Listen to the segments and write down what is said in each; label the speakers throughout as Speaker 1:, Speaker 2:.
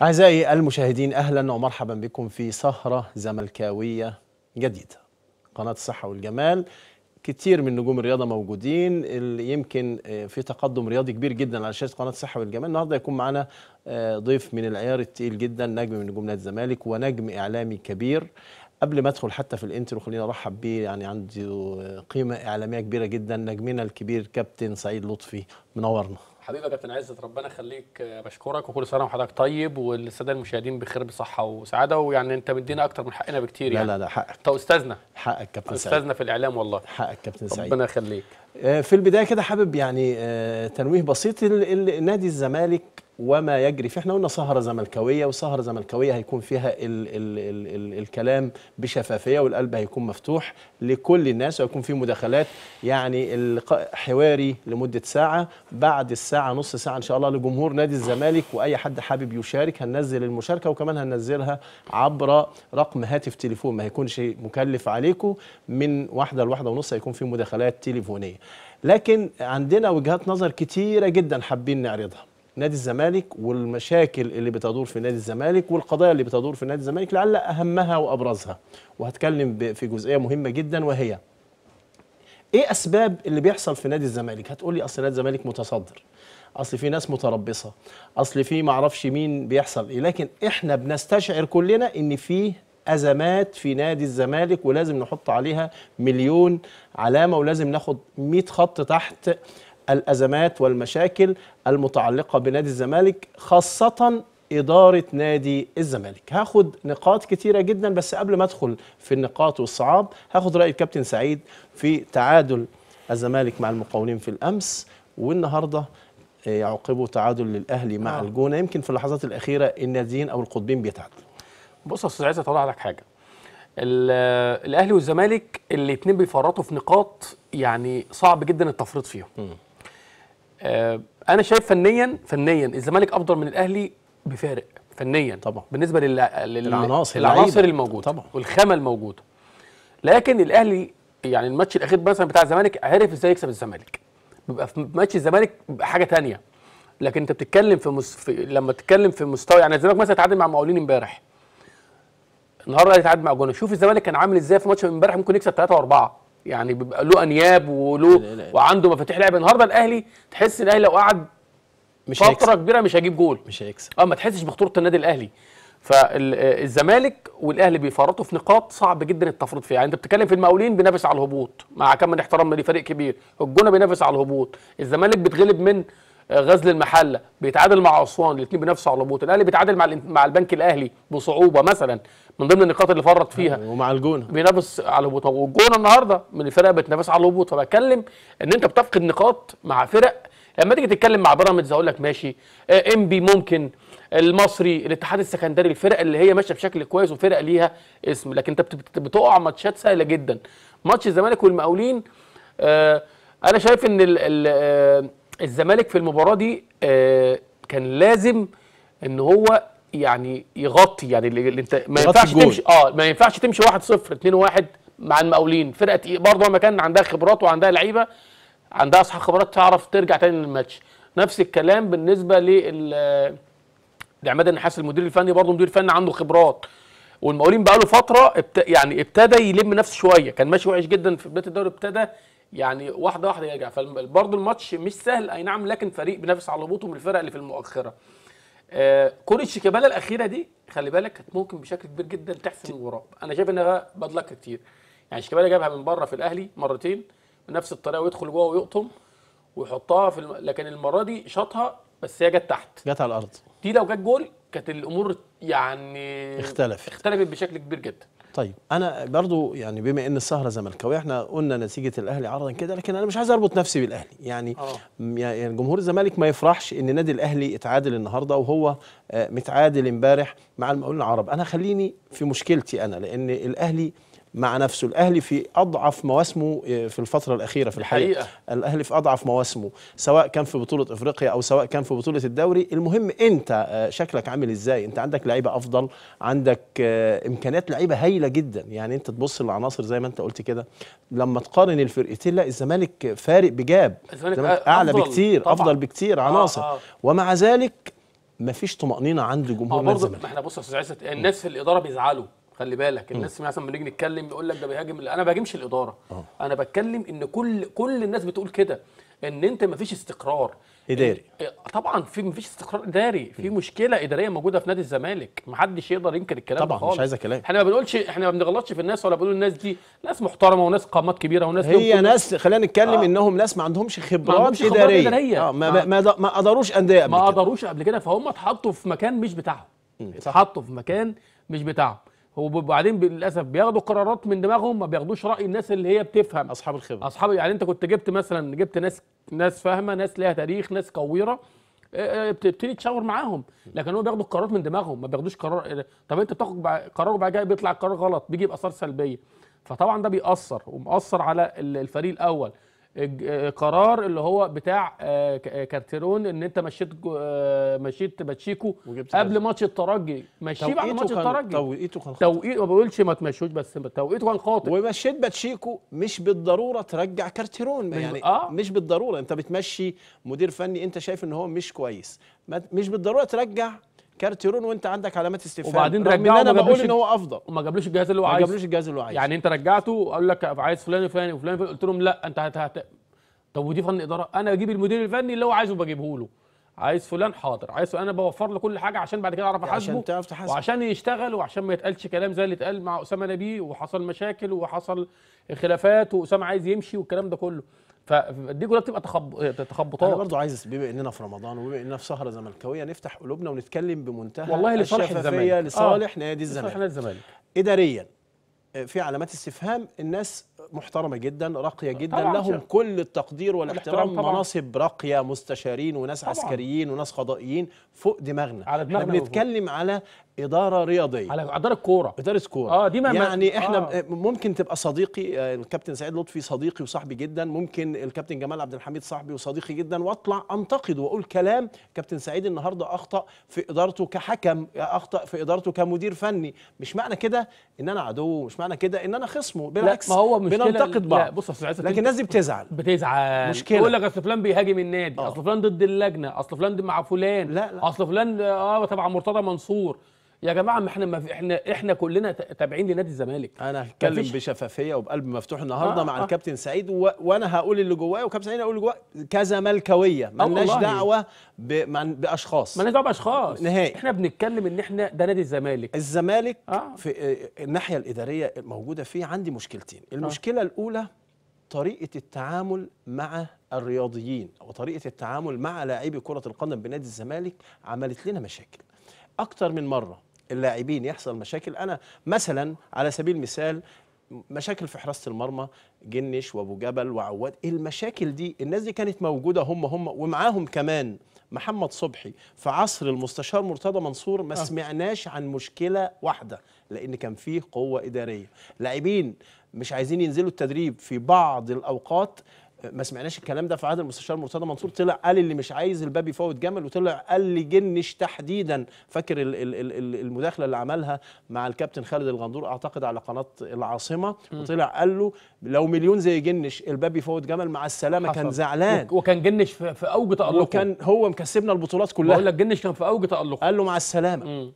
Speaker 1: أعزائي المشاهدين أهلا ومرحبا بكم في سهرة زملكاوية جديدة قناة الصحة والجمال كتير من نجوم الرياضة موجودين اللي يمكن آه، في تقدم رياضي كبير جدا على شاشة قناة الصحة والجمال النهارده يكون معنا آه، ضيف من العيار التقيل جدا نجم من نجوم نادي الزمالك ونجم إعلامي كبير قبل ما ادخل حتى في الانترو خلينا ارحب بيه يعني عنده قيمه اعلاميه كبيره جدا نجمنا الكبير كابتن سعيد لطفي منورنا
Speaker 2: حبيبي يا كابتن عزت ربنا يخليك آه، بشكرك وكل سنه وحضرتك طيب والساده المشاهدين بخير بصحه وسعاده ويعني انت مدينا اكتر من حقنا بكتير
Speaker 1: لا
Speaker 2: يعني
Speaker 1: لا لا حقك
Speaker 2: انت استاذنا
Speaker 1: حقك كابتن سعيد
Speaker 2: استاذنا في الاعلام والله
Speaker 1: حقك كابتن سعيد
Speaker 2: ربنا يخليك
Speaker 1: آه، في البدايه كده حابب يعني آه، تنويه بسيط ال- ال- نادي الزمالك وما يجري فيه احنا قلنا سهره زملكاويه وسهره زملكاويه هيكون فيها ال ال ال ال الكلام بشفافيه والقلب هيكون مفتوح لكل الناس ويكون في مداخلات يعني اللقاء حواري لمده ساعه بعد الساعه نص ساعه ان شاء الله لجمهور نادي الزمالك واي حد حابب يشارك هننزل المشاركه وكمان هننزلها عبر رقم هاتف تليفون ما هيكونش مكلف عليكم من واحده لواحده ونص هيكون في مداخلات تليفونيه لكن عندنا وجهات نظر كتيره جدا حابين نعرضها نادي الزمالك والمشاكل اللي بتدور في نادي الزمالك والقضايا اللي بتدور في نادي الزمالك لعل اهمها وابرزها وهتكلم ب- في جزئيه مهمه جدا وهي ايه اسباب اللي بيحصل في نادي الزمالك هتقولي اصل نادي الزمالك متصدر اصل في ناس متربصه اصل في معرفش مين بيحصل ايه لكن احنا بنستشعر كلنا ان في ازمات في نادي الزمالك ولازم نحط عليها مليون علامه ولازم ناخد 100 خط تحت الازمات والمشاكل المتعلقه بنادي الزمالك خاصه إدارة نادي الزمالك هاخد نقاط كتيرة جدا بس قبل ما أدخل في النقاط والصعاب هاخد رأي الكابتن سعيد في تعادل الزمالك مع المقاولين في الأمس والنهاردة آه، يعقبوا تعادل للأهلي مع
Speaker 2: آه.
Speaker 1: الجونة يمكن في اللحظات الأخيرة الناديين أو القطبين بيتعادلوا
Speaker 2: بص يا استاذ عزت هقول لك حاجه ال- الاهلي والزمالك الاثنين بيفرطوا في نقاط يعني صعب جدا التفريط فيهم آه انا شايف فنيا فنيا الزمالك افضل من الاهلي بفارق فنيا
Speaker 1: طبعا.
Speaker 2: بالنسبه لل... لل...
Speaker 1: العناصر،
Speaker 2: العناصر
Speaker 1: اللعيبة.
Speaker 2: الموجوده
Speaker 1: طبعا.
Speaker 2: والخامه الموجوده لكن الاهلي يعني الماتش الاخير مثلا بتاع الزمالك عرف ازاي يكسب الزمالك بيبقى في ماتش الزمالك بيبقى حاجه تانية لكن انت بتتكلم في, مس... في لما تتكلم في مستوى يعني الزمالك مثلا تعادل مع مقاولين امبارح النهارده هيتعادل مع جونه شوف الزمالك كان عامل ازاي في ماتش امبارح ممكن يكسب 3 و4 يعني بيبقى له انياب وله
Speaker 1: لا، لا.
Speaker 2: وعنده مفاتيح لعب النهارده الاهلي تحس الاهلي لو قعد
Speaker 1: مش
Speaker 2: فتره
Speaker 1: هيكسب
Speaker 2: كبيره مش هيجيب جول
Speaker 1: مش هيكسب
Speaker 2: اه ما تحسش بخطوره النادي الاهلي فالزمالك والاهلي بيفرطوا في نقاط صعب جدا التفريط فيها يعني انت بتتكلم في المقاولين بينافس على الهبوط مع كم من احترام لفريق كبير الجونه بينافس على الهبوط الزمالك بيتغلب من آه، غزل المحله بيتعادل مع اسوان الاثنين بينافسوا على الهبوط الاهلي بيتعادل مع الإن- مع البنك الاهلي بصعوبه مثلا من ضمن النقاط اللي فرط فيها
Speaker 1: ومع الجونة
Speaker 2: بينافس على الهبوط والجونه النهارده من الفرق بتنافس على الهبوط فبتكلم ان انت بتفقد نقاط مع فرق لما تيجي تتكلم مع بيراميدز اقول لك ماشي آه، انبي ممكن المصري الاتحاد السكندري الفرق اللي هي ماشيه بشكل كويس وفرق ليها اسم لكن انت بت- بت- بتقع ماتشات سهله جدا ماتش الزمالك والمقاولين آه انا شايف ان ال ال آه الزمالك في المباراه دي آه كان لازم ان هو يعني يغطي يعني اللي اللي انت ما
Speaker 1: يغطي
Speaker 2: ينفعش
Speaker 1: الجول.
Speaker 2: تمشي اه ما ينفعش تمشي 1 0 2 1 مع المقاولين فرقه تقيل برضه ما كان عندها خبرات وعندها لعيبه عندها اصحاب خبرات تعرف ترجع تاني للماتش نفس الكلام بالنسبه لل لعماد النحاس المدير الفني برضه مدير فني عنده خبرات والمقاولين بقى له فتره ابت... يعني ابتدى يلم نفسه شويه كان ماشي وحش جدا في بدايه الدوري ابتدى يعني واحده واحده يرجع فبرضه الماتش مش سهل اي نعم لكن فريق بينافس على هبوطه من الفرق اللي في المؤخره آه كره شيكابالا الاخيره دي خلي بالك كانت ممكن بشكل كبير جدا تحسم المباراه انا شايف انها باد لك كتير يعني شيكابالا جابها من بره في الاهلي مرتين بنفس الطريقه ويدخل جوه ويقطم ويحطها في الم... لكن المره دي شاطها بس هي جت تحت
Speaker 1: جت على الأرض
Speaker 2: دي لو جت جول كانت الامور يعني
Speaker 1: اختلفت.
Speaker 2: اختلفت بشكل كبير جدا
Speaker 1: طيب انا برضو يعني بما ان السهره زملكاويه احنا قلنا نتيجه الاهلي عرضا كده لكن انا مش عايز اربط نفسي بالاهلي يعني
Speaker 2: آه.
Speaker 1: م- يعني جمهور الزمالك ما يفرحش ان نادي الاهلي اتعادل النهارده وهو آه، متعادل امبارح مع المقاولين العرب انا خليني في مشكلتي انا لان الاهلي مع نفسه الاهلي في اضعف مواسمه آه، في الفتره الاخيره في الحقيقه
Speaker 2: الحقيقة.
Speaker 1: الاهلي في اضعف مواسمه سواء كان في بطوله افريقيا او سواء كان في بطوله الدوري المهم انت آه، شكلك عامل ازاي انت عندك لعيبه افضل عندك آه، امكانيات لعيبه هايله جدا يعني انت تبص للعناصر زي ما انت قلت كده لما تقارن الفرقتين لا الزمالك فارق بجاب
Speaker 2: الزمالك
Speaker 1: الزمالك اعلى
Speaker 2: أفضل
Speaker 1: بكتير
Speaker 2: طبعاً.
Speaker 1: افضل بكتير عناصر
Speaker 2: آه.
Speaker 1: ومع ذلك مفيش طمانينه عند
Speaker 2: اه
Speaker 1: جمهور نادي
Speaker 2: برضه
Speaker 1: الزمالك
Speaker 2: ما احنا بص يا استاذ عزت الناس في الاداره بيزعلوا خلي بالك الناس مثلا لما نيجي نتكلم يقول لك ده بيهاجم انا ما بهاجمش الاداره انا بتكلم ان كل كل الناس بتقول كده ان انت ما فيش استقرار
Speaker 1: إداري.
Speaker 2: إيه، طبعا في ما فيش استقرار اداري في مشكله اداريه موجوده في نادي الزمالك ما حدش يقدر ينكر الكلام
Speaker 1: طبعاً،
Speaker 2: ده
Speaker 1: مش
Speaker 2: خالص
Speaker 1: عايزة كلام.
Speaker 2: احنا ما بنقولش احنا ما بنغلطش في الناس ولا بنقول الناس دي ناس محترمه وناس قامات كبيره وناس لهم
Speaker 1: هي
Speaker 2: كل-
Speaker 1: ناس خلينا نتكلم
Speaker 2: آه.
Speaker 1: انهم ناس ما عندهمش خبرات
Speaker 2: عندهمش خبرات
Speaker 1: اداريه,
Speaker 2: إدارية.
Speaker 1: آه ما,
Speaker 2: ما-
Speaker 1: ما, ما, ما قدروش انديه قبل
Speaker 2: ما
Speaker 1: كده.
Speaker 2: قدروش قبل كده فهم اتحطوا في مكان مش بتاعهم
Speaker 1: صح.
Speaker 2: اتحطوا في مكان مش بتاعهم وبعدين للاسف بياخدوا قرارات من دماغهم ما بياخدوش راي الناس اللي هي بتفهم
Speaker 1: اصحاب الخبره
Speaker 2: اصحاب يعني انت كنت جبت مثلا جبت ناس ناس فاهمه ناس ليها تاريخ ناس كويره آه، آه، بتبتدي تشاور معاهم لكن هم بياخدوا القرارات من دماغهم ما بياخدوش قرار طب انت بتاخد بع- قرار وبعد كده بيطلع قرار غلط بيجي باثار سلبيه فطبعا ده بيأثر ومأثر على ال- الفريق الاول الج- آه، قرار اللي هو بتاع آه، ك- آه، كارتيرون ان انت مشيت جو- آه، مشيت باتشيكو
Speaker 1: وجبت
Speaker 2: قبل
Speaker 1: كذا.
Speaker 2: ماتش الترجي مشيه بعد ماتش
Speaker 1: توقيته كان
Speaker 2: الترجي
Speaker 1: توقيته كان خطأ.
Speaker 2: توقيت ما بقولش ما تمشوش بس توقيته كان خاطئ
Speaker 1: ومشيت باتشيكو مش بالضروره ترجع كارتيرون يعني
Speaker 2: آه.
Speaker 1: مش بالضروره انت بتمشي مدير فني انت شايف ان هو مش كويس ما- مش بالضروره ترجع كارتيرون وانت عندك علامات استفهام
Speaker 2: وبعدين
Speaker 1: رغم ان
Speaker 2: رجعه
Speaker 1: انا
Speaker 2: وما
Speaker 1: بقول
Speaker 2: جابلوش
Speaker 1: ان هو افضل
Speaker 2: وما جابلوش الجهاز اللي هو
Speaker 1: ما
Speaker 2: عايزه
Speaker 1: جابلوش الجهاز اللي هو عايزه
Speaker 2: يعني انت رجعته قال لك عايز فلان وفلان وفلان وفلان قلت لهم لا انت هت... هت... طب ودي فن اداره انا بجيب المدير الفني اللي هو عايزه بجيبه له عايز فلان حاضر عايز فلان انا بوفر له كل حاجه عشان بعد كده اعرف
Speaker 1: عشان
Speaker 2: احاسبه
Speaker 1: تعرف تحاسبه.
Speaker 2: وعشان يشتغل وعشان ما يتقالش كلام زي اللي اتقال مع اسامه نبيه وحصل مشاكل وحصل خلافات واسامه عايز يمشي والكلام ده كله فدي كلها بتبقى تخب...
Speaker 1: انا
Speaker 2: تخبطات
Speaker 1: برضو عايز بما اننا في رمضان وبما اننا في سهره زملكاويه نفتح قلوبنا ونتكلم بمنتهى
Speaker 2: والله لصالح
Speaker 1: الشفافيه
Speaker 2: الزمالك.
Speaker 1: لصالح
Speaker 2: آه.
Speaker 1: نادي
Speaker 2: لصالح
Speaker 1: الزمالك
Speaker 2: نادي الزمالك
Speaker 1: اداريا آه، في علامات استفهام الناس محترمه جدا راقيه جدا
Speaker 2: طبعاً
Speaker 1: لهم
Speaker 2: شيخ.
Speaker 1: كل التقدير والاحترام
Speaker 2: الاحترام طبعاً.
Speaker 1: مناصب راقيه مستشارين وناس
Speaker 2: طبعاً.
Speaker 1: عسكريين وناس قضائيين فوق دماغنا
Speaker 2: على
Speaker 1: احنا
Speaker 2: دماغنا
Speaker 1: بنتكلم على اداره رياضيه
Speaker 2: على اداره الكوره
Speaker 1: اداره كوره
Speaker 2: آه، دي ما- ما-
Speaker 1: يعني احنا
Speaker 2: آه.
Speaker 1: آه. ممكن تبقى صديقي آه، الكابتن سعيد لطفي صديقي وصاحبي جدا ممكن الكابتن جمال عبد الحميد صاحبي وصديقي جدا واطلع انتقد واقول كلام كابتن سعيد النهارده اخطا في ادارته كحكم اخطا في ادارته كمدير فني مش معنى كده ان انا عدو مش معنى كده ان انا خصمه بالعكس
Speaker 2: ما هو مشكلة-
Speaker 1: بننتقد
Speaker 2: لا،
Speaker 1: بعض
Speaker 2: بص يا أستاذ عزت،
Speaker 1: لكن
Speaker 2: أنت-
Speaker 1: الناس دي بتزعل
Speaker 2: بتزعل
Speaker 1: مشكلة.
Speaker 2: يقول لك اصل فلان بيهاجم النادي
Speaker 1: آه.
Speaker 2: اصل فلان ضد اللجنه اصل فلان ده مع فلان
Speaker 1: لا، لا.
Speaker 2: اصل فلان اه تبع مرتضى منصور يا جماعه ما احنا ما في احنا احنا كلنا ت- تابعين لنادي الزمالك
Speaker 1: انا هتكلم
Speaker 2: مفيش-
Speaker 1: بشفافيه وبقلب مفتوح النهارده
Speaker 2: آه،
Speaker 1: مع
Speaker 2: آه.
Speaker 1: الكابتن سعيد و... وانا هقول اللي جوايا وكابتن سعيد هيقول اللي جوايا كزملكاويه مالناش
Speaker 2: والله.
Speaker 1: دعوه ب... مع... باشخاص
Speaker 2: ما دعوه باشخاص
Speaker 1: نهائي.
Speaker 2: احنا بنتكلم ان احنا ده نادي الزمالك
Speaker 1: الزمالك
Speaker 2: آه.
Speaker 1: في آه، الناحيه الاداريه الموجوده فيه عندي مشكلتين المشكله الاولى طريقه التعامل مع الرياضيين وطريقه التعامل مع لاعبي كره القدم بنادي الزمالك عملت لنا مشاكل اكتر من مره اللاعبين يحصل مشاكل انا مثلا على سبيل المثال مشاكل في حراسه المرمى جنش وابو جبل وعواد المشاكل دي الناس دي كانت موجوده هم هم ومعاهم كمان محمد صبحي في عصر المستشار مرتضى منصور ما سمعناش عن مشكله واحده لان كان فيه قوه اداريه لاعبين مش عايزين ينزلوا التدريب في بعض الاوقات ما سمعناش الكلام ده في عهد المستشار مرتضى منصور طلع قال اللي مش عايز الباب يفوت جمل وطلع قال لي جنش تحديدا فاكر ال- ال- ال- ال- المداخله اللي عملها مع الكابتن خالد الغندور اعتقد على قناه العاصمه وطلع قال له لو مليون زي جنش الباب يفوت جمل مع السلامه كان
Speaker 2: حصل.
Speaker 1: زعلان
Speaker 2: وك- وكان جنش في, في اوج تالقه
Speaker 1: وكان هو مكسبنا البطولات
Speaker 2: بقول
Speaker 1: كلها
Speaker 2: لك جنش كان في اوج تالقه
Speaker 1: قال له مع السلامه
Speaker 2: مم.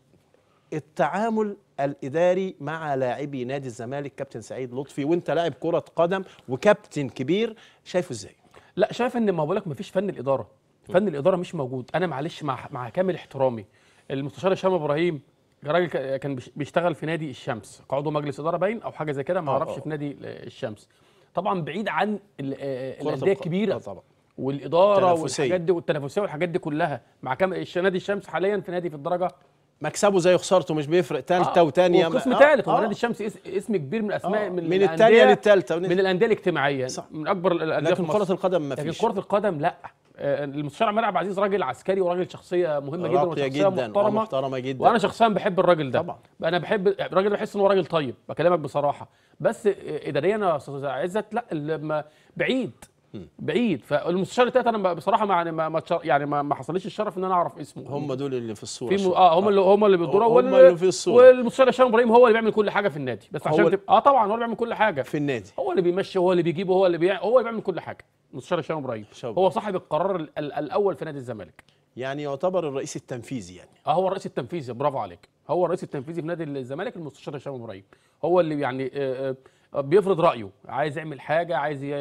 Speaker 1: التعامل الاداري مع لاعبي نادي الزمالك كابتن سعيد لطفي وانت لاعب كره قدم وكابتن كبير شايفه ازاي
Speaker 2: لا شايف ان ما بقول لك مفيش فن الاداره فن الاداره مش موجود انا معلش مع مع كامل احترامي المستشار هشام ابراهيم راجل ك- كان بيش- بيشتغل في نادي الشمس كعضو مجلس اداره باين او حاجه زي كده ما
Speaker 1: آه،
Speaker 2: اعرفش
Speaker 1: آه.
Speaker 2: في نادي الشمس طبعا بعيد عن ال- آه،
Speaker 1: كرة
Speaker 2: الانديه
Speaker 1: الق-
Speaker 2: الكبيره
Speaker 1: آه طبعا
Speaker 2: والاداره
Speaker 1: التنافسية.
Speaker 2: والحاجات دي والتنافسيه والحاجات دي كلها مع كام الش- نادي الشمس حاليا في نادي في الدرجه
Speaker 1: مكسبه زي خسارته مش بيفرق تالتة
Speaker 2: آه،
Speaker 1: وتانية
Speaker 2: وقسم
Speaker 1: آه،
Speaker 2: ثالث هو
Speaker 1: آه.
Speaker 2: نادي الشمس اس- اسم كبير من اسماء
Speaker 1: آه،
Speaker 2: من,
Speaker 1: من
Speaker 2: الأندية-
Speaker 1: التانية للتالتة
Speaker 2: من الانديه الاجتماعيه
Speaker 1: صح.
Speaker 2: من اكبر الانديه
Speaker 1: لكن
Speaker 2: في مصر
Speaker 1: كرة القدم ما
Speaker 2: لكن
Speaker 1: فيش
Speaker 2: كرة القدم لا آه، المستشار عماد عبد العزيز راجل عسكري وراجل شخصية مهمة جدا
Speaker 1: راقية
Speaker 2: وشخصية
Speaker 1: جدا
Speaker 2: محترمة
Speaker 1: ومحترمة جدا
Speaker 2: وانا شخصيا بحب الراجل ده
Speaker 1: طبعا.
Speaker 2: انا بحب الراجل بحس ان هو راجل طيب بكلمك بصراحة بس آه، اداريا يا استاذ عزت لا لما بعيد بعيد فالمستشار التالت انا بصراحه ما يعني ما ما تشر- يعني ما, ما حصليش الشرف ان انا اعرف اسمه
Speaker 1: هم دول اللي في الصورة
Speaker 2: في م... اه هم اللي هم اللي بيدوروا
Speaker 1: هم
Speaker 2: وال-
Speaker 1: اللي في الصورة.
Speaker 2: والمستشار هشام ابراهيم هو اللي بيعمل كل حاجه في النادي بس عشان
Speaker 1: هو-
Speaker 2: تبقى اه طبعا هو اللي بيعمل كل حاجه
Speaker 1: في النادي
Speaker 2: هو اللي بيمشي هو اللي بيجيب هو اللي بيع هو اللي بيعمل كل حاجه المستشار هشام ابراهيم
Speaker 1: هشام
Speaker 2: هو صاحب القرار ال ال الاول في نادي الزمالك
Speaker 1: يعني يعتبر الرئيس التنفيذي يعني
Speaker 2: اه هو الرئيس التنفيذي برافو عليك هو الرئيس التنفيذي في نادي الزمالك المستشار هشام ابراهيم هو اللي يعني آه، آه، بيفرض رايه عايز يعمل حاجه عايز ي...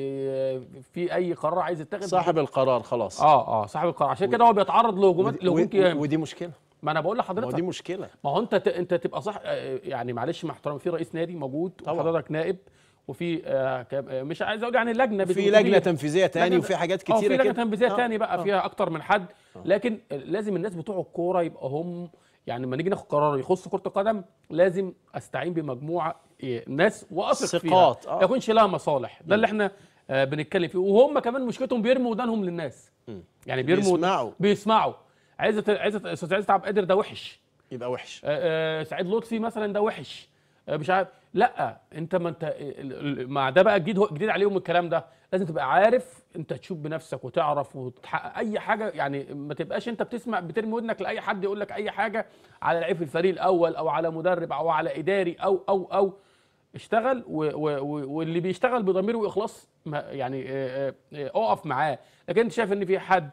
Speaker 2: في اي قرار عايز يتخذ
Speaker 1: صاحب القرار خلاص
Speaker 2: اه اه صاحب القرار عشان كده هو بيتعرض لهجومات
Speaker 1: ودي,
Speaker 2: لهجوم
Speaker 1: ودي,
Speaker 2: كيام
Speaker 1: ودي مشكله
Speaker 2: ما انا بقول
Speaker 1: ما هو
Speaker 2: لحضرتك
Speaker 1: دي مشكله
Speaker 2: ما هو انت ت... انت تبقى صح آه، يعني معلش مع احترامي في رئيس نادي موجود
Speaker 1: طبعا.
Speaker 2: وحضرتك نائب وفي آه كام- آه، مش عايز اقول يعني لجنه
Speaker 1: في
Speaker 2: بتدير.
Speaker 1: لجنه تنفيذيه تاني
Speaker 2: لجنة-
Speaker 1: وفي حاجات
Speaker 2: اه في
Speaker 1: كتيره
Speaker 2: لجنه
Speaker 1: كده
Speaker 2: تنفيذيه
Speaker 1: آه،
Speaker 2: تاني بقى
Speaker 1: آه.
Speaker 2: فيها اكتر من حد لكن لازم الناس بتوع الكوره يبقى هم يعني لما نيجي ناخد قرار يخص كره القدم لازم استعين بمجموعه إيه، ناس واثق فيها
Speaker 1: ثقات، آه.
Speaker 2: ما يكونش لها مصالح ده اللي احنا آه بنتكلم فيه وهم كمان مشكلتهم بيرموا ودانهم للناس يعني بيرموا
Speaker 1: بيسمعوا.
Speaker 2: بيسمعوا عزت عزت استاذ عزت عبد القادر ده وحش
Speaker 1: يبقى وحش
Speaker 2: آه، آه، سعيد لطفي مثلا ده وحش آه، مش عارف لا انت ما انت ال- ال- مع ده بقى جديد جديد عليهم الكلام ده لازم تبقى عارف انت تشوف بنفسك وتعرف وتحقق اي حاجه يعني ما تبقاش انت بتسمع بترمي ودنك لاي حد يقول لك اي حاجه على لعيب في الفريق الاول او على مدرب او على اداري او او او اشتغل و و و واللي بيشتغل بضمير واخلاص ما- يعني آه، آه، آه، اقف معاه لكن انت شايف ان في حد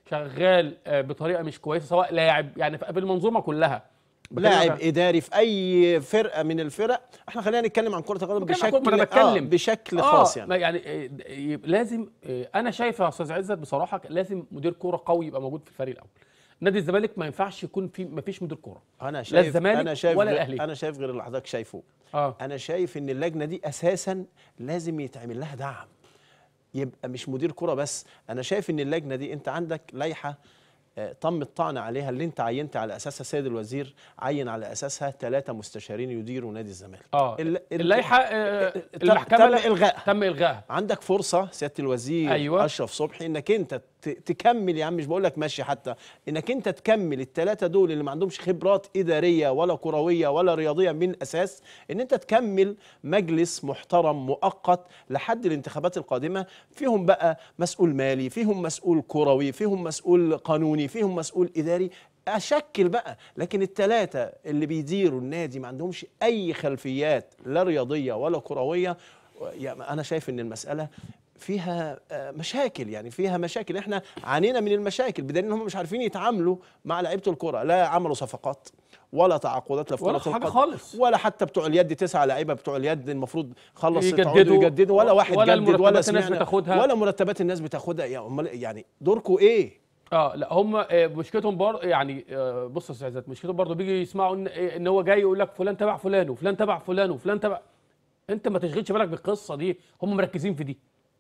Speaker 2: شغال آه، بطريقه مش كويسه سواء لاعب يعني في في المنظومه كلها
Speaker 1: لاعب
Speaker 2: بكلمك-
Speaker 1: اداري في اي فرقه من الفرق احنا خلينا نتكلم عن كره القدم
Speaker 2: بتكلم عن كرة-
Speaker 1: بشكل
Speaker 2: ما أنا بتكلم.
Speaker 1: آه بشكل
Speaker 2: آه،
Speaker 1: خاص يعني
Speaker 2: ما يعني آه، د- يبقى لازم آه، انا شايف يا استاذ عزت بصراحه لازم مدير كوره قوي يبقى موجود في الفريق الاول نادي الزمالك ما ينفعش يكون في ما فيش مدير كوره
Speaker 1: انا شايف
Speaker 2: الزمالك
Speaker 1: انا شايف
Speaker 2: ولا
Speaker 1: غير-
Speaker 2: الأهلي.
Speaker 1: انا شايف غير اللي حضرتك شايفه
Speaker 2: اه
Speaker 1: انا شايف ان اللجنه دي اساسا لازم يتعمل لها دعم يبقى مش مدير كرة بس انا شايف ان اللجنه دي انت عندك لائحه آه، تم الطعن عليها اللي انت عينت على اساسها سيد الوزير عين على اساسها ثلاثه مستشارين يديروا نادي الزمالك
Speaker 2: اه
Speaker 1: ال- ال-
Speaker 2: اللائحه آه،
Speaker 1: تم-
Speaker 2: المحكمه
Speaker 1: تم
Speaker 2: لا-
Speaker 1: إلغائها.
Speaker 2: تم الغائها
Speaker 1: عندك فرصه سياده الوزير
Speaker 2: أيوة.
Speaker 1: اشرف صبحي انك انت ت- تكمل يا عم مش بقول لك ماشي حتى انك انت تكمل الثلاثه دول اللي ما عندهمش خبرات اداريه ولا كرويه ولا رياضيه من اساس ان انت تكمل مجلس محترم مؤقت لحد الانتخابات القادمه فيهم بقى مسؤول مالي فيهم مسؤول كروي فيهم مسؤول قانوني فيهم مسؤول اداري اشكل بقى لكن الثلاثه اللي بيديروا النادي ما عندهمش اي خلفيات لا رياضيه ولا كرويه يعني انا شايف ان المساله فيها آه، مشاكل يعني فيها مشاكل احنا عانينا من المشاكل بدليل ان هم مش عارفين يتعاملوا مع لعيبه الكره لا عملوا صفقات ولا تعاقدات لا في
Speaker 2: ولا
Speaker 1: كرة
Speaker 2: حاجة
Speaker 1: القدم،
Speaker 2: خالص.
Speaker 1: ولا حتى بتوع اليد تسعه لعيبه بتوع اليد المفروض خلص
Speaker 2: يجددوا،
Speaker 1: يجددوا يجددوا ولا واحد
Speaker 2: ولا
Speaker 1: جدد ولا
Speaker 2: المرتبات الناس
Speaker 1: سمعنا
Speaker 2: بتاخدها.
Speaker 1: ولا مرتبات الناس بتاخدها يا أمال يعني دوركم ايه؟
Speaker 2: اه لا هم آه، مشكلتهم بر يعني آه، بص يا استاذ عزت مشكلتهم برضه بيجي يسمعوا ان إيه، ان هو جاي يقول لك فلان تبع فلان وفلان تبع فلان وفلان تبع انت ما تشغلش بالك بالقصه دي هم مركزين في دي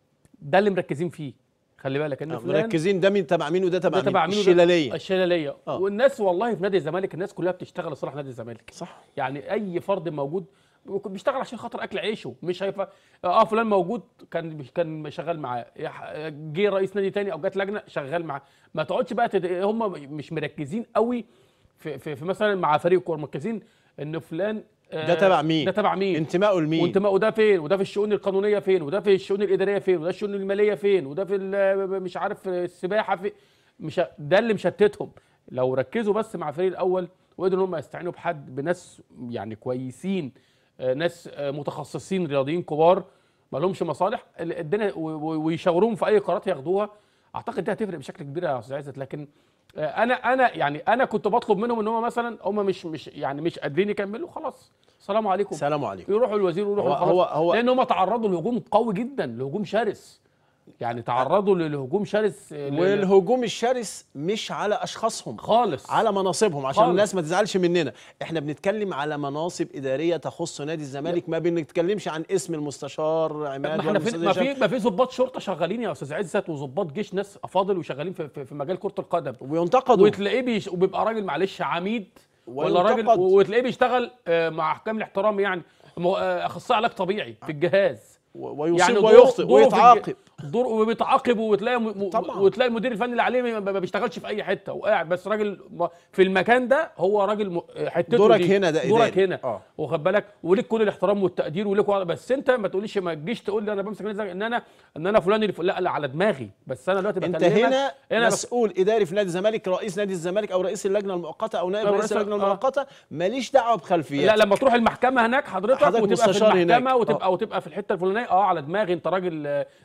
Speaker 2: ده اللي مركزين فيه خلي بالك ان فلان
Speaker 1: مركزين ده مين تبع مين وده
Speaker 2: ده
Speaker 1: تبع
Speaker 2: تبع
Speaker 1: مين
Speaker 2: مين وده-
Speaker 1: الشلاليه
Speaker 2: الشلاليه
Speaker 1: آه.
Speaker 2: والناس والله في نادي الزمالك الناس كلها بتشتغل لصالح نادي الزمالك
Speaker 1: صح
Speaker 2: يعني اي فرد موجود بيشتغل عشان خاطر اكل عيشه مش هيف اه فلان موجود كان كان شغال معاه يح- جه رئيس نادي تاني او جت لجنه شغال معاه ما تقعدش بقى تد... هم مش مركزين قوي في, في, في مثلا مع فريق كوره مركزين ان فلان آه،
Speaker 1: ده تبع مين؟
Speaker 2: ده تبع مين
Speaker 1: انتمائه لمين؟
Speaker 2: وانتمائه ده فين وده في الشؤون القانونيه فين وده في الشؤون الاداريه فين وده الشؤون الماليه فين وده في ال- مش عارف السباحه في مش ده اللي مشتتهم لو ركزوا بس مع الفريق الاول وقدروا ان هم يستعينوا بحد بناس يعني كويسين آه، ناس آه، متخصصين رياضيين كبار ما لهمش مصالح ال- الدنيا و- و- ويشاوروهم في اي قرارات ياخدوها اعتقد دي هتفرق بشكل كبير يا استاذ عزت لكن آه، انا انا يعني انا كنت بطلب منهم ان هم مثلا هم مش مش يعني مش قادرين يكملوا خلاص السلام عليكم
Speaker 1: سلام عليكم
Speaker 2: يروحوا الوزير ويروحوا
Speaker 1: هو-
Speaker 2: خلاص
Speaker 1: هو- هو-
Speaker 2: لان هم تعرضوا لهجوم قوي جدا لهجوم شرس يعني تعرضوا لهجوم شرس آه، ل-
Speaker 1: والهجوم الشرس مش على اشخاصهم
Speaker 2: خالص
Speaker 1: على مناصبهم عشان
Speaker 2: خالص.
Speaker 1: الناس ما تزعلش مننا احنا بنتكلم على مناصب اداريه تخص نادي الزمالك ما بنتكلمش عن اسم المستشار عماد
Speaker 2: ما
Speaker 1: ولا
Speaker 2: احنا في
Speaker 1: المستشار
Speaker 2: ما
Speaker 1: هشام.
Speaker 2: في ما في ضباط شرطه شغالين يا استاذ عزت وضباط جيش ناس افاضل وشغالين في, في, في مجال كره القدم
Speaker 1: وينتقدوا
Speaker 2: وتلاقيه بيش وبيبقى راجل معلش عميد ولا راجل
Speaker 1: وينتقد.
Speaker 2: وتلاقيه بيشتغل آه، مع احكام الاحترام يعني مو- آه، اخصائي علاج طبيعي في الجهاز
Speaker 1: و- ويصيب
Speaker 2: دوره-
Speaker 1: ويخطئ
Speaker 2: دوره في الج-
Speaker 1: ويتعاقب
Speaker 2: دور وبيتعاقب وتلاقي م- م-
Speaker 1: طبعاً.
Speaker 2: وتلاقي المدير الفني اللي عليه ما ما بيشتغلش في اي حته وقاعد بس راجل م- في المكان ده هو راجل م- حتته
Speaker 1: دورك
Speaker 2: دي.
Speaker 1: هنا ده
Speaker 2: دورك
Speaker 1: إداري.
Speaker 2: هنا
Speaker 1: آه.
Speaker 2: واخد بالك وليك كل الاحترام والتقدير وليك وضع بس انت ما تقوليش ما تجيش تقول لي انا بمسك نادي الزمالك ان انا ان انا فلان اللي ف- لا لا على دماغي بس انا دلوقتي
Speaker 1: انت
Speaker 2: بكلمك
Speaker 1: هنا
Speaker 2: انا بس
Speaker 1: مسؤول اداري في نادي الزمالك رئيس نادي الزمالك او رئيس اللجنه المؤقته او نائب
Speaker 2: أو
Speaker 1: رئيس
Speaker 2: رئيس-
Speaker 1: اللجنه
Speaker 2: آه.
Speaker 1: المؤقته ماليش دعوه بخلفيات
Speaker 2: لا لما تروح المحكمه هناك حضرتك,
Speaker 1: حضرتك
Speaker 2: وتبقى في
Speaker 1: مستشار
Speaker 2: المحكمه
Speaker 1: هناك.
Speaker 2: وتبقى وتبقى في الحته الفلانيه اه على دماغي انت راجل آه، ولك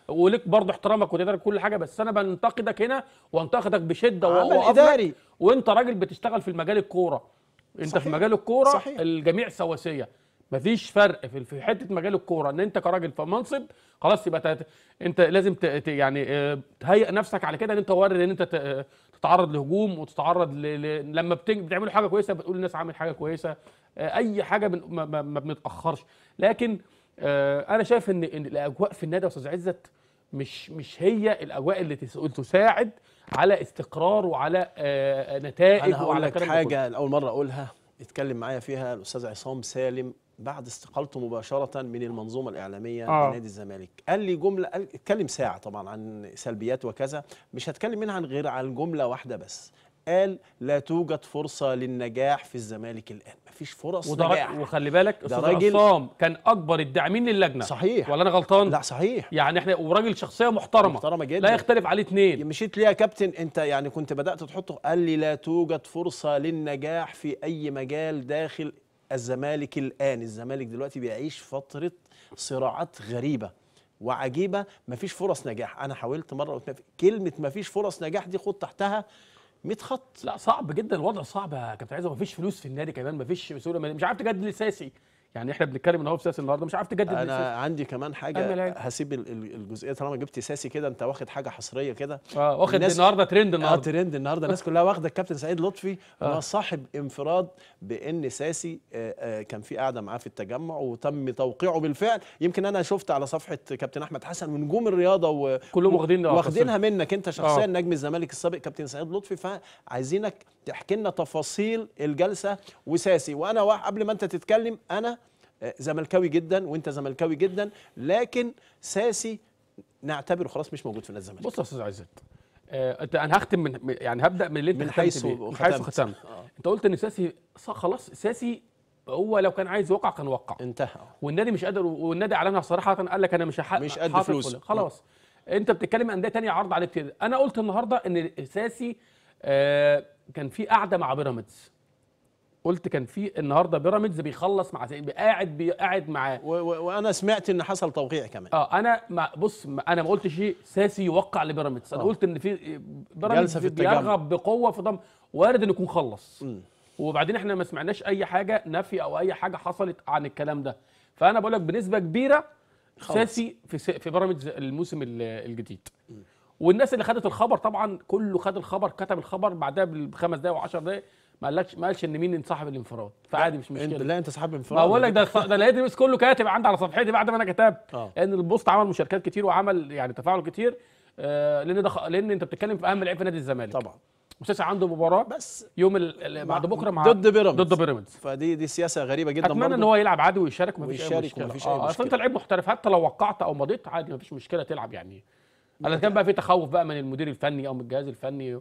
Speaker 2: وليك برضه احترامك وتقدر كل حاجه بس انا بنتقدك هنا وانتقدك بشده
Speaker 1: عمل
Speaker 2: وأقف لك
Speaker 1: إداري.
Speaker 2: وانت راجل بتشتغل في المجال الكوره انت
Speaker 1: صحيح.
Speaker 2: في مجال الكوره
Speaker 1: صحيح.
Speaker 2: الجميع سواسيه مفيش فرق في في حته مجال الكوره ان انت كراجل في منصب خلاص يبقى تت- انت لازم ت... ت- يعني آه، تهيئ نفسك على كده ان انت وارد ان انت ت... آه، تتعرض لهجوم وتتعرض ل... ل... لما بت... بتعملوا حاجه كويسه بتقول الناس عامل حاجه كويسه آه، اي حاجه بن... ما... ما... ما بنتاخرش لكن آه، انا شايف ان ان الاجواء في النادي يا استاذ عزت مش مش هي الاجواء اللي تس- تساعد على استقرار وعلى آه، نتائج
Speaker 1: انا هقول
Speaker 2: وعلى
Speaker 1: لك
Speaker 2: الكلام ده كله.
Speaker 1: حاجه لاول مره اقولها اتكلم معايا فيها الاستاذ عصام سالم بعد استقالته مباشره من المنظومه الاعلاميه
Speaker 2: آه.
Speaker 1: لنادي الزمالك قال لي جمله قال اتكلم ساعه طبعا عن سلبيات وكذا مش هتكلم منها عن غير عن جمله واحده بس قال لا توجد فرصه للنجاح في الزمالك الان مفيش فرص
Speaker 2: وده
Speaker 1: نجاح
Speaker 2: راجل وخلي بالك
Speaker 1: ده
Speaker 2: استاذ
Speaker 1: راجل-
Speaker 2: عصام كان اكبر الداعمين للجنه
Speaker 1: صحيح.
Speaker 2: ولا انا غلطان
Speaker 1: لا صحيح
Speaker 2: يعني احنا وراجل شخصيه محترمه
Speaker 1: محترمة جدا.
Speaker 2: لا يختلف عليه اثنين
Speaker 1: مشيت ليه يا كابتن انت يعني كنت بدات تحطه قال لي لا توجد فرصه للنجاح في اي مجال داخل الزمالك الان الزمالك دلوقتي بيعيش فتره صراعات غريبه وعجيبه مفيش فرص نجاح انا حاولت مره واتنين كلمه مفيش فرص نجاح دي خد تحتها 100 خط
Speaker 2: لا صعب جدا الوضع صعب يا كابتن عايز مفيش فلوس في النادي كمان مفيش سهوله مش عارف تجدد لساسي يعني احنا بنتكلم ان هو في ساسي النهارده مش عارف تجدد
Speaker 1: انا
Speaker 2: لساسي
Speaker 1: عندي كمان
Speaker 2: أعمل
Speaker 1: حاجه
Speaker 2: حاجة.
Speaker 1: هسيب ال- ال- الجزئيه طالما جبت ساسي كده انت واخد حاجه حصريه كده
Speaker 2: اه واخد
Speaker 1: الناس-
Speaker 2: النهارده ترند
Speaker 1: اه
Speaker 2: النهارده
Speaker 1: ترند النهارده الناس كلها واخده الكابتن سعيد لطفي
Speaker 2: آه.
Speaker 1: هو صاحب انفراد بان ساسي آه، آه، كان في قاعده معاه في التجمع وتم توقيعه بالفعل يمكن انا شفت على صفحه كابتن احمد حسن ونجوم الرياضه و
Speaker 2: كلهم واخدين-
Speaker 1: واخدينها منك انت شخصيا
Speaker 2: آه.
Speaker 1: نجم الزمالك السابق كابتن سعيد لطفي فعايزينك تحكي لنا تفاصيل الجلسه وساسي وانا واحد قبل ما انت تتكلم انا آه، زملكاوي جدا وانت زملكاوي جدا لكن ساسي نعتبره خلاص مش موجود في نادي الزمالك
Speaker 2: بص يا استاذ عزت آه، انت انا هختم من من- يعني هبدا من اللي انت
Speaker 1: من
Speaker 2: ختمت
Speaker 1: حيث
Speaker 2: بيه. من حيث
Speaker 1: ختمت.
Speaker 2: ختمت
Speaker 1: آه.
Speaker 2: انت قلت ان ساسي ص- خلاص ساسي هو لو كان عايز يوقع كان وقع
Speaker 1: انتهى
Speaker 2: والنادي مش قادر والنادي اعلنها صراحه قال لك انا مش هحقق
Speaker 1: مش قد
Speaker 2: حاطط
Speaker 1: فلوس.
Speaker 2: فل- خلاص انت بتتكلم انديه تانية عرض عليك كده انا قلت النهارده ان ساسي آه كان في قعده مع بيراميدز قلت كان في النهارده بيراميدز بيخلص مع ساسي قاعد بي- قاعد معاه
Speaker 1: و- و- وانا سمعت ان حصل توقيع كمان
Speaker 2: اه انا ما بص ما انا ما قلتش شيء ساسي يوقع لبيراميدز انا
Speaker 1: آه.
Speaker 2: قلت ان في بيراميدز
Speaker 1: جلسة في التجمع.
Speaker 2: بيرغب بقوه في ضم وارد انه يكون خلص
Speaker 1: مم.
Speaker 2: وبعدين احنا ما سمعناش اي حاجه نفي او اي حاجه حصلت عن الكلام ده فانا بقول لك بنسبه كبيره
Speaker 1: خلص.
Speaker 2: ساسي في س- في بيراميدز الموسم ال- الجديد والناس اللي خدت الخبر طبعا كله خد الخبر كتب الخبر بعدها بخمس دقايق و10 دقايق ما قالكش ما قالش ان مين صاحب الانفراد فعادي مش
Speaker 1: انت
Speaker 2: مشكله
Speaker 1: لا انت صاحب انفراد
Speaker 2: ما بقول لك ده ده لقيت الناس كله كاتب عندي على صفحتي بعد ما انا كتبت
Speaker 1: آه.
Speaker 2: لان البوست عمل مشاركات كتير وعمل يعني تفاعل كتير آه لان ده خ- لان انت بتتكلم في اهم لعيب في نادي الزمالك
Speaker 1: طبعا
Speaker 2: مساسي عنده مباراه
Speaker 1: بس
Speaker 2: يوم ال- ال- بعد بكره مع
Speaker 1: ضد بيراميدز.
Speaker 2: ضد بيراميدز
Speaker 1: فدي دي سياسه غريبه جدا
Speaker 2: اتمنى
Speaker 1: برضو.
Speaker 2: ان هو يلعب عادي ويشارك مفيش اي
Speaker 1: ويشارك
Speaker 2: مشكله
Speaker 1: ومفيش أي
Speaker 2: اه اصل انت
Speaker 1: مشكلة.
Speaker 2: لعيب محترف حتى لو وقعت او مضيت عادي مفيش مشكله تلعب يعني انا كان بقى في تخوف بقى من المدير الفني او من الجهاز الفني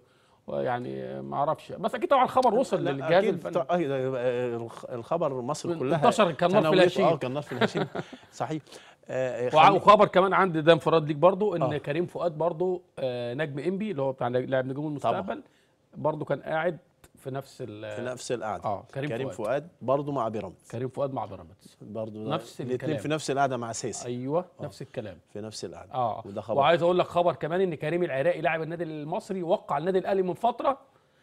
Speaker 2: يعني ما اعرفش بس اكيد طبعا الخبر وصل
Speaker 1: لا،
Speaker 2: للجهاز
Speaker 1: أكيد
Speaker 2: الفني
Speaker 1: ط- آه، آه، الخ- الخبر مصر كلها
Speaker 2: انتشر كالنار في
Speaker 1: تناولته.
Speaker 2: الهشيم.
Speaker 1: اه كالنار في الهشيم صحيح آه، آه،
Speaker 2: وع-
Speaker 1: خلي-
Speaker 2: وخبر كمان عندي ده انفراد ليك برضو ان
Speaker 1: آه.
Speaker 2: كريم فؤاد برضو آه نجم انبي اللي هو بتاع لاعب نجوم المستقبل برضو كان قاعد في نفس ال
Speaker 1: في نفس القعده
Speaker 2: آه، كريم
Speaker 1: كريم
Speaker 2: فؤاد.
Speaker 1: فؤاد برضه مع بيراميدز
Speaker 2: كريم فؤاد مع بيراميدز
Speaker 1: برضه
Speaker 2: نفس
Speaker 1: الاثنين
Speaker 2: الكلام.
Speaker 1: في نفس القعده مع سيسي
Speaker 2: ايوه نفس الكلام
Speaker 1: في نفس القعده
Speaker 2: اه
Speaker 1: وده خبر
Speaker 2: وعايز اقول لك خبر كمان ان كريم العراقي لاعب النادي المصري وقع النادي الاهلي من فتره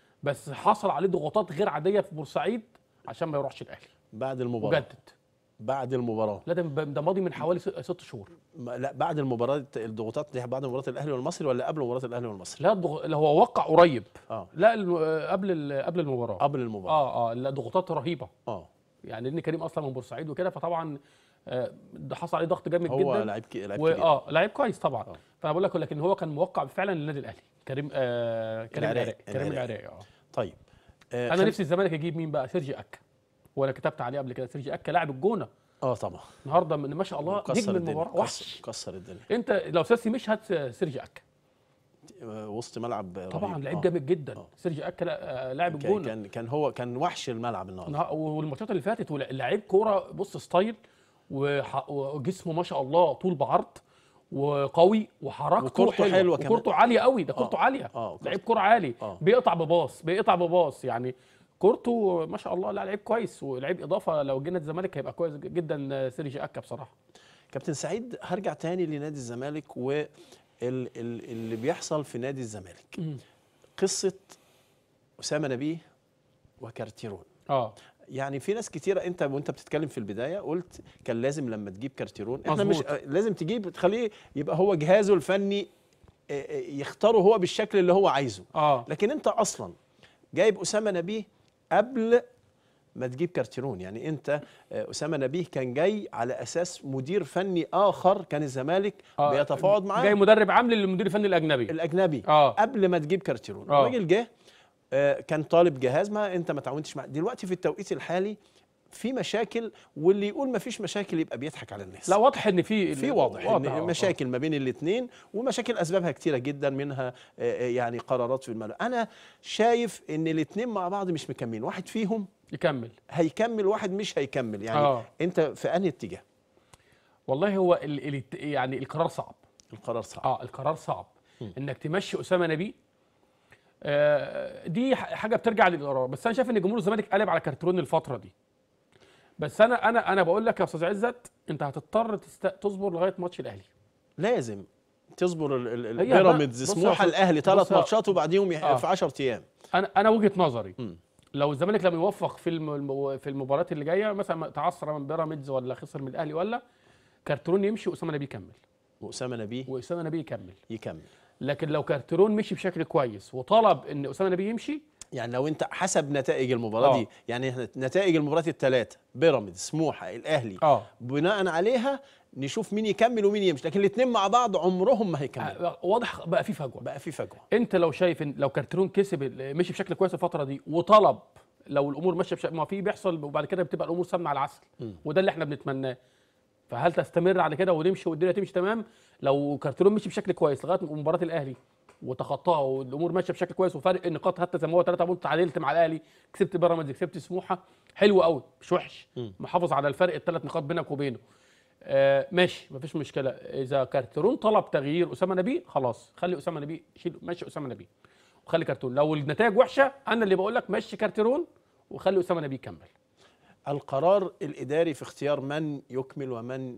Speaker 2: بس حصل عليه ضغوطات غير عاديه في بورسعيد عشان ما يروحش الاهلي
Speaker 1: بعد المباراه
Speaker 2: وجدد
Speaker 1: بعد المباراه
Speaker 2: لا ده ده ماضي من حوالي ست ست شهور
Speaker 1: ما- لا بعد المباراه الضغوطات دي بعد مباراه الاهلي والمصري ولا قبل مباراه الاهلي والمصري
Speaker 2: لا الضغ... اللي هو وقع قريب
Speaker 1: اه
Speaker 2: لا الم... قبل ال... قبل المباراه
Speaker 1: قبل المباراه
Speaker 2: اه اه لا ضغوطات رهيبه
Speaker 1: اه
Speaker 2: يعني لان كريم اصلا من بورسعيد وكده فطبعا آه، ده حصل عليه ضغط جامد
Speaker 1: هو
Speaker 2: جدا
Speaker 1: لعيب كي- لعيب كبير
Speaker 2: واه لعيب كويس طبعا
Speaker 1: آه.
Speaker 2: فانا بقول لك لكن هو كان موقع فعلا للنادي الاهلي كريم آه كريم
Speaker 1: العراقي.
Speaker 2: العراقي كريم
Speaker 1: العراقي.
Speaker 2: العراقي اه
Speaker 1: طيب آه
Speaker 2: انا
Speaker 1: خل-
Speaker 2: نفسي الزمالك يجيب مين بقى سيرجي اكا وانا كتبت عليه قبل كده سيرجي اكا لاعب الجونه
Speaker 1: اه طبعا
Speaker 2: النهارده من ما شاء الله
Speaker 1: كسر
Speaker 2: نجم
Speaker 1: الدنيا
Speaker 2: المباراه
Speaker 1: كسر,
Speaker 2: وحش
Speaker 1: كسر الدنيا
Speaker 2: انت لو ساسي مش هات سيرجي اكا
Speaker 1: آه، وسط ملعب رهيب.
Speaker 2: طبعا لعيب
Speaker 1: آه.
Speaker 2: جامد جدا
Speaker 1: آه.
Speaker 2: سيرجي اكا لا- آه، لاعب
Speaker 1: كان
Speaker 2: الجونه
Speaker 1: كان كان هو كان وحش الملعب النهارده
Speaker 2: النها- والماتشات اللي فاتت لعيب كوره بص ستايل وح- وجسمه ما شاء الله طول بعرض وقوي وحركته
Speaker 1: وكورته
Speaker 2: حلوه
Speaker 1: حلوة كمان.
Speaker 2: وكورته عاليه قوي ده كورته
Speaker 1: آه.
Speaker 2: عاليه
Speaker 1: آه، كورته-
Speaker 2: لعيب كوره عالي
Speaker 1: آه.
Speaker 2: بيقطع بباص بيقطع بباص يعني كورته ما شاء الله لا لعيب كويس ولعيب اضافه لو جينا الزمالك هيبقى كويس جدا سيرجي اكا بصراحه
Speaker 1: كابتن سعيد هرجع تاني لنادي الزمالك و ال- ال- اللي بيحصل في نادي الزمالك قصه اسامه نبيه وكارتيرون
Speaker 2: اه
Speaker 1: يعني في ناس كتيرة انت وانت بتتكلم في البدايه قلت كان لازم لما تجيب كارتيرون احنا مش
Speaker 2: مظبوط.
Speaker 1: آه، لازم تجيب تخليه يبقى هو جهازه الفني آه، آه، يختاره هو بالشكل اللي هو عايزه
Speaker 2: اه
Speaker 1: لكن انت اصلا جايب اسامه نبيه قبل ما تجيب كارتيرون يعني انت آه، اسامه نبيه كان جاي على اساس مدير فني اخر كان الزمالك
Speaker 2: آه،
Speaker 1: بيتفاوض معاه
Speaker 2: جاي مدرب عام للمدير الفني الاجنبي
Speaker 1: الاجنبي
Speaker 2: آه.
Speaker 1: قبل ما تجيب كارتيرون
Speaker 2: آه.
Speaker 1: الراجل جه آه، كان طالب جهاز ما انت ما تعاونتش معاه دلوقتي في التوقيت الحالي في مشاكل واللي يقول ما فيش مشاكل يبقى بيضحك على الناس
Speaker 2: لا واضح ان في
Speaker 1: في واضح, واضح
Speaker 2: آه،
Speaker 1: ان
Speaker 2: آه.
Speaker 1: مشاكل ما بين الاثنين ومشاكل اسبابها كتيره جدا منها آه، آه، يعني قرارات في المال انا شايف ان الاثنين مع بعض مش مكملين واحد فيهم
Speaker 2: يكمل
Speaker 1: هيكمل واحد مش هيكمل يعني
Speaker 2: آه.
Speaker 1: انت في انهي اتجاه
Speaker 2: والله هو ال ال يعني القرار صعب
Speaker 1: القرار صعب
Speaker 2: اه القرار صعب انك تمشي اسامه نبيه آه دي ح- حاجه بترجع للقرار بس انا شايف ان جمهور الزمالك قلب على كرتون الفتره دي بس انا انا انا بقول لك يا استاذ عزت انت هتضطر تست... تصبر لغايه ماتش الاهلي
Speaker 1: لازم تصبر ال- ال- ال-
Speaker 2: هي
Speaker 1: بيراميدز
Speaker 2: بص يا
Speaker 1: سموحه
Speaker 2: أستاذ-
Speaker 1: الاهلي
Speaker 2: بص
Speaker 1: ثلاث
Speaker 2: يا-
Speaker 1: ماتشات وبعديهم يح-
Speaker 2: آه.
Speaker 1: في 10 ايام
Speaker 2: انا انا وجهه نظري
Speaker 1: مم.
Speaker 2: لو الزمالك لم يوفق في الم... الم- في المباريات اللي جايه مثلا تعثر من بيراميدز ولا خسر من الاهلي ولا كارترون يمشي واسامه نبيه يكمل
Speaker 1: واسامه نبيه
Speaker 2: واسامه نبيه يكمل
Speaker 1: يكمل
Speaker 2: لكن لو كارترون مشي بشكل كويس وطلب ان اسامه نبيه يمشي
Speaker 1: يعني لو انت حسب نتائج المباراه
Speaker 2: آه.
Speaker 1: دي يعني احنا نتائج المباريات الثلاثه بيراميدز سموحه الاهلي
Speaker 2: اه
Speaker 1: بناء عليها نشوف مين يكمل ومين يمشي لكن الاثنين مع بعض عمرهم ما هيكملوا
Speaker 2: آه، واضح بقى في فجوه
Speaker 1: بقى في فجوه
Speaker 2: انت لو شايف ان لو كارترون كسب ال- مشي بشكل كويس الفتره دي وطلب لو الامور ماشيه بشكل ما في بيحصل وبعد كده بتبقى الامور سمنه على العسل وده اللي احنا بنتمناه فهل تستمر على كده ونمشي والدنيا تمشي تمام لو كارترون مشي بشكل كويس لغايه مباراه الاهلي وتخطاها والامور ماشيه بشكل كويس وفارق النقاط حتى زي ما هو 3 بونت تعادلت مع الاهلي كسبت بيراميدز كسبت سموحه حلو قوي مش وحش محافظ على الفرق الثلاث نقاط بينك وبينه آه ماشي مفيش مشكله اذا كارترون طلب تغيير اسامه نبيه خلاص خلي اسامه نبيه شيل ماشي اسامه نبيه وخلي كارترون لو النتائج وحشه انا اللي بقول لك مشي كارترون وخلي اسامه نبيه يكمل
Speaker 1: القرار الاداري في اختيار من يكمل ومن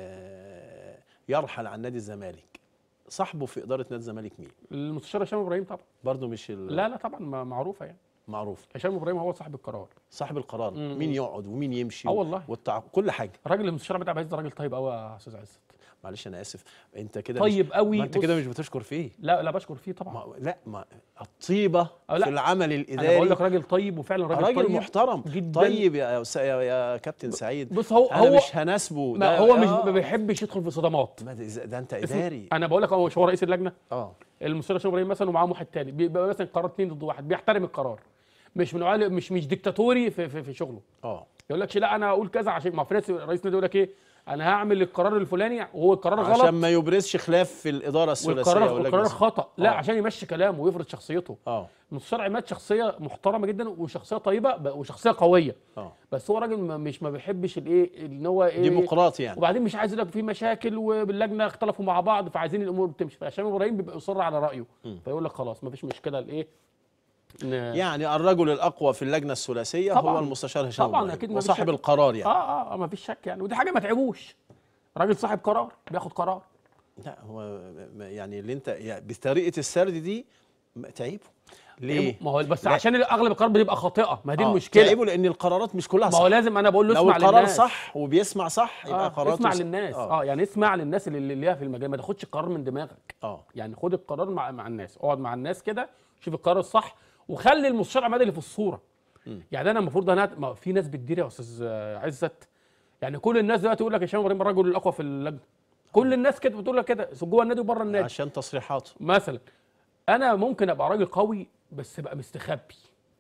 Speaker 1: آه، يرحل عن نادي الزمالك صاحبه في اداره نادي الزمالك مين
Speaker 2: المستشار هشام ابراهيم طبعا
Speaker 1: برضه مش ال-
Speaker 2: لا لا طبعا ما- معروفه يعني
Speaker 1: معروف
Speaker 2: هشام ابراهيم هو صاحب القرار
Speaker 1: صاحب القرار مين يقعد ومين يمشي
Speaker 2: آه والله.
Speaker 1: والتع... كل حاجه
Speaker 2: الراجل المستشار بتاع عايز ده راجل طيب قوي يا استاذ عزت
Speaker 1: معلش انا اسف انت كده
Speaker 2: طيب
Speaker 1: مش...
Speaker 2: قوي،
Speaker 1: ما انت
Speaker 2: بص.
Speaker 1: كده مش بتشكر فيه
Speaker 2: لا لا بشكر فيه طبعا
Speaker 1: ما... لا ما الطيبه
Speaker 2: أه لا.
Speaker 1: في العمل
Speaker 2: انا
Speaker 1: الاداري
Speaker 2: بقول لك راجل طيب وفعلا راجل,
Speaker 1: راجل
Speaker 2: طيب
Speaker 1: محترم
Speaker 2: جدا
Speaker 1: طيب يا, س- يا, يا كابتن سعيد
Speaker 2: بص هو
Speaker 1: انا
Speaker 2: هو
Speaker 1: مش هناسبه
Speaker 2: ما
Speaker 1: ده-
Speaker 2: هو مش
Speaker 1: آه.
Speaker 2: ما بيحبش يدخل في صدمات
Speaker 1: ما ده, ده انت
Speaker 2: اسمه-
Speaker 1: اداري
Speaker 2: انا بقول لك هو مش هو رئيس اللجنه
Speaker 1: اه
Speaker 2: المستشار هشام ابراهيم مثلا ومعاهم واحد تاني بيبقى مثلا قرار اتنين ضد واحد بيحترم القرار مش من نوع- مش مش ديكتاتوري في, في, في شغله
Speaker 1: اه
Speaker 2: يقول لكش لا انا اقول كذا عشان ما في ناس رئيس نادي يقول لك ايه انا هعمل القرار الفلاني وهو القرار
Speaker 1: عشان
Speaker 2: غلط
Speaker 1: ما يبرزش خلاف في الاداره الثلاثيه
Speaker 2: والقرار
Speaker 1: واللجنة
Speaker 2: والقرار
Speaker 1: الثلاثية.
Speaker 2: خطا لا
Speaker 1: آه.
Speaker 2: عشان يمشي كلامه ويفرض شخصيته
Speaker 1: اه
Speaker 2: المستشار عماد شخصيه محترمه جدا وشخصيه طيبه ب- وشخصيه قويه
Speaker 1: اه
Speaker 2: بس هو راجل ما- مش ما بيحبش الايه ان هو ايه
Speaker 1: ديمقراطي يعني
Speaker 2: وبعدين مش عايز يقول لك في مشاكل وباللجنه اختلفوا مع بعض فعايزين الامور تمشي فهشام ابراهيم بيبقى يصر على رايه فيقول لك خلاص ما فيش مشكله الايه ن-
Speaker 1: يعني الرجل الاقوى في اللجنه الثلاثيه
Speaker 2: طبعاً.
Speaker 1: هو المستشار هشام
Speaker 2: طبعاً،
Speaker 1: إبراهيم
Speaker 2: أكيد ما فيش
Speaker 1: وصاحب
Speaker 2: شك.
Speaker 1: القرار يعني
Speaker 2: اه اه ما فيش شك يعني ودي حاجه ما تعبوش راجل صاحب قرار بياخد قرار
Speaker 1: لا هو م- يعني اللي انت يعني بطريقه السرد دي م- تعيبه ليه؟
Speaker 2: ما هو بس
Speaker 1: لا.
Speaker 2: عشان اغلب القرار بتبقى خاطئه ما دي
Speaker 1: آه،
Speaker 2: المشكله
Speaker 1: تعيبه لان القرارات مش كلها
Speaker 2: ما
Speaker 1: صح
Speaker 2: هو لازم انا بقول له
Speaker 1: لو
Speaker 2: اسمع
Speaker 1: القرار
Speaker 2: للناس
Speaker 1: صح وبيسمع صح يبقى
Speaker 2: آه
Speaker 1: قراراته
Speaker 2: اسمع
Speaker 1: صح.
Speaker 2: للناس
Speaker 1: اه,
Speaker 2: اه يعني اسمع للناس اللي اللي ليها في المجال ما تاخدش القرار من دماغك
Speaker 1: آه.
Speaker 2: يعني خد القرار مع مع الناس اقعد مع الناس كده شوف القرار الصح وخلي المستشار عماد اللي في الصوره يعني انا المفروض انا ما في ناس بتدير يا استاذ آه، عزت يعني كل الناس دلوقتي يقول لك هشام ابراهيم الرجل الاقوى في اللجنه كل الناس كده بتقول لك كده جوه النادي وبره النادي
Speaker 1: عشان تصريحاته
Speaker 2: مثلا انا ممكن ابقى راجل قوي بس ابقى مستخبي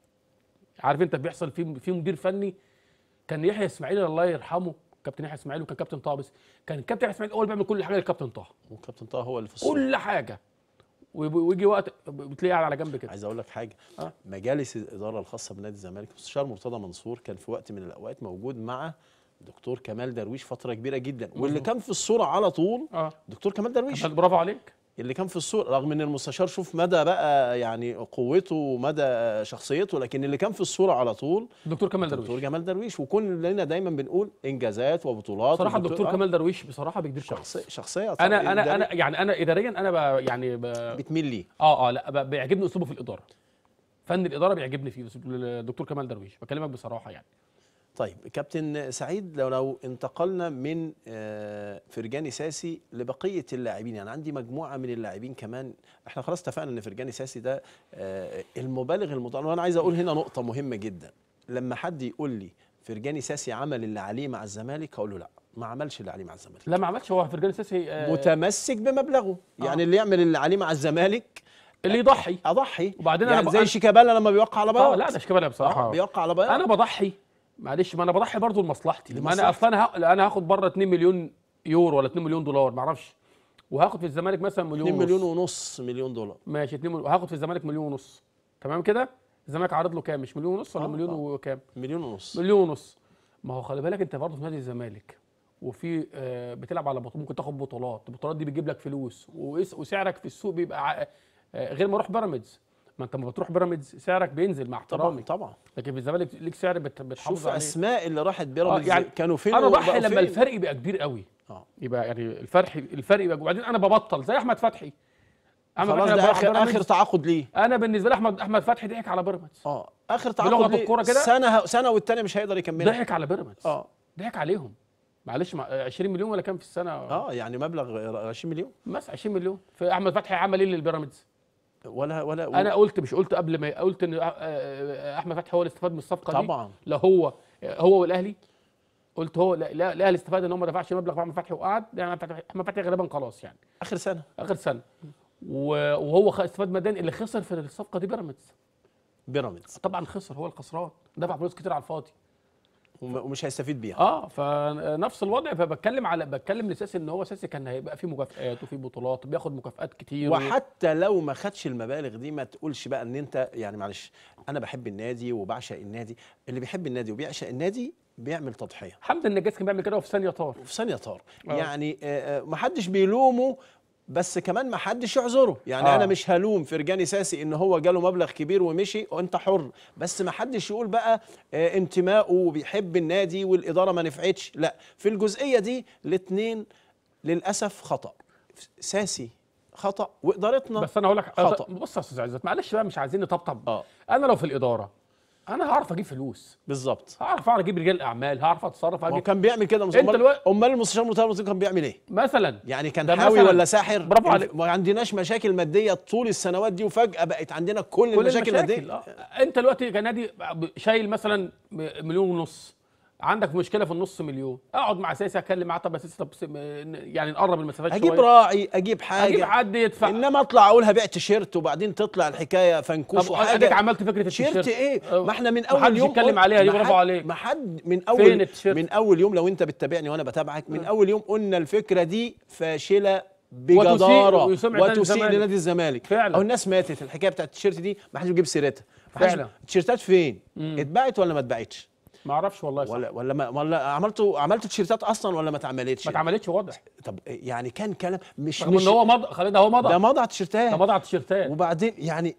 Speaker 2: عارف انت بيحصل في في مدير فني كان يحيى اسماعيل الله يرحمه كابتن يحيى اسماعيل وكان كابتن طه بس كان الكابتن يحيى اسماعيل هو اللي بيعمل كل حاجه للكابتن طه
Speaker 1: وكابتن طه هو اللي في الصوره
Speaker 2: كل حاجه ويب- ويجي وقت بتلاقيه قاعد على جنب كده
Speaker 1: عايز اقول لك حاجه
Speaker 2: آه.
Speaker 1: مجالس الاداره الخاصه بنادي الزمالك مستشار مرتضى منصور كان في وقت من الاوقات موجود مع دكتور كمال درويش فتره كبيره جدا واللي كان في الصوره على طول
Speaker 2: اه
Speaker 1: دكتور كمال درويش
Speaker 2: طب برافو عليك
Speaker 1: اللي كان في الصوره رغم ان المستشار شوف مدى بقى يعني قوته ومدى شخصيته لكن اللي كان في الصوره على طول
Speaker 2: الدكتور كمال
Speaker 1: دكتور
Speaker 2: درويش
Speaker 1: جمال درويش وكلنا دايما بنقول انجازات وبطولات
Speaker 2: صراحه
Speaker 1: والدكتور-
Speaker 2: الدكتور
Speaker 1: آه،
Speaker 2: كمال درويش بصراحه بيكدبش
Speaker 1: شخصيه
Speaker 2: خالص
Speaker 1: شخصيه طبعاً
Speaker 2: انا انا
Speaker 1: إدارية
Speaker 2: انا يعني انا اداريا انا ب يعني ب
Speaker 1: بتميل ليه
Speaker 2: اه اه لا ب- بيعجبني اسلوبه في الاداره فن الاداره بيعجبني فيه بس- الدكتور كمال درويش بكلمك بصراحه يعني
Speaker 1: طيب كابتن سعيد لو لو انتقلنا من آه، فرجاني ساسي لبقيه اللاعبين يعني عندي مجموعه من اللاعبين كمان احنا خلاص اتفقنا ان فرجاني ساسي ده آه، المبالغ المطالب وانا عايز اقول هنا نقطه مهمه جدا لما حد يقول لي فرجاني ساسي عمل اللي عليه مع الزمالك هقول له لا ما عملش اللي عليه مع الزمالك
Speaker 2: لا ما عملش هو فرجاني ساسي آه
Speaker 1: متمسك بمبلغه يعني اللي يعمل اللي عليه مع الزمالك
Speaker 2: اللي يضحي
Speaker 1: اضحي
Speaker 2: وبعدين
Speaker 1: يعني
Speaker 2: أنا ب-
Speaker 1: زي
Speaker 2: أنا-
Speaker 1: شيكابالا لما بيوقع على
Speaker 2: اه
Speaker 1: بياض
Speaker 2: لا ده شيكابالا بصراحه
Speaker 1: آه، بيوقع على بياض
Speaker 2: انا بضحي معلش ما انا بضحي برضه لمصلحتي ما انا
Speaker 1: لمصلحتك.
Speaker 2: اصلا انا ه- انا هاخد بره 2 مليون يورو ولا 2 مليون دولار ما اعرفش وهاخد في الزمالك مثلا مليون
Speaker 1: 2
Speaker 2: ونص.
Speaker 1: مليون ونص مليون دولار
Speaker 2: ماشي 2 مليون وهاخد في الزمالك مليون ونص تمام كده الزمالك عارض له كام مش مليون ونص ولا
Speaker 1: آه،
Speaker 2: مليون
Speaker 1: آه.
Speaker 2: وكام
Speaker 1: مليون ونص
Speaker 2: مليون ونص ما هو خلي بالك انت برضه في نادي الزمالك وفي آه بتلعب على بطولات ممكن تاخد بطولات البطولات دي بتجيب لك فلوس وإس- وسعرك في السوق بيبقى ع- آه غير ما اروح بيراميدز ما انت لما بتروح بيراميدز سعرك بينزل مع
Speaker 1: طبعا
Speaker 2: احترامي
Speaker 1: طبعا
Speaker 2: لكن في الزمالك ليك سعر بت- بتحافظ
Speaker 1: شوف
Speaker 2: عليه
Speaker 1: اسماء اللي راحت بيراميدز
Speaker 2: يعني
Speaker 1: كانوا فين
Speaker 2: انا
Speaker 1: وبقوا
Speaker 2: ضحي لما
Speaker 1: فين.
Speaker 2: الفرق يبقى كبير قوي
Speaker 1: اه
Speaker 2: يبقى يعني الفرق الفرق يبقى وبعدين انا ببطل زي احمد فتحي احمد
Speaker 1: خلاص
Speaker 2: فتحي لما
Speaker 1: ده
Speaker 2: راح
Speaker 1: اخر
Speaker 2: بيراميدز،
Speaker 1: اخر تعاقد ليه
Speaker 2: انا بالنسبه لي احمد احمد فتحي ضحك على بيراميدز
Speaker 1: اه اخر
Speaker 2: بلغة
Speaker 1: تعاقد ليه
Speaker 2: الكورة كده؟
Speaker 1: سنه سنه والتانيه مش هيقدر يكملها
Speaker 2: ضحك على بيراميدز
Speaker 1: اه
Speaker 2: ضحك عليهم معلش مع 20 مليون ولا كام في السنه
Speaker 1: اه يعني مبلغ 20 مليون
Speaker 2: بس 20 مليون فاحمد فتحي عمل ايه للبيراميدز
Speaker 1: ولا ولا
Speaker 2: انا قلت مش قلت قبل ما قلت ان أ- أ- احمد فتحي هو اللي استفاد من الصفقه دي
Speaker 1: طبعا
Speaker 2: لا هو هو والاهلي قلت هو لا لا الاهلي استفاد ان هو ما دفعش مبلغ في احمد فتحي وقعد يعني أحمد فتحي- احمد فتحي غالبا خلاص يعني
Speaker 1: اخر سنه
Speaker 2: اخر سنه و- وهو خ- استفاد ماديا اللي خسر في الصفقه دي بيراميدز
Speaker 1: بيراميدز
Speaker 2: طبعا خسر هو الخسران دفع فلوس كتير على الفاضي
Speaker 1: وم- ومش هيستفيد بيها
Speaker 2: اه فنفس الوضع فبتكلم على بتكلم لساسي ان هو ساسي كان هيبقى فيه مكافآت وفي بطولات بياخد مكافآت كتير و-
Speaker 1: وحتى لو ما خدش المبالغ دي ما تقولش بقى ان انت يعني معلش انا بحب النادي وبعشق النادي اللي بيحب النادي وبيعشق النادي بيعمل تضحيه
Speaker 2: حمد النجاز كان بيعمل كده وفي ثانيه طار
Speaker 1: وفي ثانيه طار
Speaker 2: آه.
Speaker 1: يعني آه، آه، ما حدش بيلومه بس كمان ما حدش يعذره يعني
Speaker 2: آه.
Speaker 1: انا مش هلوم فرجاني ساسي ان هو جاله مبلغ كبير ومشي وانت حر بس ما حدش يقول بقى آه، انتمائه وبيحب النادي والاداره ما نفعتش لا في الجزئيه دي الاثنين للاسف خطا ساسي خطا وادارتنا
Speaker 2: بس انا هقول لك
Speaker 1: خطأ.
Speaker 2: بص يا استاذ عزت معلش بقى مش عايزين نطبطب
Speaker 1: اه
Speaker 2: انا لو في الاداره انا هعرف اجيب فلوس
Speaker 1: بالظبط
Speaker 2: هعرف اعرف اجيب رجال اعمال هعرف اتصرف
Speaker 1: ما هو
Speaker 2: اجيب
Speaker 1: كان بيعمل كده
Speaker 2: انت
Speaker 1: امال
Speaker 2: الوقت-
Speaker 1: امال المستشار المرتضى المنصور كان بيعمل ايه
Speaker 2: مثلا
Speaker 1: يعني كان
Speaker 2: ده
Speaker 1: حاوي
Speaker 2: مثلاً.
Speaker 1: ولا ساحر
Speaker 2: برافو
Speaker 1: الف-
Speaker 2: عليك.
Speaker 1: ما عندناش مشاكل ماديه طول السنوات دي وفجاه بقت عندنا كل,
Speaker 2: كل
Speaker 1: المشاكل الماديه
Speaker 2: المشاكل آه. انت دلوقتي كنادي شايل مثلا مليون ونص عندك مشكله في النص مليون اقعد مع سياسي اتكلم معاه طب يا سياسي طب س- يعني نقرب المسافات
Speaker 1: اجيب
Speaker 2: شويه
Speaker 1: راعي اجيب حاجه
Speaker 2: اجيب حد يدفع
Speaker 1: انما اطلع اقول هبيع تيشيرت وبعدين تطلع الحكايه فنكوش
Speaker 2: طب اديك
Speaker 1: وحاجه
Speaker 2: عملت فكره
Speaker 1: تيشيرت
Speaker 2: التيشيرت
Speaker 1: ايه
Speaker 2: آه،
Speaker 1: ما احنا من
Speaker 2: ما
Speaker 1: اول
Speaker 2: حدش
Speaker 1: يوم
Speaker 2: يتكلم
Speaker 1: قلنا-
Speaker 2: عليها دي،
Speaker 1: ما
Speaker 2: برافو
Speaker 1: حد-
Speaker 2: عليك.
Speaker 1: ما حد من
Speaker 2: فين
Speaker 1: اول
Speaker 2: التيشيرت؟
Speaker 1: من اول يوم لو انت بتتابعني وانا بتابعك من اول يوم قلنا الفكره دي فاشله
Speaker 2: وتسيء-
Speaker 1: بجداره
Speaker 2: ويسمع نادي
Speaker 1: وتسيء
Speaker 2: الزمالك.
Speaker 1: لنادي الزمالك
Speaker 2: فعلا.
Speaker 1: او الناس ماتت الحكايه بتاعت التيشيرت دي ما حدش بيجيب سيرتها ما حدش-
Speaker 2: فعلا.
Speaker 1: التيشيرتات فين اتباعت ولا ما اتباعتش
Speaker 2: ما اعرفش والله صح.
Speaker 1: ولا ولا ما ولا عملتوا عملتوا تيشيرتات اصلا ولا ما اتعملتش
Speaker 2: ما اتعملتش واضح
Speaker 1: طب يعني كان كلام مش
Speaker 2: رغم
Speaker 1: مش
Speaker 2: ان هو مضى خلي ده هو
Speaker 1: ده
Speaker 2: مضى
Speaker 1: مضى على التيشيرتات
Speaker 2: ده مضى على التيشيرتات
Speaker 1: وبعدين يعني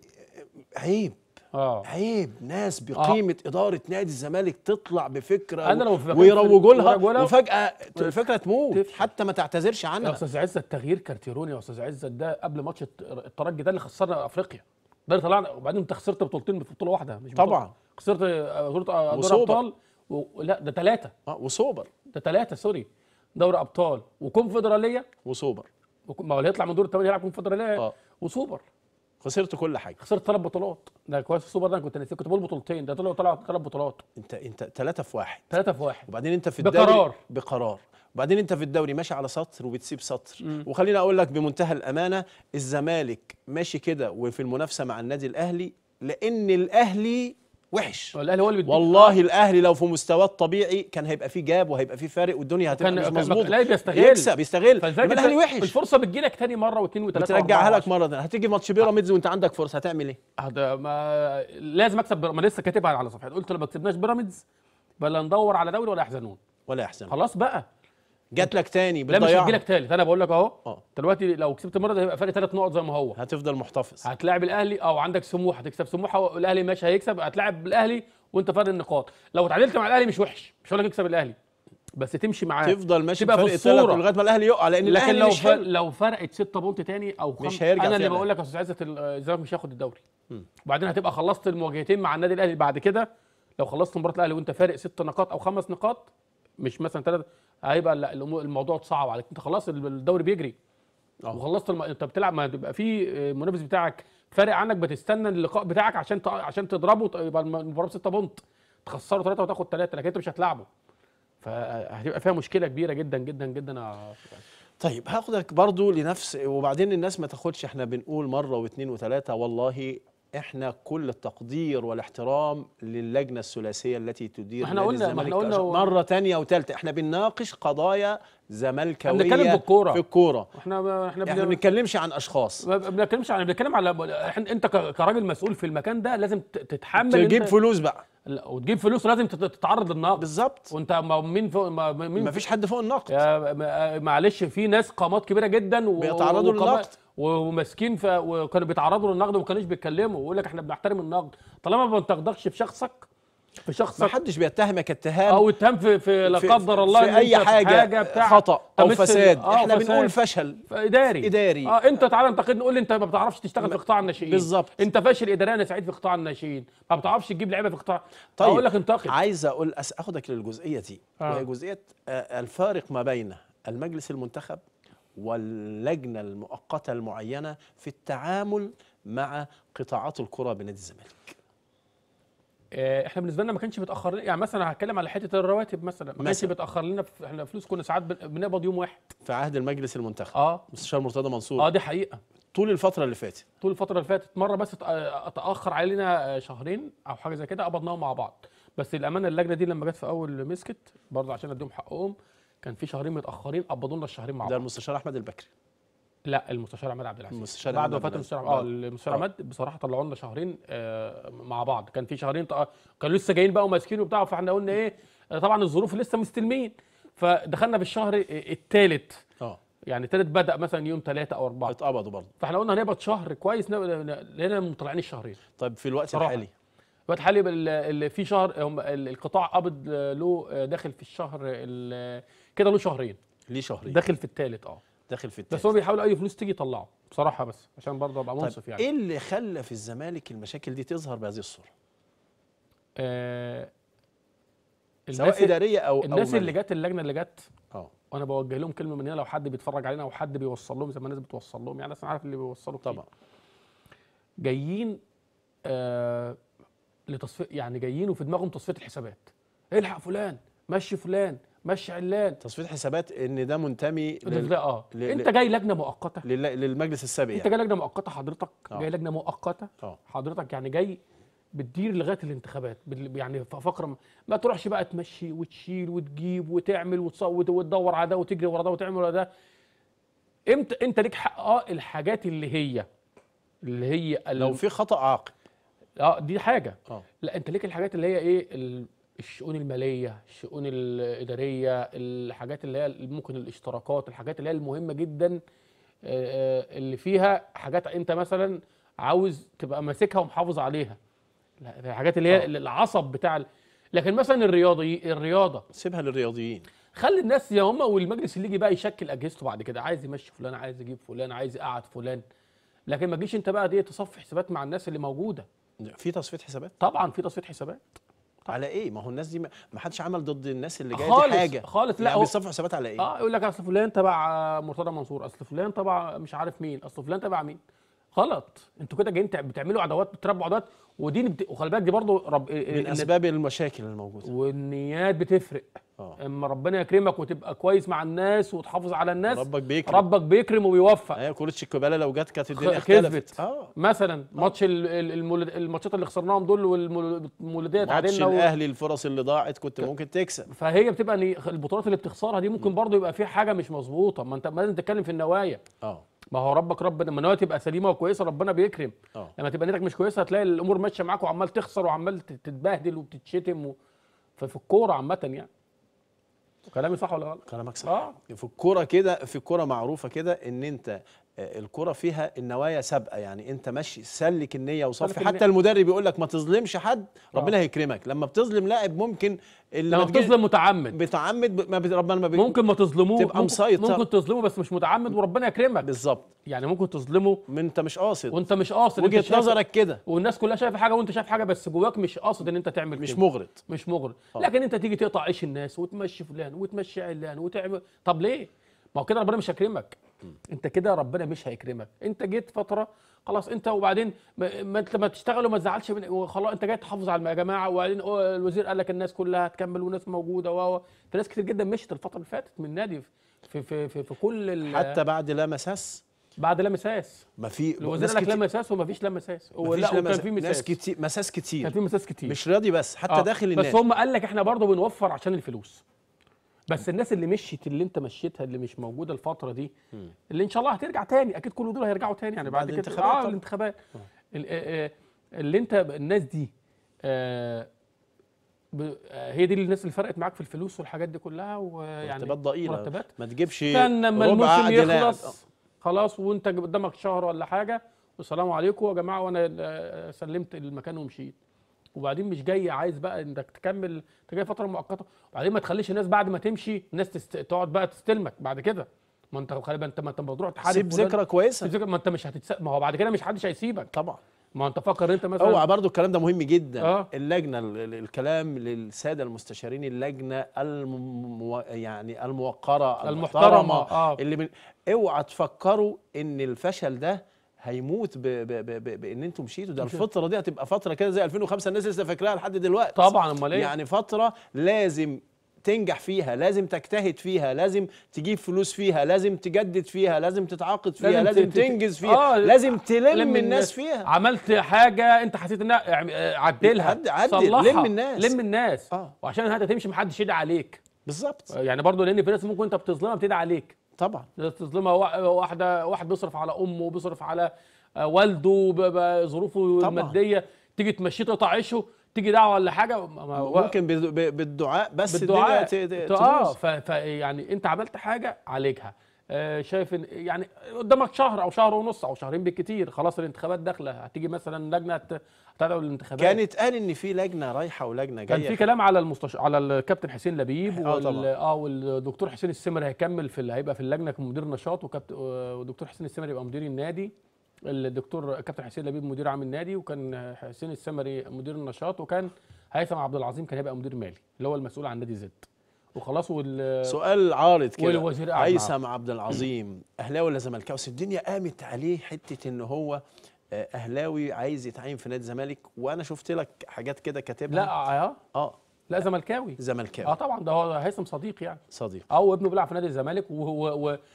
Speaker 1: عيب
Speaker 2: اه
Speaker 1: عيب ناس بقيمه اداره نادي الزمالك تطلع بفكره
Speaker 2: أنا لو في مكان
Speaker 1: ويروجوا
Speaker 2: في-
Speaker 1: لها
Speaker 2: ويروجوا لها-
Speaker 1: وفجاه الفكره تموت
Speaker 2: تفشل.
Speaker 1: حتى ما تعتذرش
Speaker 2: يا
Speaker 1: عنها
Speaker 2: استاذ عزت تغيير كارتيروني يا استاذ عزت ده قبل ماتش الت- الترجي ده اللي خسرنا افريقيا ده اللي طلعنا وبعدين انت خسرت بطولتين في بطوله واحده مش بطولة.
Speaker 1: طبعا
Speaker 2: خسرت آه، بطوله آه، دوري
Speaker 1: وسوبر.
Speaker 2: ابطال و... لا ده ثلاثه
Speaker 1: اه وسوبر
Speaker 2: ده ثلاثه سوري دوري ابطال وكونفدراليه
Speaker 1: وسوبر
Speaker 2: وك- ما هو اللي هيطلع من دور الثمانيه يلعب كونفدراليه
Speaker 1: اه
Speaker 2: وسوبر
Speaker 1: خسرت كل حاجه
Speaker 2: خسرت ثلاث بطولات ده كويس السوبر ده أنا كنت نسيت كنت بقول بطولتين ده طلعوا طلعوا ثلاث بطولات
Speaker 1: انت انت ثلاثه في واحد
Speaker 2: ثلاثه في واحد
Speaker 1: وبعدين انت في
Speaker 2: بقرار.
Speaker 1: الدوري بقرار وبعدين انت في الدوري ماشي على سطر وبتسيب سطر وخليني اقول لك بمنتهى الامانه الزمالك ماشي كده وفي المنافسه مع النادي الاهلي لان الاهلي وحش
Speaker 2: الاهلي هو اللي بيديك
Speaker 1: والله الاهلي لو في مستواه الطبيعي كان هيبقى فيه جاب وهيبقى فيه فارق والدنيا هتبقى
Speaker 2: كان-
Speaker 1: مش
Speaker 2: كان-
Speaker 1: مظبوطه
Speaker 2: الاهلي بيستغل.
Speaker 1: يكسب يستغل
Speaker 2: فلذلك
Speaker 1: انما الاهلي
Speaker 2: انت
Speaker 1: وحش
Speaker 2: الفرصه بتجيلك تاني مره واثنين وثلاثه
Speaker 1: بترجعها
Speaker 2: وأربعة
Speaker 1: لك مره ثانيه هتيجي ماتش بيراميدز وانت عندك فرصه هتعمل ايه
Speaker 2: هذا ما لازم اكسب بيراميدز ما لسه كاتبها على صفحتي قلت لو ما كسبناش بيراميدز بلا ندور على دوري ولا يحزنون
Speaker 1: ولا يحسن
Speaker 2: خلاص بقى
Speaker 1: جات لك تاني
Speaker 2: لا مش
Speaker 1: بتضيعها
Speaker 2: هتجي لك ثالث انا بقول لك اهو
Speaker 1: اه
Speaker 2: دلوقتي لو كسبت المره دي هيبقى فرق ثلاث نقط زي ما هو
Speaker 1: هتفضل محتفظ
Speaker 2: هتلاعب الاهلي او عندك سموحه هتكسب سموحه والاهلي ماشي هيكسب هتلاعب الاهلي وانت فرق النقاط لو اتعادلت مع الاهلي مش وحش مش هقول لك اكسب الاهلي بس تمشي معاه
Speaker 1: تفضل ماشي
Speaker 2: تبقى في
Speaker 1: بفرق ثلاث
Speaker 2: الصورة.
Speaker 1: لغايه ما الاهلي يقع لان
Speaker 2: لكن
Speaker 1: الاهلي
Speaker 2: لو
Speaker 1: مش
Speaker 2: فر...
Speaker 1: حلو
Speaker 2: لو فرقت 6 بونت تاني او خم...
Speaker 1: مش هيرجع
Speaker 2: انا اللي
Speaker 1: فيها
Speaker 2: بقول لك يا استاذ عزت ال- الزمالك مش هياخد الدوري وبعدين هتبقى خلصت المواجهتين مع النادي الاهلي بعد كده لو خلصت مباراه الاهلي وانت فارق ست نقاط او خمس نقاط مش مثلا ثلاثه هيبقى لا الأمور- الموضوع صعب عليك انت خلاص الدوري بيجري
Speaker 1: اه
Speaker 2: وخلصت الم... انت بتلعب ما تبقى في المنافس بتاعك فارق عنك بتستنى اللقاء بتاعك عشان ت... عشان تضربه ت- يبقى الم- المباراه بستة بونت تخسره ثلاثه وتاخد ثلاثه لكن انت مش هتلعبه فهتبقى فيها مشكله كبيره جدا جدا جدا يا أستاذ عزت.
Speaker 1: طيب هاخدك برضو لنفس وبعدين الناس ما تاخدش احنا بنقول مره واثنين وثلاثه والله احنا كل التقدير والاحترام للجنه الثلاثيه التي تدير
Speaker 2: ما احنا
Speaker 1: نادي
Speaker 2: قلنا- ما
Speaker 1: الزمالك
Speaker 2: احنا قلنا
Speaker 1: كأش-
Speaker 2: و-
Speaker 1: مره تانية وثالثه احنا بنناقش قضايا زملكاويه
Speaker 2: بنتكلم بالكورة.
Speaker 1: في الكوره
Speaker 2: احنا احنا
Speaker 1: احنا ما
Speaker 2: بن-
Speaker 1: بنتكلمش عن اشخاص
Speaker 2: ما بنتكلمش عن بنتكلم على إحنا- انت ك- كراجل مسؤول في المكان ده لازم ت- تتحمل
Speaker 1: تجيب
Speaker 2: انت-
Speaker 1: فلوس بقى
Speaker 2: لا، وتجيب فلوس ولازم تت- تتعرض للنقد
Speaker 1: بالظبط
Speaker 2: وانت ما- مين فوق ما- مين
Speaker 1: ما فيش حد فوق النقد
Speaker 2: يا ما- معلش في ناس قامات كبيره جدا و-
Speaker 1: بيتعرضوا
Speaker 2: وقامات-
Speaker 1: للنقد.
Speaker 2: وماسكين ف... وكانوا بيتعرضوا للنقد وما كانوش بيتكلموا ويقول لك احنا بنحترم النقد طالما ما بتنتقدكش في شخصك في
Speaker 1: ما
Speaker 2: شخصك
Speaker 1: حدش بيتهمك اتهام
Speaker 2: او اتهام في, في لا
Speaker 1: في-
Speaker 2: قدر الله
Speaker 1: في
Speaker 2: إن
Speaker 1: اي
Speaker 2: أنت
Speaker 1: حاجه,
Speaker 2: بتاع
Speaker 1: خطا او
Speaker 2: تمس ال-
Speaker 1: فساد
Speaker 2: آه،
Speaker 1: احنا
Speaker 2: فساد.
Speaker 1: بنقول فشل
Speaker 2: اداري
Speaker 1: إداري.
Speaker 2: اه انت تعالى انتقدني قول لي انت ما بتعرفش تشتغل في قطاع الناشئين
Speaker 1: بالظبط.
Speaker 2: انت فاشل اداريا يا سعيد في قطاع الناشئين ما بتعرفش تجيب لعيبه في قطاع
Speaker 1: طيب
Speaker 2: اقول لك انتقد
Speaker 1: عايز اقول أس- اخدك للجزئيه دي
Speaker 2: آه.
Speaker 1: وهي جزئيه آه، الفارق ما بين المجلس المنتخب واللجنه المؤقته المعينه في التعامل مع قطاعات الكره بنادي الزمالك
Speaker 2: آه، احنا بالنسبه لنا ما كانش بيتاخر يعني مثلا هتكلم على حته الرواتب مثلا ما كانش
Speaker 1: مثلاً.
Speaker 2: بيتاخر لنا في احنا فلوس كنا ساعات بن- بنقبض يوم واحد
Speaker 1: في عهد المجلس المنتخب
Speaker 2: اه
Speaker 1: مستشار مرتضى منصور
Speaker 2: اه دي حقيقه
Speaker 1: طول الفتره اللي فاتت
Speaker 2: طول الفتره اللي فاتت مره بس ات- آه، اتاخر علينا آه، شهرين او حاجه زي كده قبضناهم مع بعض بس الامانه اللجنه دي لما جت في اول مسكت برضه عشان اديهم حقهم كان في شهرين متاخرين قبضوا لنا الشهرين مع
Speaker 1: ده
Speaker 2: بعض
Speaker 1: المستشار احمد البكري
Speaker 2: لا المستشار عماد عبد العزيز
Speaker 1: المستشار
Speaker 2: بعد
Speaker 1: عماد
Speaker 2: وفاه
Speaker 1: عبد
Speaker 2: المستشار
Speaker 1: العزيز.
Speaker 2: اه المستشار
Speaker 1: آه.
Speaker 2: عماد بصراحه طلعوا لنا شهرين آه، مع بعض كان في شهرين طا- كانوا لسه جايين بقى وماسكين وبتاع فاحنا قلنا ايه آه، طبعا الظروف لسه مستلمين فدخلنا في الشهر الثالث
Speaker 1: اه
Speaker 2: يعني الثالث بدا مثلا يوم ثلاثة او أربعة
Speaker 1: اتقبضوا برضه
Speaker 2: فاحنا قلنا هنقبض شهر كويس ن- ن- لقينا مطلعين الشهرين
Speaker 1: طيب في الوقت
Speaker 2: صراحة.
Speaker 1: الحالي
Speaker 2: الوقت الحالي بال- اللي في شهر هم ال- القطاع قبض له داخل في الشهر ال- كده له شهرين
Speaker 1: ليه شهرين
Speaker 2: داخل في الثالث اه
Speaker 1: داخل في
Speaker 2: بس
Speaker 1: التالت
Speaker 2: هو بيحاول اي فلوس تيجي يطلعه بصراحه بس عشان برضه ابقى
Speaker 1: طيب
Speaker 2: منصف يعني
Speaker 1: ايه اللي خلى في الزمالك المشاكل دي تظهر بهذه الصوره
Speaker 2: آه
Speaker 1: سواء
Speaker 2: الناس
Speaker 1: اداريه او او
Speaker 2: الناس اللي
Speaker 1: مالية.
Speaker 2: جت اللجنه اللي جت
Speaker 1: اه
Speaker 2: وانا بوجه لهم كلمه من هنا لو حد بيتفرج علينا او حد بيوصل لهم زي ما الناس بتوصل لهم يعني انا عارف اللي بيوصلوا كتير.
Speaker 1: طبعا
Speaker 2: جايين آه لتصفيه يعني جايين وفي دماغهم تصفيه الحسابات الحق فلان مشي فلان مشي علان
Speaker 1: تصفيه حسابات ان ده منتمي لل...
Speaker 2: لا اه
Speaker 1: ل-
Speaker 2: انت
Speaker 1: ل-
Speaker 2: جاي لجنه مؤقته
Speaker 1: لل... للمجلس السابق
Speaker 2: انت
Speaker 1: يعني.
Speaker 2: جاي لجنه مؤقته حضرتك
Speaker 1: آه.
Speaker 2: جاي لجنه مؤقته
Speaker 1: اه
Speaker 2: حضرتك يعني جاي بتدير لغايه الانتخابات بال- يعني ف- فقره م- ما تروحش بقى تمشي وتشيل وتجيب وتعمل وتصوت وتدور على ده وتجري ورا ده وتعمل ورا ده امتى انت ليك حق اه الحاجات اللي هي اللي هي ال-
Speaker 1: لو في خطا عاقب
Speaker 2: اه دي حاجه
Speaker 1: اه
Speaker 2: لا انت ليك الحاجات اللي هي ايه ال- الشؤون الماليه الشؤون الاداريه الحاجات اللي هي ممكن الاشتراكات الحاجات اللي هي المهمه جدا آه، آه، اللي فيها حاجات انت مثلا عاوز تبقى ماسكها ومحافظ عليها لا الحاجات اللي هي
Speaker 1: آه.
Speaker 2: العصب بتاع ال- لكن مثلا الرياضي الرياضه
Speaker 1: سيبها للرياضيين
Speaker 2: خلي الناس يا هم والمجلس اللي يجي بقى يشكل اجهزته بعد كده عايز يمشي فلان عايز يجيب فلان عايز يقعد فلان لكن ما تجيش انت بقى دي تصفي حسابات مع الناس اللي موجوده
Speaker 1: في تصفيه حسابات
Speaker 2: طبعا في تصفيه حسابات
Speaker 1: على ايه ما هو الناس دي ما ما حدش عمل ضد الناس اللي جايه
Speaker 2: خالص
Speaker 1: دي حاجه
Speaker 2: خالص لا
Speaker 1: يعني
Speaker 2: هو
Speaker 1: بيصفوا حسابات على ايه
Speaker 2: اه يقول لك اصل فلان تبع آه، مرتضى منصور اصل فلان تبع مش عارف مين اصل فلان تبع مين غلط انتوا كده جايين تع- بتعملوا عداوات بتربوا عداوات ودي بت... وخلي بالك دي برضه رب...
Speaker 1: من
Speaker 2: ال-
Speaker 1: اسباب المشاكل الموجوده
Speaker 2: والنيات بتفرق
Speaker 1: اه
Speaker 2: اما ربنا يكرمك وتبقى كويس مع الناس وتحافظ على الناس
Speaker 1: ربك بيكرم
Speaker 2: ربك بيكرم وبيوفق
Speaker 1: ايوه كوره شيكوبالا لو جت كانت الدنيا
Speaker 2: خ-
Speaker 1: اختلفت
Speaker 2: كسبت.
Speaker 1: اه
Speaker 2: مثلا ماتش ال- ال- المولد... الماتشات اللي خسرناهم دول والمولوديه
Speaker 1: ماتش
Speaker 2: تعادلنا و...
Speaker 1: الاهلي الفرص اللي ضاعت كنت ممكن تكسب
Speaker 2: فهي بتبقى ني... البطولات اللي بتخسرها دي ممكن برضه يبقى في حاجه مش مظبوطه ما انت ما لازم تتكلم في النوايا
Speaker 1: اه
Speaker 2: ما هو ربك ربنا لما النوايا تبقى سليمه وكويسه ربنا بيكرم
Speaker 1: اه
Speaker 2: لما تبقى نيتك مش كويسه هتلاقي الامور ماشيه معاك وعمال تخسر وعمال تت- تتبهدل وبتتشتم و... ففي الكوره عامه يعني كلامي صح ولا غلط
Speaker 1: كلامك صح
Speaker 2: آه.
Speaker 1: في الكوره كده في الكوره معروفه كده ان انت آه، الكرة فيها النوايا سابقة يعني انت ماشي سلك النية وصفي
Speaker 2: سلك
Speaker 1: حتى
Speaker 2: النية.
Speaker 1: المدرب يقول لك ما تظلمش حد ربنا هيكرمك لما بتظلم لاعب ممكن اللي
Speaker 2: لما
Speaker 1: ما تجيش-
Speaker 2: بتظلم متعمد
Speaker 1: بتعمد ب- ما بت- ربنا ما بي...
Speaker 2: ممكن ما تظلموه
Speaker 1: تبقى
Speaker 2: ممكن,
Speaker 1: مسيطر.
Speaker 2: ممكن تظلمه بس مش متعمد وربنا يكرمك
Speaker 1: بالظبط
Speaker 2: يعني ممكن تظلمه
Speaker 1: ما انت مش قاصد
Speaker 2: وانت مش قاصد انت
Speaker 1: وجهة
Speaker 2: شايف-
Speaker 1: نظرك كده
Speaker 2: والناس كلها شايفه حاجه وانت شايف حاجه بس جواك مش قاصد ان انت تعمل
Speaker 1: مش
Speaker 2: كده.
Speaker 1: مغرض
Speaker 2: مش مغري لكن انت تيجي تقطع عيش الناس وتمشي فلان وتمشي علان وتعمل طب ليه ما هو كده ربنا مش هيكرمك انت كده ربنا مش هيكرمك انت جيت فتره خلاص انت وبعدين ما, ما انت ما تشتغل وما تزعلش من وخلاص انت جاي تحافظ على يا جماعه وبعدين اه الوزير قال لك الناس كلها هتكمل وناس موجوده و و- في ناس كتير جدا مشت الفتره اللي فاتت من النادي في في في, في كل ال-
Speaker 1: حتى بعد لا مساس
Speaker 2: بعد لا مساس
Speaker 1: ما في
Speaker 2: الوزير
Speaker 1: ناس
Speaker 2: قال لك لا
Speaker 1: كتير-
Speaker 2: مساس وما فيش لا مساس
Speaker 1: ما
Speaker 2: هو
Speaker 1: فيش
Speaker 2: لا
Speaker 1: لا
Speaker 2: وكان
Speaker 1: مساس
Speaker 2: في
Speaker 1: ناس
Speaker 2: مساس
Speaker 1: كتير مساس
Speaker 2: كان
Speaker 1: كتير
Speaker 2: في مساس كتير
Speaker 1: مش راضي بس حتى
Speaker 2: آه،
Speaker 1: داخل
Speaker 2: بس
Speaker 1: النادي
Speaker 2: هم قال لك احنا برضه بنوفر عشان الفلوس بس الناس اللي مشيت اللي انت مشيتها اللي مش موجوده الفتره دي اللي ان شاء الله هترجع تاني اكيد كل دول هيرجعوا تاني يعني
Speaker 1: بعد
Speaker 2: بعد كده
Speaker 1: الانتخابات
Speaker 2: اه
Speaker 1: طبعا.
Speaker 2: الانتخابات ال- آه، آه، اللي انت الناس دي آه، ب- آه، هي دي الناس اللي فرقت معاك في الفلوس والحاجات دي كلها ويعني
Speaker 1: مرتبات ضئيلة
Speaker 2: مرتبات
Speaker 1: ما تجيبش
Speaker 2: كان لما
Speaker 1: ربع
Speaker 2: الموسم
Speaker 1: عقد لاعب.
Speaker 2: يخلص خلاص وانت قدامك شهر ولا حاجه والسلام عليكم يا جماعه وانا آه، سلمت المكان ومشيت وبعدين مش جاي عايز بقى انك تكمل انت جاي فتره مؤقته وبعدين ما تخليش الناس بعد ما تمشي الناس تست... تقعد بقى تستلمك بعد كده ما انت خلي بالك انت ما انت بتروح تحارب
Speaker 1: سيب
Speaker 2: فلان،
Speaker 1: ذكرى كويسة
Speaker 2: سيب ذكرى ما انت مش هتتس... ما هو بعد كده مش حدش هيسيبك
Speaker 1: طبعا
Speaker 2: ما انت فكر انت مثلا
Speaker 1: اوعى برضو الكلام ده مهم جدا
Speaker 2: آه.
Speaker 1: اللجنه ال- ال- الكلام للساده المستشارين اللجنه المو يعني الموقره
Speaker 2: المحترمة، آه.
Speaker 1: اللي من اوعى تفكروا ان الفشل ده هيموت ب... ب... ب... ب... بان انتم مشيتوا ده الفتره دي هتبقى فتره كده زي 2005 الناس لسه فاكراها لحد دلوقتي
Speaker 2: طبعا امال ايه
Speaker 1: يعني فتره لازم تنجح فيها لازم تجتهد فيها لازم تجيب فلوس فيها لازم تجدد فيها لازم تتعاقد فيها
Speaker 2: لازم
Speaker 1: لازم,
Speaker 2: ت- ت-
Speaker 1: تنجز فيها
Speaker 2: آه،
Speaker 1: لازم تلم
Speaker 2: لم
Speaker 1: الناس فيها
Speaker 2: عملت حاجه انت حسيت انها يعني، آه، عدلها
Speaker 1: عد- عدل،
Speaker 2: صلحها
Speaker 1: لم الناس.
Speaker 2: لم الناس
Speaker 1: آه.
Speaker 2: وعشان انت تمشي محدش يدعي عليك
Speaker 1: بالظبط
Speaker 2: يعني برضه لان في ناس ممكن انت بتظلمها بتدعي عليك
Speaker 1: طبعا
Speaker 2: ناس تظلمها وا- واحده واحد بيصرف على امه وبيصرف على آه، والده ب- بظروفه
Speaker 1: طبعاً.
Speaker 2: الماديه تيجي تمشيه تقطع عيشه تيجي دعوه ولا حاجه ما- ما-
Speaker 1: ممكن بال- ب- بالدعاء بس
Speaker 2: بالدعاء
Speaker 1: الدنيا ت- ت-
Speaker 2: اه
Speaker 1: تبوظ.
Speaker 2: ف- ف يعني انت عملت حاجه عالجها آه شايف ان يعني قدامك شهر او شهر ونص او شهرين بالكتير خلاص الانتخابات داخله هتيجي مثلا لجنه هت- هتدعو الانتخابات
Speaker 1: كانت قال ان في لجنه رايحه ولجنه
Speaker 2: كان
Speaker 1: جايه
Speaker 2: في كلام على المستش... على الكابتن حسين لبيب
Speaker 1: آه
Speaker 2: وال...
Speaker 1: طبعاً.
Speaker 2: اه والدكتور حسين السمري هيكمل في اللي هيبقى في اللجنه كمدير نشاط وكابتن والدكتور حسين السمري يبقى مدير النادي الدكتور كابتن حسين لبيب مدير عام النادي وكان حسين السمري مدير النشاط وكان هيثم عبد العظيم كان هيبقى مدير مالي اللي هو المسؤول عن نادي زد وخلاص وال
Speaker 1: سؤال عارض كده
Speaker 2: والوزير قاعد
Speaker 1: هيثم عبد العظيم اهلاوي ولا زملكاوي بس الدنيا قامت عليه حته ان هو آه، اهلاوي عايز يتعين في نادي الزمالك وانا شفت لك حاجات كده كاتبها
Speaker 2: لا اه
Speaker 1: اه
Speaker 2: لا زملكاوي
Speaker 1: زملكاوي
Speaker 2: اه طبعا ده هو هيثم صديق يعني
Speaker 1: صديق
Speaker 2: او ابنه بيلعب في نادي الزمالك وهو و...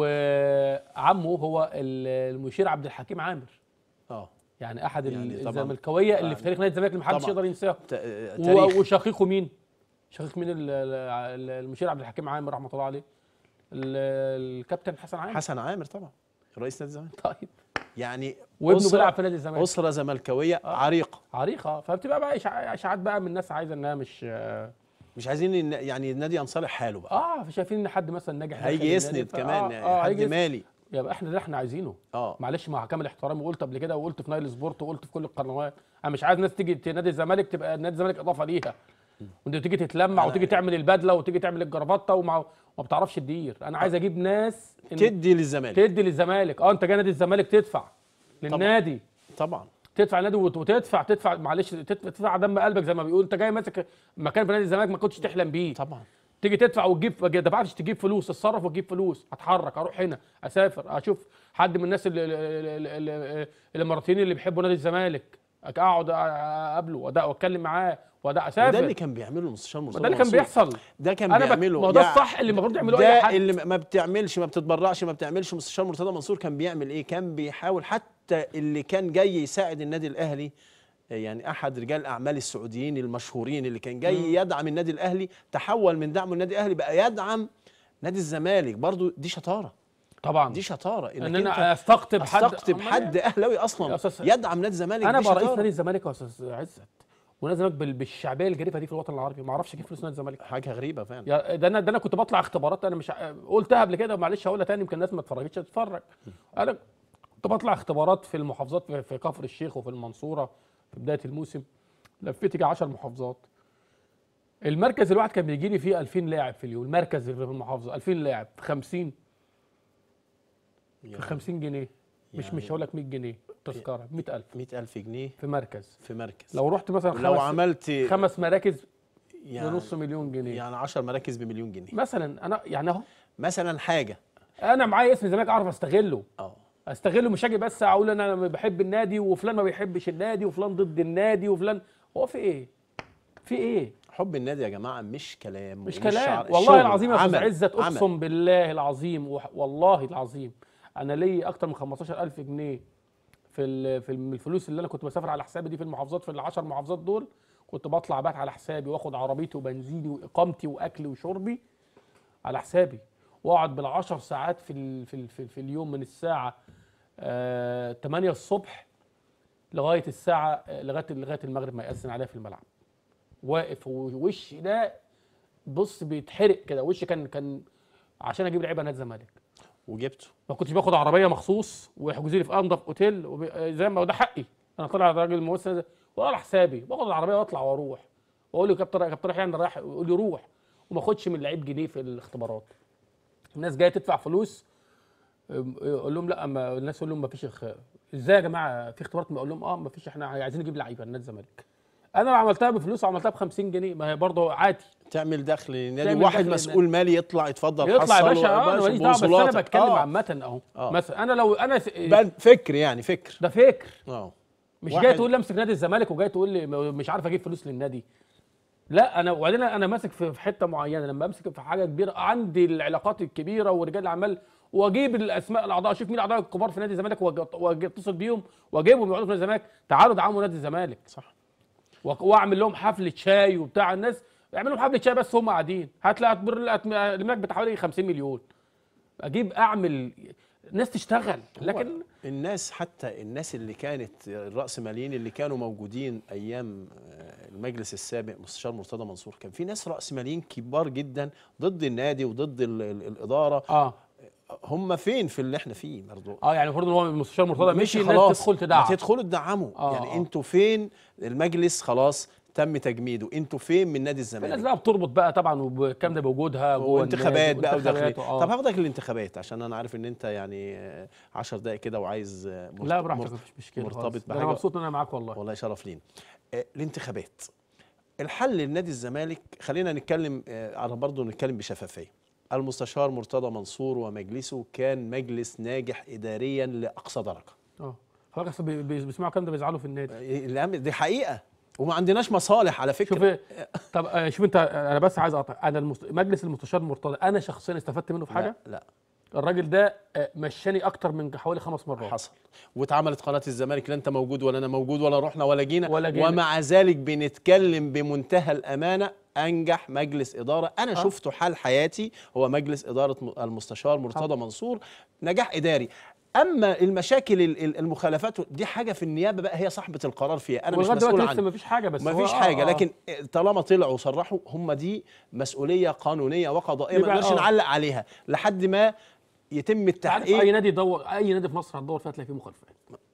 Speaker 2: وعمه هو ال- المشير عبد الحكيم عامر
Speaker 1: اه
Speaker 2: يعني احد
Speaker 1: يعني
Speaker 2: يعني
Speaker 1: طبعاً.
Speaker 2: الزملكاويه اللي في تاريخ نادي الزمالك اللي محدش
Speaker 1: طبعاً.
Speaker 2: يقدر ينساه
Speaker 1: ت- آه،
Speaker 2: و-
Speaker 1: تاريخ
Speaker 2: وشقيقه مين؟ شقيق مين ال- ال- المشير عبد الحكيم عامر رحمه الله عليه ال- الكابتن حسن عامر
Speaker 1: حسن عامر طبعا رئيس نادي الزمالك
Speaker 2: طيب
Speaker 1: يعني
Speaker 2: وابنه
Speaker 1: أسرة-
Speaker 2: بيلعب في نادي الزمالك
Speaker 1: اسره زملكاويه عريقه
Speaker 2: عريقه فبتبقى بقى إشاع- اشاعات بقى من الناس عايزه انها مش
Speaker 1: مش عايزين إن يعني النادي ينصلح حاله بقى
Speaker 2: اه شايفين ان حد مثلا ناجح داخل
Speaker 1: هيجي
Speaker 2: النادي،
Speaker 1: يسند
Speaker 2: ف-
Speaker 1: كمان
Speaker 2: آه آه
Speaker 1: حد
Speaker 2: هيجي يسند.
Speaker 1: مالي
Speaker 2: يبقى احنا ده احنا عايزينه
Speaker 1: اه
Speaker 2: معلش مع كامل احترامي وقلت قبل كده وقلت في نايل سبورت وقلت في كل القنوات انا مش عايز ناس تيجي ت- نادي الزمالك تبقى نادي الزمالك اضافه ليها وانت تيجي تتلمع
Speaker 1: أنا-
Speaker 2: وتيجي تعمل البدله وتيجي تعمل الجرافطه وما ما بتعرفش تدير انا عايز اجيب ناس إن-
Speaker 1: تدي للزمالك
Speaker 2: تدي للزمالك اه انت جاي نادي الزمالك تدفع للنادي
Speaker 1: طبعا
Speaker 2: تدفع النادي وت- وتدفع تدفع معلش تدفع, تدفع دم قلبك زي ما بيقول انت جاي ماسك مكان في نادي الزمالك ما كنتش تحلم بيه
Speaker 1: طبعا
Speaker 2: تيجي تدفع وتجيب ما دفعتش تجيب فلوس اتصرف وتجيب فلوس اتحرك اروح هنا اسافر اشوف حد من الناس اللي- اللي- اللي- اللي- الاماراتيين اللي بيحبوا نادي الزمالك اقعد اقابله وأدا- واتكلم معاه وده
Speaker 1: وده
Speaker 2: اسافر
Speaker 1: اللي كان بيعمله المستشار
Speaker 2: ما
Speaker 1: مرتضى
Speaker 2: ده اللي كان
Speaker 1: منصور.
Speaker 2: بيحصل
Speaker 1: ده كان
Speaker 2: انا بك...
Speaker 1: بيعمله
Speaker 2: ما هو ده
Speaker 1: يعني
Speaker 2: الصح اللي المفروض يعملوه
Speaker 1: ده
Speaker 2: اي حد
Speaker 1: اللي ما بتعملش ما بتتبرعش ما بتعملش مستشار مرتضى منصور كان بيعمل ايه كان بيحاول حتى اللي كان جاي يساعد النادي الاهلي يعني احد رجال الاعمال السعوديين المشهورين اللي كان جاي يدعم النادي الاهلي تحول من دعمه النادي الاهلي بقى يدعم نادي الزمالك برضو دي شطاره
Speaker 2: طبعا
Speaker 1: دي شطاره
Speaker 2: ان
Speaker 1: انك
Speaker 2: انا
Speaker 1: انت
Speaker 2: استقطب حد
Speaker 1: استقطب
Speaker 2: أمال
Speaker 1: حد اهلاوي
Speaker 2: يا
Speaker 1: اصلا
Speaker 2: أستاذ-
Speaker 1: يدعم نادي الزمالك
Speaker 2: انا
Speaker 1: دي
Speaker 2: بقى رئيس
Speaker 1: شطارة.
Speaker 2: نادي الزمالك يا استاذ عزت ونادي الزمالك بال- بالشعبيه الجريفه دي في الوطن العربي ما اعرفش كيف فلوس نادي الزمالك
Speaker 1: حاجه غريبه فعلا
Speaker 2: يا ده انا ده انا كنت بطلع اختبارات انا مش ع- قلتها قبل كده معلش هقولها تاني يمكن الناس ما اتفرجتش تتفرج انا كنت بطلع اختبارات في المحافظات في- في كفر الشيخ وفي المنصوره في بدايه الموسم لفيت يجي 10 محافظات المركز الواحد كان بيجي لي فيه 2000 لاعب في اليوم المركز اللي في المحافظه 2000 لاعب في 50 في 50 جنيه مش
Speaker 1: يعني-
Speaker 2: مش هقول لك 100 جنيه تذكره 100000
Speaker 1: 100000 جنيه
Speaker 2: في مركز
Speaker 1: في مركز
Speaker 2: لو رحت مثلا
Speaker 1: لو
Speaker 2: خمس
Speaker 1: عملت
Speaker 2: خمس مراكز
Speaker 1: يعني
Speaker 2: بنص مليون جنيه
Speaker 1: يعني 10 مراكز بمليون جنيه
Speaker 2: مثلا انا يعني اهو
Speaker 1: مثلا حاجه
Speaker 2: انا معايا اسم الزمالك اعرف استغله
Speaker 1: اه
Speaker 2: استغله مش اجي بس اقول انا بحب النادي وفلان ما بيحبش النادي وفلان ضد النادي وفلان هو في ايه في ايه
Speaker 1: حب النادي يا جماعه مش كلام
Speaker 2: مش
Speaker 1: ومش
Speaker 2: كلام
Speaker 1: شعر-
Speaker 2: والله
Speaker 1: شغل،
Speaker 2: العظيم يا استاذ
Speaker 1: عمل،
Speaker 2: عزت
Speaker 1: عمل.
Speaker 2: اقسم بالله العظيم وح- والله العظيم انا لي اكتر من 15000 جنيه في ال- في الم- الفلوس اللي انا كنت بسافر على حسابي دي في المحافظات في العشر محافظات دول كنت بطلع بات على حسابي واخد عربيتي وبنزيني واقامتي واكلي وشربي على حسابي واقعد بالعشر ساعات في ال في ال في, ال في اليوم من الساعه آه 8 الصبح لغايه الساعه آه، لغايه لغايه المغرب ما يأذن عليها في الملعب واقف ووشي ده بص بيتحرق كده وشي كان كان عشان اجيب لعيبه نادي الزمالك
Speaker 1: وجبته
Speaker 2: ما كنتش باخد عربيه مخصوص ويحجزوا لي في انضف اوتيل وب... زي ما ده حقي انا طالع راجل ممثل ولا حسابي باخد العربيه واطلع واروح واقول له كابتن كابتن رايح يعني رايح يقول لي روح وما اخدش من اللعيب جنيه في الاختبارات الناس جايه تدفع فلوس أم- اقول لهم لا ما الناس يقول لهم ما فيش اخ... ازاي يا جماعه في اختبارات اقول لهم اه ما فيش احنا عايزين نجيب لعيبه النادي الزمالك انا لو عملتها بفلوس عملتها ب 50 جنيه ما هي برضه عادي
Speaker 1: تعمل دخل للنادي
Speaker 2: تعمل
Speaker 1: واحد
Speaker 2: دخل
Speaker 1: مسؤول مالي يطلع يتفضل
Speaker 2: يطلع يا
Speaker 1: حصل
Speaker 2: باشا اه انا ماليش دعوه بس انا
Speaker 1: بوصولاتك.
Speaker 2: بتكلم
Speaker 1: آه.
Speaker 2: عامه اهو
Speaker 1: آه.
Speaker 2: مثلا انا لو انا س...
Speaker 1: بقى فكر يعني فكر
Speaker 2: ده فكر
Speaker 1: اه
Speaker 2: مش
Speaker 1: واحد-
Speaker 2: جاي تقول لي امسك نادي الزمالك وجاي تقول لي م- مش عارف اجيب فلوس للنادي لا انا وبعدين انا ماسك في في حته معينه لما امسك في حاجه كبيره عندي العلاقات الكبيره ورجال الاعمال واجيب الاسماء الاعضاء اشوف مين الاعضاء الكبار في نادي الزمالك وأج- واجي اتصل بيهم واجيبهم يقعدوا في نادي الزمالك تعالوا دعموا نادي الزمالك
Speaker 1: صح
Speaker 2: وأ- واعمل لهم حفله شاي وبتاع الناس يعملوا لهم حفله شاي بس هم قاعدين هتلاقي هتبر الاملاك بتاع حوالي 50 مليون اجيب اعمل ناس تشتغل لكن
Speaker 1: الناس حتى الناس اللي كانت الرأسماليين اللي كانوا موجودين ايام آه، المجلس السابق مستشار مرتضى منصور كان في ناس رأسماليين كبار جدا ضد النادي وضد ال ال الإدارة
Speaker 2: اه
Speaker 1: هم فين في اللي احنا فيه برضو
Speaker 2: اه يعني المفروض ان هو المستشار مرتضى
Speaker 1: مش
Speaker 2: مشي الناس
Speaker 1: خلاص
Speaker 2: تدخل تدعم
Speaker 1: ما تدخلوا تدعموا
Speaker 2: آه،
Speaker 1: يعني
Speaker 2: آه.
Speaker 1: انتوا فين المجلس خلاص تم تجميده انتوا فين من نادي
Speaker 2: في ناس
Speaker 1: الزمالك
Speaker 2: بقى بتربط بقى طبعا والكلام ده بوجودها جوه النادي
Speaker 1: وانتخابات بقى
Speaker 2: وانتخابات،
Speaker 1: وداخلين
Speaker 2: آه.
Speaker 1: طب هاخدك الانتخابات عشان انا عارف ان انت يعني آه، 10 دقائق كده وعايز آه، مرت-
Speaker 2: لا براحتك
Speaker 1: مرت-
Speaker 2: مفيش مشكله
Speaker 1: مرتبط
Speaker 2: خالص. ده
Speaker 1: بحاجة-
Speaker 2: انا مبسوط ان انا معاك والله
Speaker 1: والله شرف لينا آه، الانتخابات الحل لنادي الزمالك خلينا نتكلم آه، على برضه نتكلم بشفافيه المستشار مرتضى منصور ومجلسه كان مجلس ناجح اداريا لاقصى درجه
Speaker 2: اه فبس بي- بي- بيسمعوا الكلام ده بيزعلوا في النادي
Speaker 1: آه، الأمر- دي حقيقه وما عندناش مصالح على فكره
Speaker 2: شوف إيه، طب آه، شوف انت انا بس عايز اقطع انا المست... مجلس المستشار مرتضى انا شخصيا استفدت منه في حاجه
Speaker 1: لا, لا
Speaker 2: الراجل ده آه، مشاني اكتر من حوالي خمس مرات
Speaker 1: حصل واتعملت قناه الزمالك لا انت موجود ولا انا موجود ولا رحنا ولا جينا
Speaker 2: ولا جينا.
Speaker 1: ومع ذلك بنتكلم بمنتهى الامانه انجح مجلس اداره انا
Speaker 2: آه.
Speaker 1: شفته حال حياتي هو مجلس اداره م- المستشار مرتضى منصور نجاح اداري اما المشاكل ال- ال- المخالفات دي حاجه في النيابه بقى هي صاحبه القرار فيها انا مش
Speaker 2: ولغايه
Speaker 1: مسؤول
Speaker 2: دلوقتي لسه
Speaker 1: عنها
Speaker 2: مفيش حاجه بس
Speaker 1: ما
Speaker 2: هو
Speaker 1: فيش
Speaker 2: آه،
Speaker 1: حاجه
Speaker 2: آه.
Speaker 1: لكن طالما طلعوا وصرحوا هم دي مسؤوليه قانونيه وقضائيه ما
Speaker 2: يبقى
Speaker 1: نقدرش
Speaker 2: آه.
Speaker 1: نعلق عليها لحد ما يتم
Speaker 2: انت عارف اي
Speaker 1: التحقيق
Speaker 2: نادي يدور اي نادي في مصر هتدور فيها تلاقي فيه مخالفات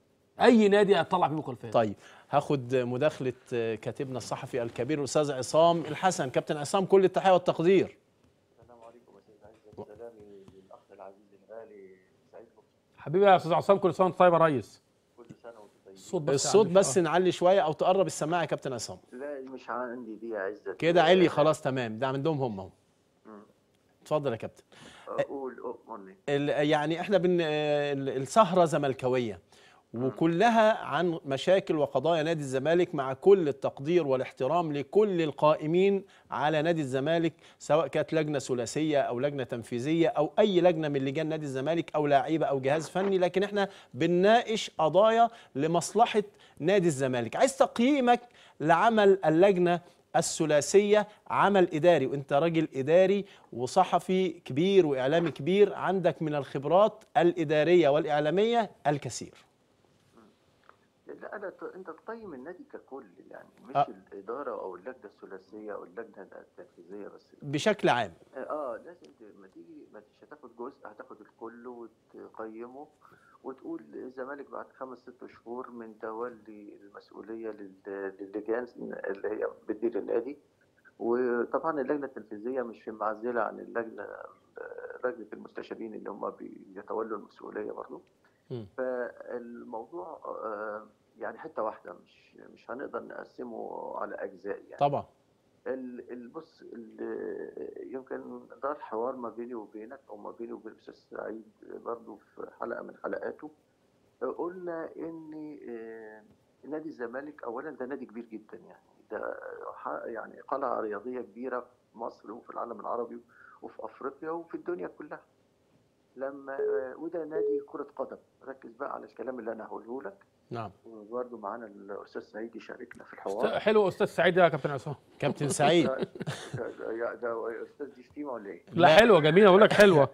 Speaker 2: اي نادي هتطلع فيه مخالفات
Speaker 1: طيب هاخد مداخلة كاتبنا الصحفي الكبير الأستاذ عصام الحسن كابتن عصام كل التحية والتقدير
Speaker 3: السلام عليكم يا سيد عزت سلامي للاخ العزيز الغالي سعيد لطفي
Speaker 2: حبيبي يا استاذ عصام كل سنه وانت طيب يا ريس
Speaker 3: كل سنه وانت طيب
Speaker 2: الصوت بس
Speaker 1: الصوت
Speaker 2: معلش.
Speaker 1: بس نعلي شوية أو تقرب السماعة يا كابتن عصام
Speaker 3: لا مش عندي دي يا عزت
Speaker 1: كده علي خلاص تمام ده عندهم هم اهو
Speaker 3: مم.
Speaker 1: اتفضل يا كابتن
Speaker 3: اقول اؤمرني
Speaker 1: ال- يعني احنا بن ال- السهرة زملكاوية وكلها عن مشاكل وقضايا نادي الزمالك مع كل التقدير والاحترام لكل القائمين على نادي الزمالك سواء كانت لجنة ثلاثية أو لجنة تنفيذية أو أي لجنة من لجان نادي الزمالك أو لاعيبة أو جهاز فني لكن احنا بنناقش قضايا لمصلحة نادي الزمالك عايز تقييمك لعمل اللجنة الثلاثية عمل إداري وأنت راجل إداري وصحفي كبير وإعلامي كبير عندك من الخبرات الإدارية والإعلامية الكثير
Speaker 3: لا انا ت- انت تقيم النادي ككل يعني مش
Speaker 1: آه.
Speaker 3: الاداره او اللجنه الثلاثيه او اللجنه التنفيذيه بس
Speaker 1: بشكل عام
Speaker 3: اه لازم ت- ما تيجي ما مش هتاخد جزء هتاخد الكل وتقيمه وتقول الزمالك بعد خمس ست شهور من تولي المسؤوليه لل- للجان اللي هي بتدير النادي وطبعا اللجنه التنفيذيه مش في معزله عن اللجنه لجنه المستشارين اللي هم بيتولوا المسؤوليه برضه
Speaker 1: مم.
Speaker 3: فالموضوع آه، يعني حته واحده مش مش هنقدر نقسمه على اجزاء يعني
Speaker 1: طبعا
Speaker 3: ال- ال- بص ال- يمكن دار حوار ما بيني وبينك او ما بيني وبين الاستاذ سعيد برضه في حلقه من حلقاته قلنا ان آه، نادي الزمالك اولا ده نادي كبير جدا يعني ده ح- يعني قلعه رياضيه كبيره في مصر وفي العالم العربي وفي افريقيا وفي الدنيا كلها لما آه، وده نادي كره قدم ركز بقى على الكلام اللي انا هقوله لك
Speaker 1: نعم
Speaker 3: وبرضه معانا الاستاذ سعيد يشاركنا في الحوار
Speaker 2: است- حلو استاذ سعيد يا كابتن عصام
Speaker 1: كابتن سعيد
Speaker 3: ده- ده ده استاذ دي شتيمه ولا ايه؟
Speaker 2: لا حلوه جميله اقول لك حلوه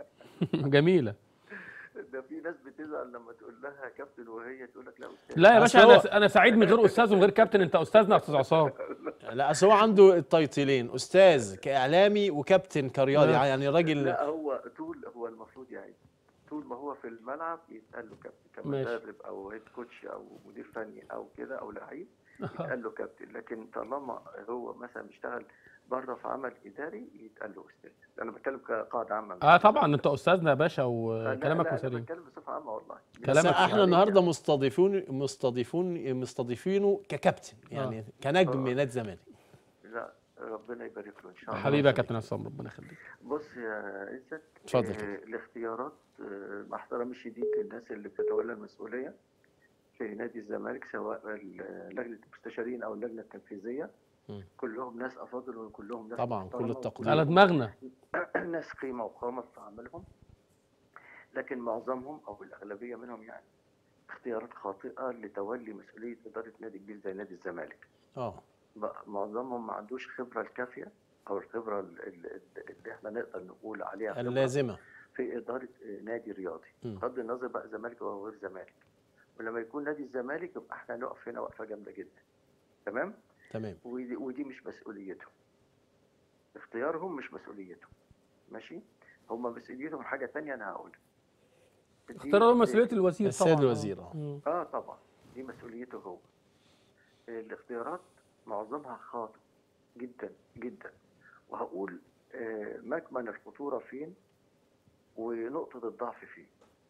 Speaker 2: جميله
Speaker 3: ده في ناس بتزعل لما تقول لها كابتن وهي تقول لك لا استاذ
Speaker 2: لا يا
Speaker 1: أصل
Speaker 2: باشا
Speaker 1: هو-
Speaker 2: انا انا سعيد من غير استاذ ومن غير كابتن انت استاذنا يا استاذ عصام
Speaker 1: لا اصل هو عنده التايتلين استاذ كاعلامي وكابتن كرياضي
Speaker 2: لا.
Speaker 1: يعني راجل
Speaker 3: لا هو طول هو المفروض يعني طول ما هو في الملعب يتقال له كابتن
Speaker 2: ماشي.
Speaker 3: كمدرب او هيد كوتش او مدير فني او كده او لعيب يتقال له كابتن لكن طالما هو مثلا بيشتغل بره في عمل اداري يتقال له استاذ انا بتكلم كقاعده عامه
Speaker 2: اه طبعا انت استاذنا يا باشا
Speaker 3: لا،
Speaker 2: وكلامك
Speaker 3: لا، انا
Speaker 2: سليم
Speaker 3: بتكلم بصفه عامه والله
Speaker 1: بس
Speaker 2: كلامك
Speaker 1: احنا
Speaker 3: يعني
Speaker 1: النهارده مستضيفون مستضيفون مستضيفينه ككابتن يعني كنجم
Speaker 3: آه.
Speaker 1: نادي الزمالك
Speaker 3: لا ربنا يبارك له ان شاء الله
Speaker 2: حبيبي يا كابتن عصام ربنا يخليك
Speaker 3: بص يا عزت
Speaker 1: اتفضل.
Speaker 3: آه، الاختيارات آه، مع احترامي الشديد للناس اللي بتتولى المسؤوليه في نادي الزمالك سواء ال- لجنه المستشارين او اللجنه التنفيذيه
Speaker 1: مم.
Speaker 3: كلهم ناس افاضل وكلهم ناس
Speaker 1: طبعاً،
Speaker 3: محترمة
Speaker 1: كل التقدير.
Speaker 2: على دماغنا
Speaker 3: وكلهم ناس قيمه وقامه في عملهم لكن معظمهم او الاغلبيه منهم يعني اختيارات خاطئه لتولي مسؤوليه اداره نادي كبير زي نادي الزمالك
Speaker 1: اه
Speaker 3: بقى معظمهم ما عندوش خبره الكافيه او الخبره ال- ال- اللي احنا نقدر نقول عليها خبرة
Speaker 1: اللازمه
Speaker 3: في اداره آه، نادي رياضي
Speaker 1: مم.
Speaker 3: بغض النظر بقى زمالك او غير زمالك ولما يكون نادي الزمالك يبقى احنا نقف هنا وقفه جامده جدا تمام
Speaker 1: تمام
Speaker 3: ودي, ودي مش مسؤوليتهم اختيارهم مش مسؤوليتهم ماشي هم مسؤوليتهم حاجه تانية انا هقولها دي-
Speaker 2: اختار
Speaker 3: دي-
Speaker 2: مسؤوليه الوزير طبعا
Speaker 1: السيد الوزير اه
Speaker 2: مم.
Speaker 3: اه طبعا دي مسؤوليته هو الاختيارات معظمها خاطئ جدا جدا وهقول آه، مكمن الخطورة فين ونقطة الضعف فين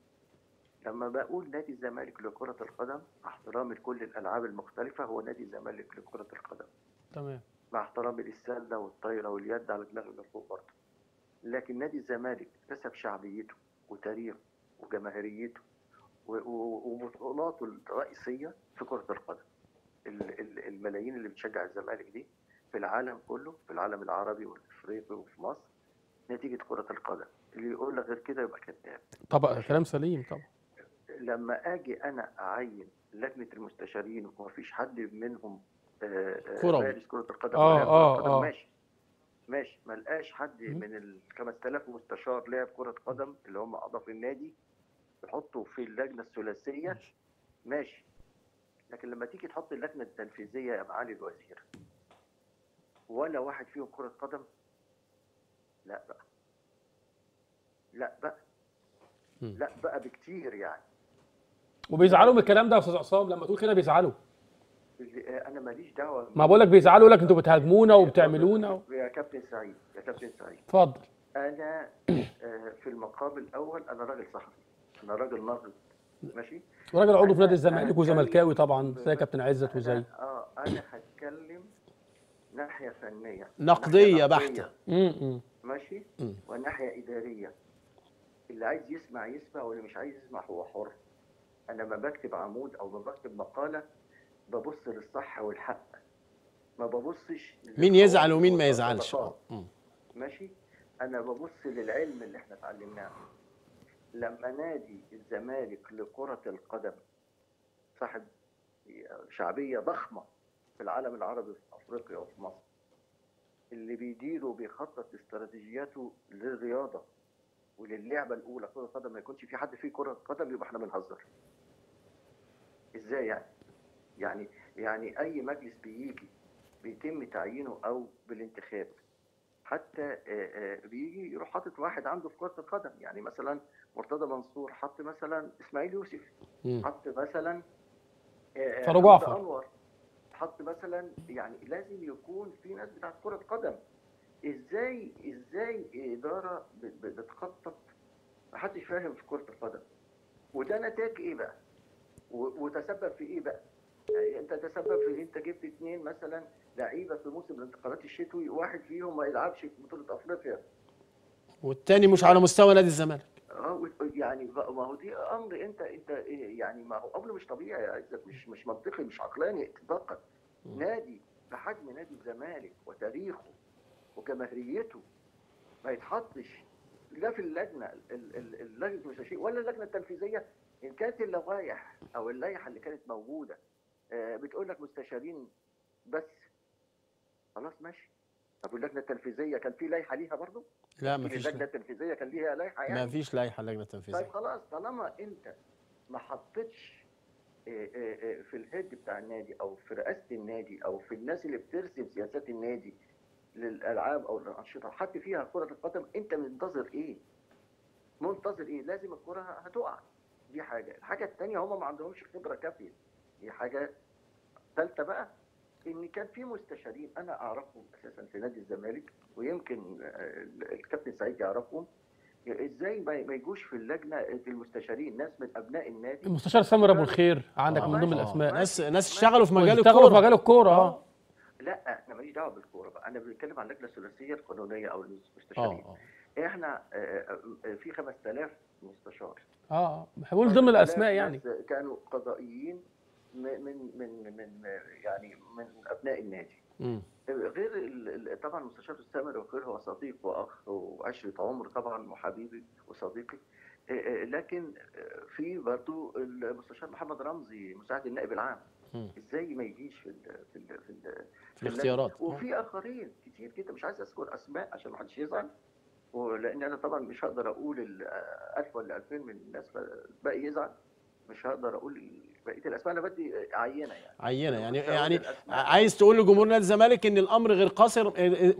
Speaker 3: لما بقول نادي الزمالك لكرة القدم مع احترامي لكل الألعاب المختلفة هو نادي الزمالك لكرة القدم
Speaker 2: تمام
Speaker 3: مع احترامي للسلة والطايرة واليد على دماغي من فوق برضه لكن نادي الزمالك كسب شعبيته وتاريخه وجماهيريته و- و- وبطولاته الرئيسية في كرة القدم ال- ال- الملايين اللي بتشجع الزمالك دي في العالم كله في العالم العربي والافريقي وفي مصر نتيجة كرة القدم اللي يقول لك غير كده يبقى كذاب
Speaker 2: طبعا كلام سليم طبعا
Speaker 3: لما اجي انا اعين لجنه المستشارين ومفيش حد منهم آه، آه،
Speaker 1: كروي.
Speaker 3: مارس كره القدم
Speaker 2: آه،
Speaker 3: ولا
Speaker 2: آه،
Speaker 3: كرة القدم
Speaker 2: آه.
Speaker 3: ماشي ماشي ما لقاش حد
Speaker 2: مم.
Speaker 3: من ال 5000 مستشار لاعب كره قدم اللي هم اعضاء في النادي يحطوا في اللجنه الثلاثيه
Speaker 1: ماشي.
Speaker 3: ماشي لكن لما تيجي تحط اللجنه التنفيذيه يا معالي الوزير ولا واحد فيهم كره قدم لا بقى لا بقى
Speaker 1: مم.
Speaker 3: لا بقى بكتير يعني
Speaker 2: وبيزعلوا من الكلام ده يا استاذ عصام لما تقول كده بيزعلوا
Speaker 3: اللي- انا ماليش دعوه
Speaker 2: ما بقول لك بيزعلوا يقول لك انتوا بتهاجمونا وبتعملونا و...
Speaker 3: يا كابتن سعيد يا كابتن سعيد
Speaker 2: اتفضل
Speaker 3: انا آه، في المقام الاول انا راجل صحفي انا راجل ناقد ماشي
Speaker 2: وراجل عضو في نادي
Speaker 3: أنا
Speaker 2: الزمالك
Speaker 3: هتكلم
Speaker 2: وزملكاوي طبعا
Speaker 3: ب-
Speaker 2: زي كابتن عزت
Speaker 3: أنا-
Speaker 2: وزي
Speaker 3: اه انا هتكلم ناحيه فنيه
Speaker 1: نقدية
Speaker 3: ناحية
Speaker 1: بحتة.
Speaker 2: امم
Speaker 3: ماشي
Speaker 1: مم.
Speaker 3: وناحيه اداريه اللي عايز يسمع يسمع واللي مش عايز يسمع هو حر انا ما بكتب عمود او ما بكتب مقاله ببص للصح والحق ما ببصش
Speaker 1: مين يزعل ومين ما
Speaker 3: للخواطر
Speaker 1: يزعلش اه
Speaker 3: والغلطات.
Speaker 1: مم.
Speaker 3: ماشي انا ببص للعلم اللي احنا اتعلمناه لما نادي الزمالك لكرة القدم صاحب شعبية ضخمة في العالم العربي في افريقيا وفي مصر اللي بيديره وبيخطط استراتيجياته للرياضة وللعبة الأولى كرة القدم ما يكونش في حد فيه كرة قدم يبقى احنا بنهزر ازاي يعني؟ يعني يعني اي مجلس بيجي بيتم تعيينه او بالانتخاب حتى آه، آه، بيجي يروح حاطط واحد عنده في كره القدم يعني مثلا مرتضى منصور حط مثلا اسماعيل يوسف
Speaker 1: مم.
Speaker 3: حط مثلا آه،
Speaker 2: فاروق
Speaker 3: حمزة
Speaker 2: جعفر.
Speaker 3: انور حط مثلا يعني لازم يكون في ناس بتاعت كره قدم ازاي ازاي اداره ب- ب- بتخطط محدش فاهم في كره القدم وده نتاج ايه بقى و- وتسبب في ايه بقى يعني انت تسبب في انت جبت اثنين مثلا لعيبه في موسم الانتقالات الشتوي واحد فيهم ما يلعبش في بطوله افريقيا
Speaker 1: والتاني مش على مستوى نادي الزمالك
Speaker 3: اه و- يعني بقى- ما هو دي امر انت انت إيه يعني ما هو امر مش طبيعي يا عزت مش مش منطقي مش عقلاني اطلاقا نادي بحجم نادي الزمالك وتاريخه وجماهيريته ما يتحطش لا في اللجنه ال- ال- اللجنه المستشارين ولا اللجنه التنفيذيه ان كانت اللوائح او اللائحه اللي كانت موجوده آه، بتقول لك مستشارين بس خلاص ماشي طب واللجنه التنفيذيه كان في لائحه ليها برضه؟
Speaker 1: لا ما فيش
Speaker 3: اللجنه التنفيذيه كان ليها لائحه يعني
Speaker 1: ما فيش لائحه لجنه
Speaker 3: طيب
Speaker 1: تنفيذيه
Speaker 3: خلاص طالما انت ما حطيتش إيه إيه إيه في الهيد بتاع النادي او في رئاسه النادي او في الناس اللي بترسم سياسات النادي للالعاب او للانشطه حط فيها كره القدم انت منتظر ايه؟ منتظر ايه؟ لازم الكره هتقع دي حاجه، الحاجه الثانيه هم ما عندهمش خبره كافيه دي حاجه ثالثه بقى ان كان في مستشارين انا اعرفهم اساسا في نادي الزمالك ويمكن آه، الكابتن سعيد يعرفهم ازاي ما ما يجوش في اللجنه المستشارين ناس من ابناء النادي
Speaker 2: المستشار سامر ابو الخير عندك
Speaker 3: آه،
Speaker 2: من ضمن
Speaker 3: ماشي.
Speaker 2: الاسماء
Speaker 1: ناس ناس اشتغلوا في مجال
Speaker 2: اشتغلوا في
Speaker 1: الكوره
Speaker 2: مجال الكوره اه
Speaker 3: لا انا ماليش دعوه بالكوره بقى انا بتكلم عن اللجنه الثلاثيه القانونيه او
Speaker 1: اه
Speaker 3: المستشارين
Speaker 1: اه
Speaker 3: احنا آه، آه، في 5000 مستشار
Speaker 2: اه ما بيقولش ضمن
Speaker 3: 5000
Speaker 2: الاسماء يعني
Speaker 3: ناس كانوا قضائيين م- من من من يعني من ابناء النادي
Speaker 1: مم.
Speaker 3: غير ال- ال- طبعا المستشار السامر وغير هو صديق واخ وعشره عمر طبعا وحبيبي وصديقي آه، آه، لكن آه، في برضو المستشار محمد رمزي مساعد النائب العام
Speaker 1: مم.
Speaker 3: ازاي ما يجيش في ال في ال في, ال
Speaker 1: في الاختيارات
Speaker 3: وفي اخرين كتير جدا مش عايز اذكر اسماء عشان ما حدش يزعل ولان انا طبعا مش هقدر اقول ال 1000 ولا 2000 من الناس فالباقي يزعل مش هقدر اقول بقيه الاسماء انا بدي عينه يعني
Speaker 1: عينه يعني
Speaker 3: مش هقول
Speaker 1: يعني
Speaker 3: الأسماء.
Speaker 1: عايز تقول لجمهور نادي الزمالك ان الامر غير قاصر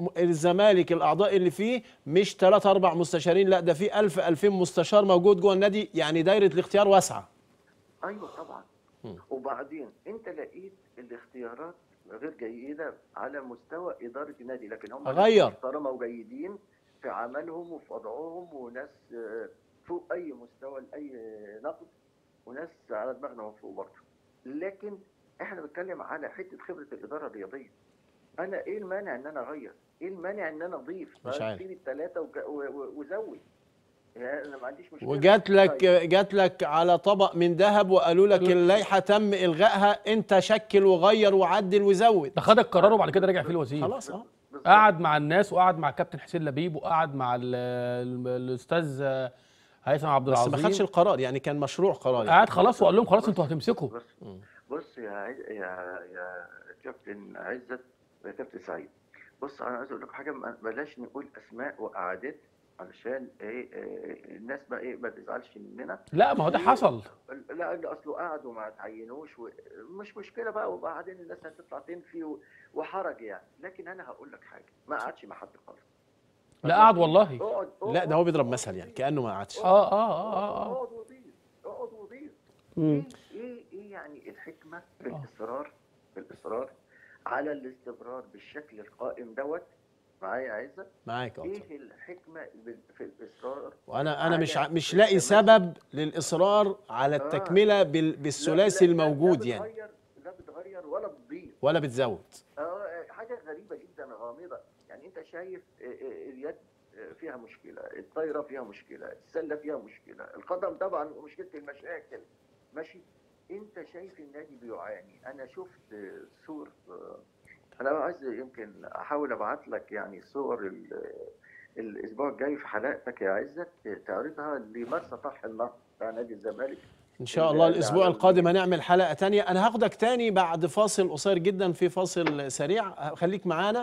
Speaker 1: الزمالك الاعضاء اللي فيه مش ثلاث اربع مستشارين لا ده في 1000 2000 مستشار موجود جوه النادي يعني دايره الاختيار واسعه
Speaker 3: ايوه طبعا
Speaker 1: مم.
Speaker 3: وبعدين انت لقيت الاختيارات غير جيده على مستوى اداره النادي لكن هم ناس
Speaker 1: غير.
Speaker 3: محترمه وجيدين في عملهم وفي وضعهم وناس آه، فوق اي مستوى لاي نقد وناس على دماغنا من فوق برضه لكن احنا بنتكلم على حته خبره الاداره الرياضيه انا ايه المانع ان انا اغير؟ ايه المانع ان انا اضيف؟
Speaker 1: مش عارف.
Speaker 3: شيل الثلاثه وك- و- و- وزود يعني انا ما عنديش مشكله
Speaker 1: وجات لك
Speaker 3: طيب.
Speaker 1: جات لك على طبق من ذهب وقالوا لك اللائحه تم الغائها انت شكل وغير وعدل وزود
Speaker 2: ده خد القرار وبعد كده رجع فيه الوزير
Speaker 1: خلاص اه
Speaker 3: بالظبط.
Speaker 2: قعد مع الناس وقعد مع كابتن حسين لبيب وقعد مع ال- ال- الاستاذ هيثم عبد
Speaker 1: بس
Speaker 2: العظيم
Speaker 1: ما خدش القرار يعني كان مشروع قرار يعني.
Speaker 2: قعد خلاص وقال لهم خلاص انتوا هتمسكوا
Speaker 3: بص بص يا عز... يا يا كابتن عزت يا كابتن سعيد بص انا عايز اقول لك حاجه ما- بلاش نقول اسماء وقعدات علشان ايه إيه، الناس بقى ايه ما تزعلش مننا
Speaker 2: لا ما هو ده حصل
Speaker 3: لا اللي اصله قعدوا ما تعينوش و... مش مشكله بقى وبعدين الناس هتطلع تنفي و... وحرج يعني لكن انا هقول لك حاجه ما قعدش مع حد خالص
Speaker 2: لا قعد والله
Speaker 3: اقعد
Speaker 1: لا ده هو بيضرب مثل يعني كانه ما قعدش
Speaker 2: اه اه اه اه, آه.
Speaker 3: اقعد وضيف اقعد وضيف
Speaker 2: مم.
Speaker 3: ايه ايه ايه يعني الحكمه في الاصرار في الاصرار على الاستمرار بالشكل القائم دوت معايا يا عزت
Speaker 1: معاك اه
Speaker 3: ايه الحكمه بال- في الاصرار
Speaker 1: وانا انا مش ع-
Speaker 3: على
Speaker 1: مش لاقي
Speaker 3: التمسك؟
Speaker 1: سبب للاصرار على
Speaker 3: آه.
Speaker 1: التكمله بال- بالثلاثي
Speaker 3: لا- لا- لا
Speaker 1: الموجود يعني
Speaker 3: بتغير لا بتغير ولا بتضيف
Speaker 1: ولا بتزود
Speaker 3: اه حاجه غريبه جدا غامضه يعني انت شايف آه، آه، اليد آه، فيها مشكله الطايره فيها مشكله السله فيها مشكله القدم طبعا مشكله المشاكل ماشي انت شايف النادي بيعاني انا شفت آه، صور آه، انا عايز يمكن احاول ابعت لك يعني صور ال- الاسبوع الجاي في حلقتك يا عزت تعرضها لمرسى طرح النهر بتاع نادي الزمالك
Speaker 1: ان شاء
Speaker 3: ال-
Speaker 1: الله
Speaker 3: ال-
Speaker 1: الاسبوع
Speaker 3: على
Speaker 1: القادم
Speaker 3: ال-
Speaker 1: هنعمل حلقه تانية انا هاخدك تاني بعد فاصل قصير جدا في فاصل سريع خليك معانا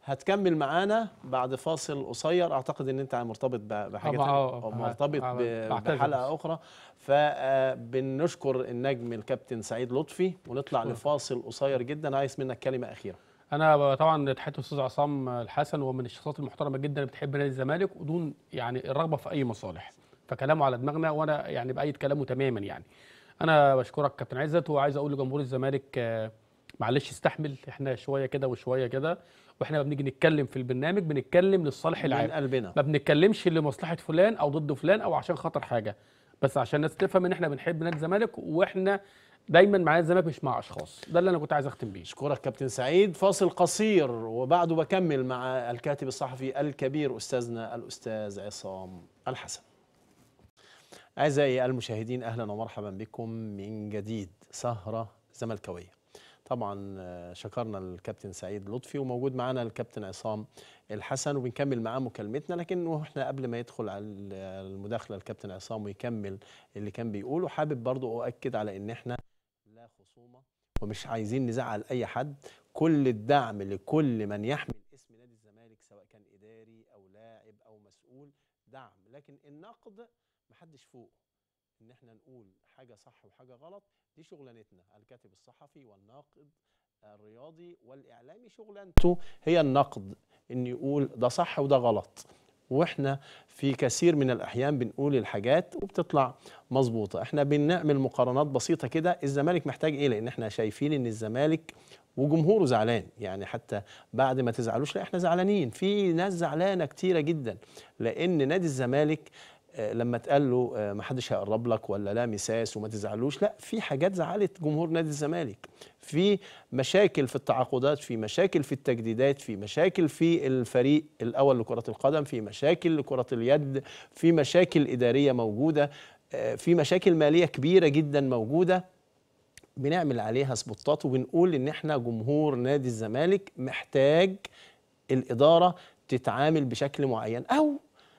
Speaker 1: هتكمل معانا بعد فاصل قصير اعتقد ان انت مرتبط ب- بحاجه
Speaker 2: طبعا،
Speaker 1: تانية
Speaker 2: آه،
Speaker 1: أو
Speaker 2: آه،
Speaker 1: مرتبط
Speaker 2: آه،
Speaker 1: ب-
Speaker 2: بعتذر
Speaker 1: بحلقه
Speaker 2: بس.
Speaker 1: اخرى فبنشكر النجم الكابتن سعيد لطفي ونطلع
Speaker 2: شكراً.
Speaker 1: لفاصل قصير جدا عايز منك كلمه اخيره
Speaker 2: انا طبعا تحيه الاستاذ عصام الحسن وهو من الشخصيات المحترمه جدا اللي بتحب نادي الزمالك ودون يعني الرغبه في اي مصالح فكلامه على دماغنا وانا يعني بايد كلامه تماما يعني انا بشكرك كابتن عزت وعايز اقول لجمهور الزمالك آه، معلش استحمل احنا شويه كده وشويه كده واحنا لما بنيجي نتكلم في البرنامج بنتكلم للصالح
Speaker 1: من
Speaker 2: العام
Speaker 1: قلبنا
Speaker 2: ما بنتكلمش لمصلحه فلان او ضد فلان او عشان خاطر حاجه بس عشان الناس تفهم ان احنا بنحب نادي الزمالك واحنا دايما مع نادي الزمالك مش مع اشخاص ده اللي انا كنت عايز اختم بيه
Speaker 1: اشكرك كابتن سعيد فاصل قصير وبعده بكمل مع الكاتب الصحفي الكبير استاذنا الاستاذ عصام الحسن اعزائي المشاهدين اهلا ومرحبا بكم من جديد سهره زملكاويه طبعا آه، شكرنا الكابتن سعيد لطفي وموجود معنا الكابتن عصام الحسن وبنكمل معاه مكالمتنا لكن احنا قبل ما يدخل على المداخله الكابتن عصام ويكمل اللي كان بيقوله حابب برضو اؤكد على ان احنا لا خصومه ومش عايزين نزعل اي حد كل الدعم لكل من يحمل اسم نادي الزمالك سواء كان اداري او لاعب او مسؤول دعم لكن النقد محدش فوق ان احنا نقول حاجه صح وحاجه غلط دي شغلانتنا الكاتب الصحفي والناقد الرياضي والاعلامي شغلانته هي النقد ان يقول ده صح وده غلط واحنا في كثير من الاحيان بنقول الحاجات وبتطلع مظبوطه احنا بنعمل مقارنات بسيطه كده الزمالك محتاج ايه لان احنا شايفين ان الزمالك وجمهوره زعلان يعني حتى بعد ما تزعلوش لا احنا زعلانين في ناس زعلانه كتيره جدا لان نادي الزمالك آه، لما اتقال له آه، ما حدش هيقرب لك ولا لا مساس وما تزعلوش لا في حاجات زعلت جمهور نادي الزمالك في مشاكل في التعاقدات في مشاكل في التجديدات في مشاكل في الفريق الاول لكره القدم في مشاكل لكره اليد في مشاكل اداريه موجوده آه، في مشاكل ماليه كبيره جدا موجوده بنعمل عليها سبوتات وبنقول ان احنا جمهور نادي الزمالك محتاج الاداره تتعامل بشكل معين او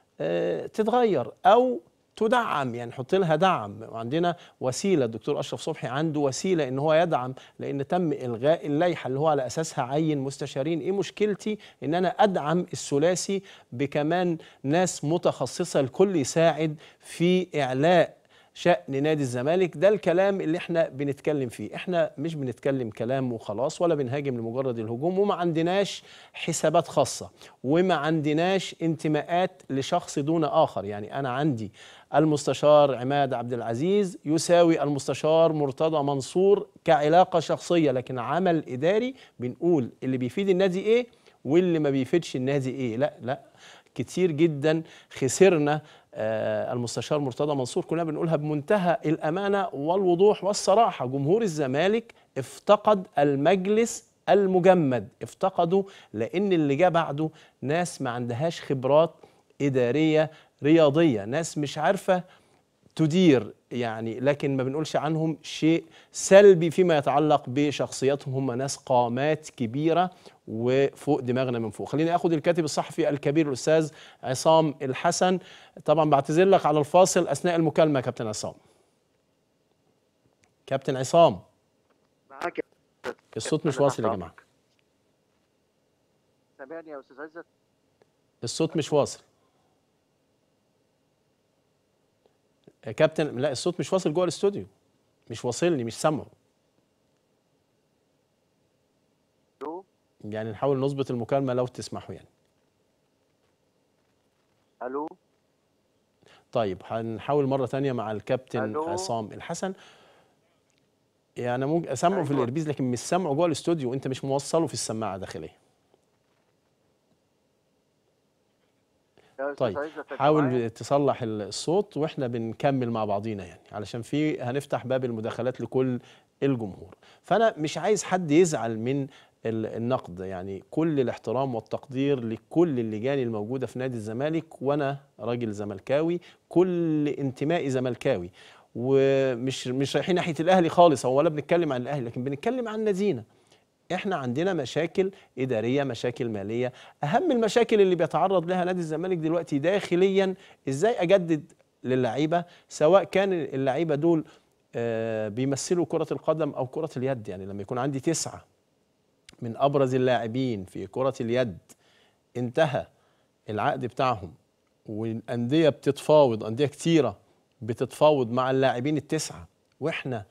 Speaker 1: آه، تتغير او تدعم يعني نحط لها دعم وعندنا وسيله الدكتور اشرف صبحي عنده وسيله ان هو يدعم لان تم الغاء اللائحه اللي هو على اساسها عين مستشارين ايه مشكلتي ان انا ادعم الثلاثي بكمان ناس متخصصه الكل يساعد في اعلاء شأن نادي الزمالك ده الكلام اللي احنا بنتكلم فيه احنا مش بنتكلم كلام وخلاص ولا بنهاجم لمجرد الهجوم وما عندناش حسابات خاصة وما عندناش انتماءات لشخص دون آخر يعني أنا عندي المستشار عماد عبد العزيز يساوي المستشار مرتضى منصور كعلاقة شخصية لكن عمل إداري بنقول اللي بيفيد النادي إيه واللي ما بيفيدش النادي إيه لا لا كتير جدا خسرنا آه، المستشار مرتضى منصور كلنا بنقولها بمنتهى الامانه والوضوح والصراحه جمهور الزمالك افتقد المجلس المجمد افتقدوا لان اللي جه بعده ناس ما عندهاش خبرات اداريه رياضيه ناس مش عارفه تدير يعني لكن ما بنقولش عنهم شيء سلبي فيما يتعلق بشخصياتهم هم ناس قامات كبيرة وفوق دماغنا من فوق خليني أخذ الكاتب الصحفي الكبير الأستاذ عصام الحسن طبعا بعتذر لك على الفاصل أثناء المكالمة يا كابتن عصام كابتن عصام
Speaker 3: معاك يا
Speaker 1: الصوت مش واصل يا جماعة
Speaker 3: سامعني يا استاذ عزت
Speaker 1: الصوت مش واصل يا كابتن لا الصوت مش واصل جوه الاستوديو مش واصلني مش سامعه
Speaker 3: الو
Speaker 1: يعني نحاول نظبط المكالمة لو تسمحوا يعني
Speaker 3: الو
Speaker 1: طيب هنحاول مرة تانية مع الكابتن
Speaker 3: ألو؟
Speaker 1: عصام الحسن يعني ممكن اسمعه في
Speaker 3: أيوة.
Speaker 1: الايربيز لكن مش سامعه جوه الاستوديو وانت مش موصله في السماعة داخلية
Speaker 3: يا استاذ
Speaker 1: طيب
Speaker 3: عزت أنت
Speaker 1: حاول
Speaker 3: معايا؟
Speaker 1: تصلح الصوت واحنا بنكمل مع بعضينا يعني علشان في هنفتح باب المداخلات لكل الجمهور فانا مش عايز حد يزعل من ال- النقد يعني كل الاحترام والتقدير لكل اللجان الموجوده في نادي الزمالك وانا راجل زملكاوي كل انتمائي زملكاوي ومش مش رايحين ناحيه الاهلي خالص او ولا بنتكلم عن الاهلي لكن بنتكلم عن نادينا احنا عندنا مشاكل اداريه مشاكل ماليه اهم المشاكل اللي بيتعرض لها نادي الزمالك دلوقتي داخليا ازاي اجدد للعيبه سواء كان اللعيبه دول آه، بيمثلوا كره القدم او كره اليد يعني لما يكون عندي تسعه من ابرز اللاعبين في كره اليد انتهى العقد بتاعهم والانديه بتتفاوض انديه كتيره بتتفاوض مع اللاعبين التسعه واحنا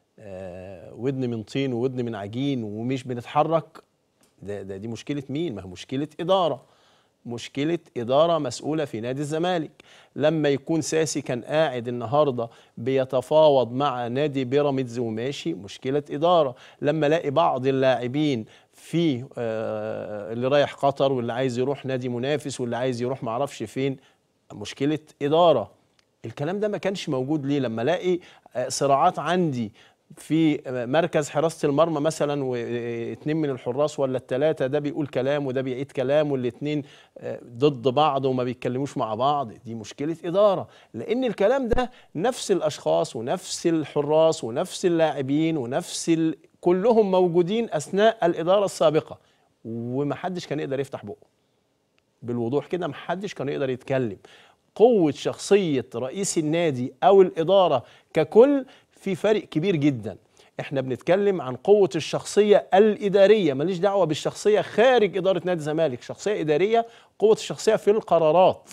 Speaker 1: آه ودن من طين وودن من عجين ومش بنتحرك ده, ده دي مشكله مين ما هي مشكله اداره مشكله اداره مسؤوله في نادي الزمالك لما يكون ساسي كان قاعد النهارده بيتفاوض مع نادي بيراميدز وماشي مشكله اداره لما الاقي بعض اللاعبين في آه اللي رايح قطر واللي عايز يروح نادي منافس واللي عايز يروح معرفش فين مشكله اداره الكلام ده ما كانش موجود ليه لما الاقي آه صراعات عندي في مركز حراسه المرمى مثلا واثنين من الحراس ولا الثلاثه ده بيقول كلام وده بيعيد كلام والاثنين ضد بعض وما بيتكلموش مع بعض دي مشكله اداره لان الكلام ده نفس الاشخاص ونفس الحراس ونفس اللاعبين ونفس ال... كلهم موجودين اثناء الاداره السابقه ومحدش كان يقدر يفتح بقه بالوضوح كده محدش كان يقدر يتكلم قوه شخصيه رئيس النادي او الاداره ككل في فرق كبير جدا احنا بنتكلم عن قوة الشخصية الإدارية ماليش دعوة بالشخصية خارج إدارة نادي الزمالك شخصية إدارية قوة الشخصية في القرارات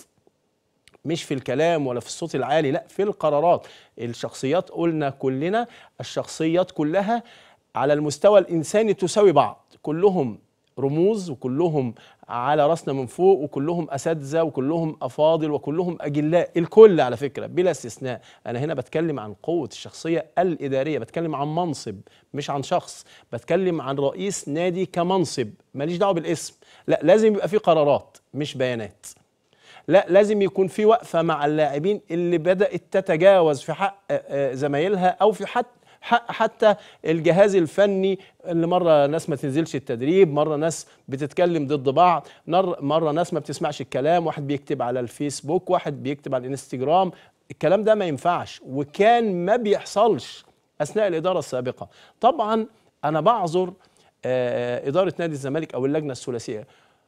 Speaker 1: مش في الكلام ولا في الصوت العالي لا في القرارات الشخصيات قلنا كلنا الشخصيات كلها على المستوى الإنساني تساوي بعض كلهم رموز وكلهم على راسنا من فوق وكلهم اساتذه وكلهم افاضل وكلهم اجلاء الكل على فكره بلا استثناء انا هنا بتكلم عن قوه الشخصيه الاداريه بتكلم عن منصب مش عن شخص بتكلم عن رئيس نادي كمنصب ماليش دعوه بالاسم لا لازم يبقى في قرارات مش بيانات لا لازم يكون في وقفه مع اللاعبين اللي بدات تتجاوز في حق زمايلها او في حق حق حتى الجهاز الفني اللي مره ناس ما تنزلش التدريب مره ناس بتتكلم ضد بعض مره ناس ما بتسمعش الكلام واحد بيكتب على الفيسبوك واحد بيكتب على الانستجرام الكلام ده ما ينفعش وكان ما بيحصلش اثناء الاداره السابقه طبعا انا بعذر اداره نادي الزمالك او اللجنه الثلاثيه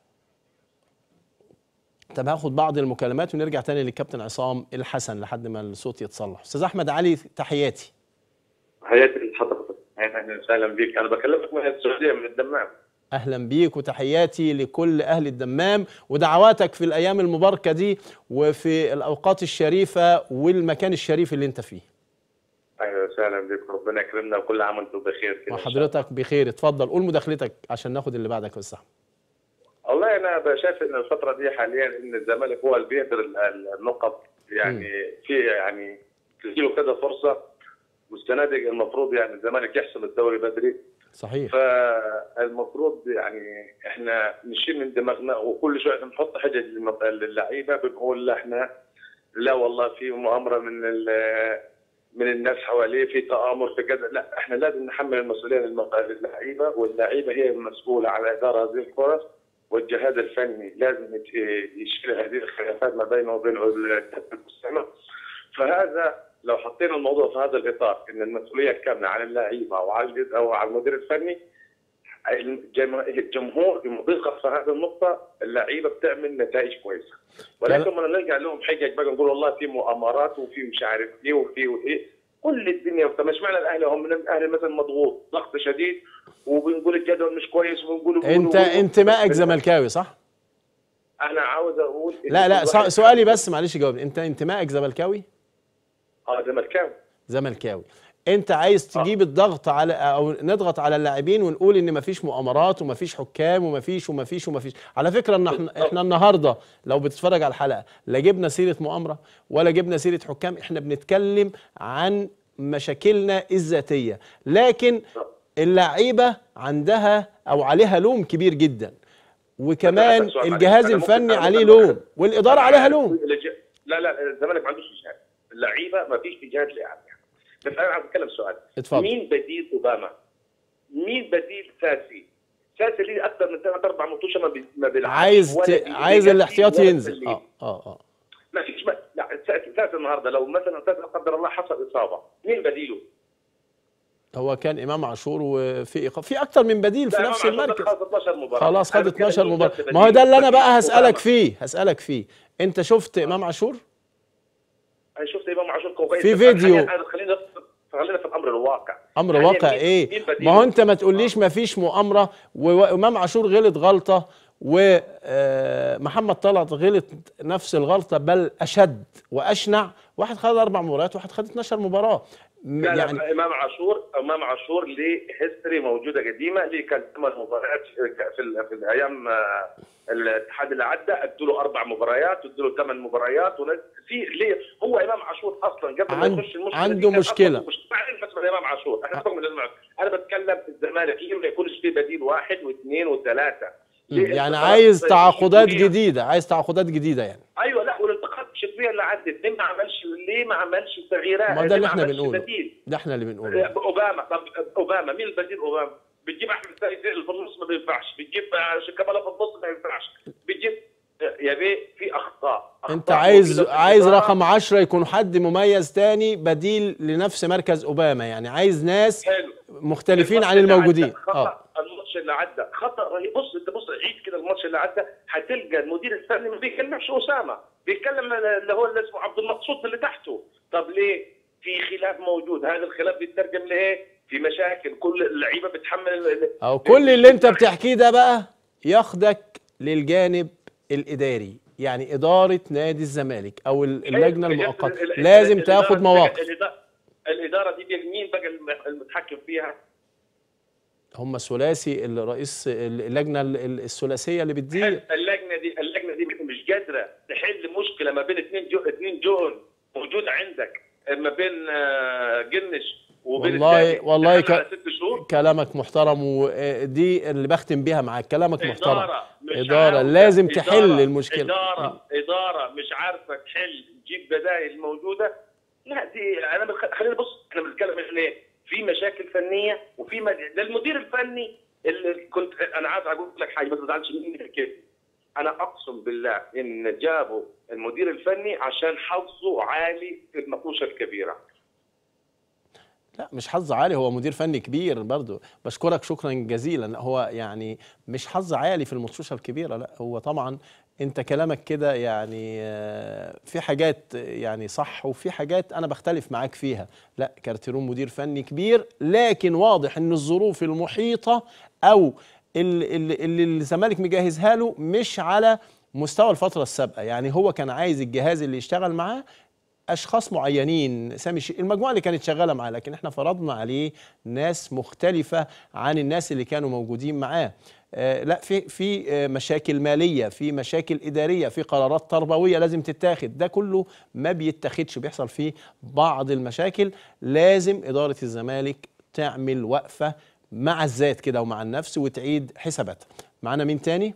Speaker 1: طب هاخد بعض المكالمات ونرجع تاني للكابتن عصام الحسن لحد ما الصوت يتصلح استاذ احمد علي تحياتي
Speaker 4: حياتي لحضرتك اهلا وسهلا بيك انا بكلمك من السعوديه من الدمام
Speaker 1: اهلا بيك وتحياتي لكل اهل الدمام ودعواتك في الايام المباركه دي وفي الاوقات الشريفه والمكان الشريف اللي انت فيه
Speaker 4: اهلا وسهلا بك ربنا يكرمنا وكل عام وانتم بخير كده
Speaker 1: وحضرتك بخير اتفضل قول مداخلتك عشان ناخد اللي بعدك بس
Speaker 4: والله انا شايف ان الفتره دي حاليا ان الزمالك هو اللي بيقدر النقط يعني في يعني تجيله كذا فرصه والسنه دي المفروض يعني الزمالك يحسم الدوري بدري
Speaker 1: صحيح
Speaker 4: فالمفروض يعني احنا نشيل من دماغنا وكل شويه نحط حجج للعيبه بنقول احنا لا والله في مؤامره من من الناس حواليه في تآمر في كذا لا احنا لازم نحمل المسؤوليه للعيبه واللعيبه هي المسؤوله على اداره هذه الفرص والجهاز الفني لازم يشيل هذه الخلافات ما بينه وبين الكابتن اسامه فهذا لو حطينا الموضوع في هذا الاطار ان المسؤوليه الكامله على اللعيبه او على او على المدير الفني الجمهور بيضغط في هذه النقطه اللعيبه بتعمل نتائج كويسه ولكن لما نرجع لهم حجج بقى نقول والله في مؤامرات وفي مش عارف ايه وفي وايه كل الدنيا طب مش معنى الاهلي هم من الاهلي مثلا مضغوط ضغط شديد وبنقول الجدول مش كويس وبنقول
Speaker 1: انت انتمائك زملكاوي صح؟
Speaker 4: انا عاوز اقول
Speaker 1: لا لا سؤالي بس معلش جاوبني انت انتمائك زملكاوي؟
Speaker 4: اه زملكاوي
Speaker 1: زملكاوي انت عايز تجيب آه. الضغط على او نضغط على اللاعبين ونقول ان مفيش مؤامرات ومفيش حكام ومفيش ومفيش ومفيش على فكره ان احنا, احنا النهارده لو بتتفرج على الحلقه لا جبنا سيره مؤامره ولا جبنا سيره حكام احنا بنتكلم عن مشاكلنا الذاتيه لكن اللعيبه عندها او عليها لوم كبير جدا وكمان الجهاز الفني عليه لوم والاداره عليها لوم
Speaker 4: لا لا الزمالك ما عندوش اجهاد اللعيبه ما فيش اجهاد لعب بس انا عايز اتكلم سؤال
Speaker 1: اتفضل
Speaker 4: مين بديل اوباما؟ مين بديل ساسي؟ ساسي ليه اكثر من ثلاث اربع ماتشات ما بي- ما بيلعبش
Speaker 1: عايز
Speaker 4: ولا
Speaker 1: ت...
Speaker 4: بي-
Speaker 1: عايز
Speaker 4: بيجدد
Speaker 1: الاحتياطي
Speaker 4: ولا
Speaker 1: ينزل
Speaker 4: بيخليه.
Speaker 1: اه اه اه
Speaker 4: ما فيش ما لا ساسي ساسي النهارده لو مثلا ساسي لا قدر الله حصل اصابه مين بديله؟
Speaker 1: هو كان امام عاشور وفي إيقاف في اكتر من بديل في
Speaker 4: لا،
Speaker 1: نفس
Speaker 4: إمام عاشور
Speaker 1: المركز
Speaker 4: خلاص 12 مباراه
Speaker 1: خلاص
Speaker 4: أنا
Speaker 1: خد
Speaker 4: بتكلم
Speaker 1: 12
Speaker 4: مين
Speaker 1: مباراه
Speaker 4: بس
Speaker 1: ما هو ده اللي انا
Speaker 4: بديل.
Speaker 1: بقى هسالك
Speaker 4: أوباما.
Speaker 1: فيه هسالك فيه انت شفت امام عاشور
Speaker 4: انا شفت امام عاشور كويس
Speaker 1: في
Speaker 4: بس
Speaker 1: فيديو.
Speaker 4: حالياً أنا خلينا خلينا في الامر الواقع
Speaker 1: امر
Speaker 4: حالياً
Speaker 1: واقع
Speaker 4: مين-
Speaker 1: ايه
Speaker 4: مين بديل؟
Speaker 1: ما هو انت ما تقوليش ما فيش مؤامره و- وامام عاشور غلط غلطه ومحمد طلعت غلط نفس الغلطه بل اشد واشنع واحد خد اربع مباريات واحد خد 12 مباراه م-
Speaker 4: لا
Speaker 1: يعني
Speaker 4: لا امام عاشور امام عاشور ليه هيستوري موجوده قديمه ليه كان ثمان مباريات في ال- في الايام آه، الاتحاد اللي عدى ادوا له اربع مباريات ادوا له ثمان مباريات ونز- في ليه هو امام عاشور اصلا قبل ما
Speaker 1: عن-
Speaker 4: يخش المشكله
Speaker 1: عنده
Speaker 4: دي كان
Speaker 1: مشكلة.
Speaker 4: أصلاً مش- بعدين بس من امام عاشور انا سيبك من امام عاشور انا بتكلم في الزمالك ليه ما يكونش في بديل واحد واثنين وثلاثه ليه
Speaker 1: يعني
Speaker 4: أنت
Speaker 1: عايز
Speaker 4: خلاص
Speaker 1: تعاقدات
Speaker 4: الشتوية-
Speaker 1: جديده عايز تعاقدات جديده يعني
Speaker 4: ايوه لا والانتقاد الشتويه اللي عدت ليه ما عملش ليه ما عملش تغييرات
Speaker 1: ما ده
Speaker 4: ليه
Speaker 1: اللي احنا
Speaker 4: عملش
Speaker 1: بنقوله.
Speaker 4: بديل؟
Speaker 1: ده احنا اللي بنقوله
Speaker 4: اوباما طب اوباما مين البديل اوباما؟ بتجيب احمد سيد في النص ما بينفعش، بتجيب شيكابالا في النص ما ينفعش، بتجيب يا بيه في اخطاء
Speaker 1: انت
Speaker 4: أخطاء
Speaker 1: عايز
Speaker 4: موجودة في
Speaker 1: عايز
Speaker 4: الإدارة.
Speaker 1: رقم 10 يكون حد مميز تاني بديل لنفس مركز اوباما يعني عايز ناس
Speaker 4: حلو
Speaker 1: مختلفين
Speaker 4: الماتش
Speaker 1: عن
Speaker 4: اللي
Speaker 1: الموجودين
Speaker 4: عدى خطأ
Speaker 1: اه
Speaker 4: الماتش اللي عدى خطا رهيب بص انت بص عيد كده الماتش اللي عدى هتلقى المدير الفني ما بيكلمش اسامه بيتكلم اللي هو اللي اسمه عبد المقصود اللي تحته طب ليه؟ في خلاف موجود هذا الخلاف بيترجم لايه؟ في مشاكل كل اللعيبه بتحمل ال-
Speaker 1: او كل اللي انت بتحكيه ده بقى ياخدك للجانب الاداري يعني اداره نادي الزمالك او ال- اللجنه
Speaker 4: ال-
Speaker 1: المؤقته
Speaker 4: ال- ال-
Speaker 1: لازم
Speaker 4: الإدارة
Speaker 1: تاخد
Speaker 4: دي-
Speaker 1: مواقف
Speaker 4: الإدارة- الاداره دي بقى مين بقى الم- المتحكم فيها؟
Speaker 1: هم ثلاثي الرئيس اللجنه ال- ال- الثلاثيه اللي بتدير
Speaker 4: اللجنه دي اللجنه دي مش قادره تحل مشكله ما بين اثنين جو اثنين جون موجود عندك ما بين آه، جنش وبين
Speaker 1: والله-
Speaker 4: الثاني.
Speaker 1: والله
Speaker 4: تحل على
Speaker 1: ك-
Speaker 4: ست شهور
Speaker 1: كلامك محترم ودي اللي بختم بيها معاك كلامك محترم
Speaker 4: إدارة مش
Speaker 1: إدارة
Speaker 4: عارفة-
Speaker 1: لازم
Speaker 4: إدارة-
Speaker 1: تحل المشكلة.
Speaker 4: إدارة إدارة مش عارفة تحل تجيب بدائل موجودة لا دي أنا بخ... خلينا بص إحنا بنتكلم إحنا إيه؟ في مشاكل فنية وفي مد... ده المدير الفني اللي كنت أنا عايز أقول لك حاجة بس ما تزعلش مني كده أنا أقسم بالله إن جابوا المدير الفني عشان حظه عالي في المطوشة الكبيرة
Speaker 1: لا مش حظ عالي هو مدير فني كبير برضو بشكرك شكرا جزيلا هو يعني مش حظ عالي في المطوشه الكبيره لا هو طبعا انت كلامك كده يعني آه، في حاجات يعني صح وفي حاجات انا بختلف معاك فيها لا كارتيرون مدير فني كبير لكن واضح ان الظروف المحيطه او اللي, اللي, اللي الزمالك مجهزها له مش على مستوى الفتره السابقه يعني هو كان عايز الجهاز اللي يشتغل معاه اشخاص معينين سامي الشي... المجموعه اللي كانت شغاله معاه لكن احنا فرضنا عليه ناس مختلفه عن الناس اللي كانوا موجودين معاه آه لا في في آه مشاكل ماليه في مشاكل اداريه في قرارات تربويه لازم تتاخد ده كله ما بيتاخدش بيحصل فيه بعض المشاكل لازم اداره الزمالك تعمل وقفه مع الذات كده ومع النفس وتعيد حساباتها معانا مين تاني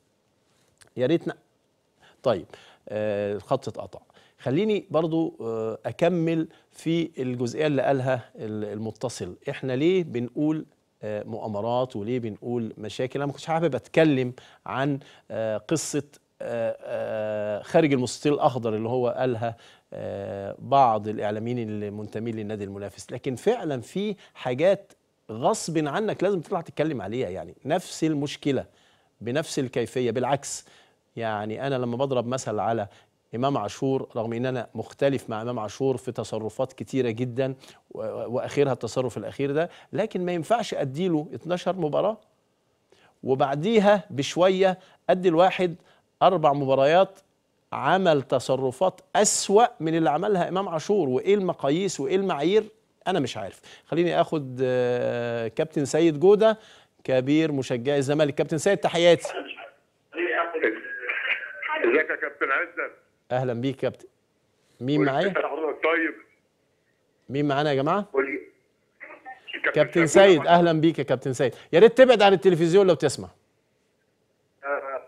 Speaker 1: يا ريتنا طيب آه الخط اتقطع خليني برضو آه اكمل في الجزئيه اللي قالها ال- المتصل احنا ليه بنقول آه مؤامرات وليه بنقول مشاكل انا ما كنتش حابب اتكلم عن آه قصه آه آه خارج المستطيل الاخضر اللي هو قالها آه بعض الاعلاميين المنتمين للنادي المنافس لكن فعلا في حاجات غصب عنك لازم تطلع تتكلم عليها يعني نفس المشكله بنفس الكيفيه بالعكس يعني انا لما بضرب مثل على امام عاشور رغم ان انا مختلف مع امام عاشور في تصرفات كتيره جدا و- واخرها التصرف الاخير ده لكن ما ينفعش اديله 12 مباراه وبعديها بشويه ادي الواحد اربع مباريات عمل تصرفات اسوا من اللي عملها امام عاشور وايه المقاييس وايه المعايير انا مش عارف خليني اخد آه، كابتن سيد جوده كبير مشجعي الزمالك كابتن سيد تحياتي
Speaker 5: ازيك يا كابتن عزت
Speaker 1: اهلا بيك كابتن مين معايا
Speaker 5: حضرتك طيب
Speaker 1: مين معانا يا جماعه
Speaker 5: قول لي
Speaker 1: كابتن سيد اهلا بيك يا كابتن سيد يا ريت تبعد عن التلفزيون لو تسمع
Speaker 5: آه،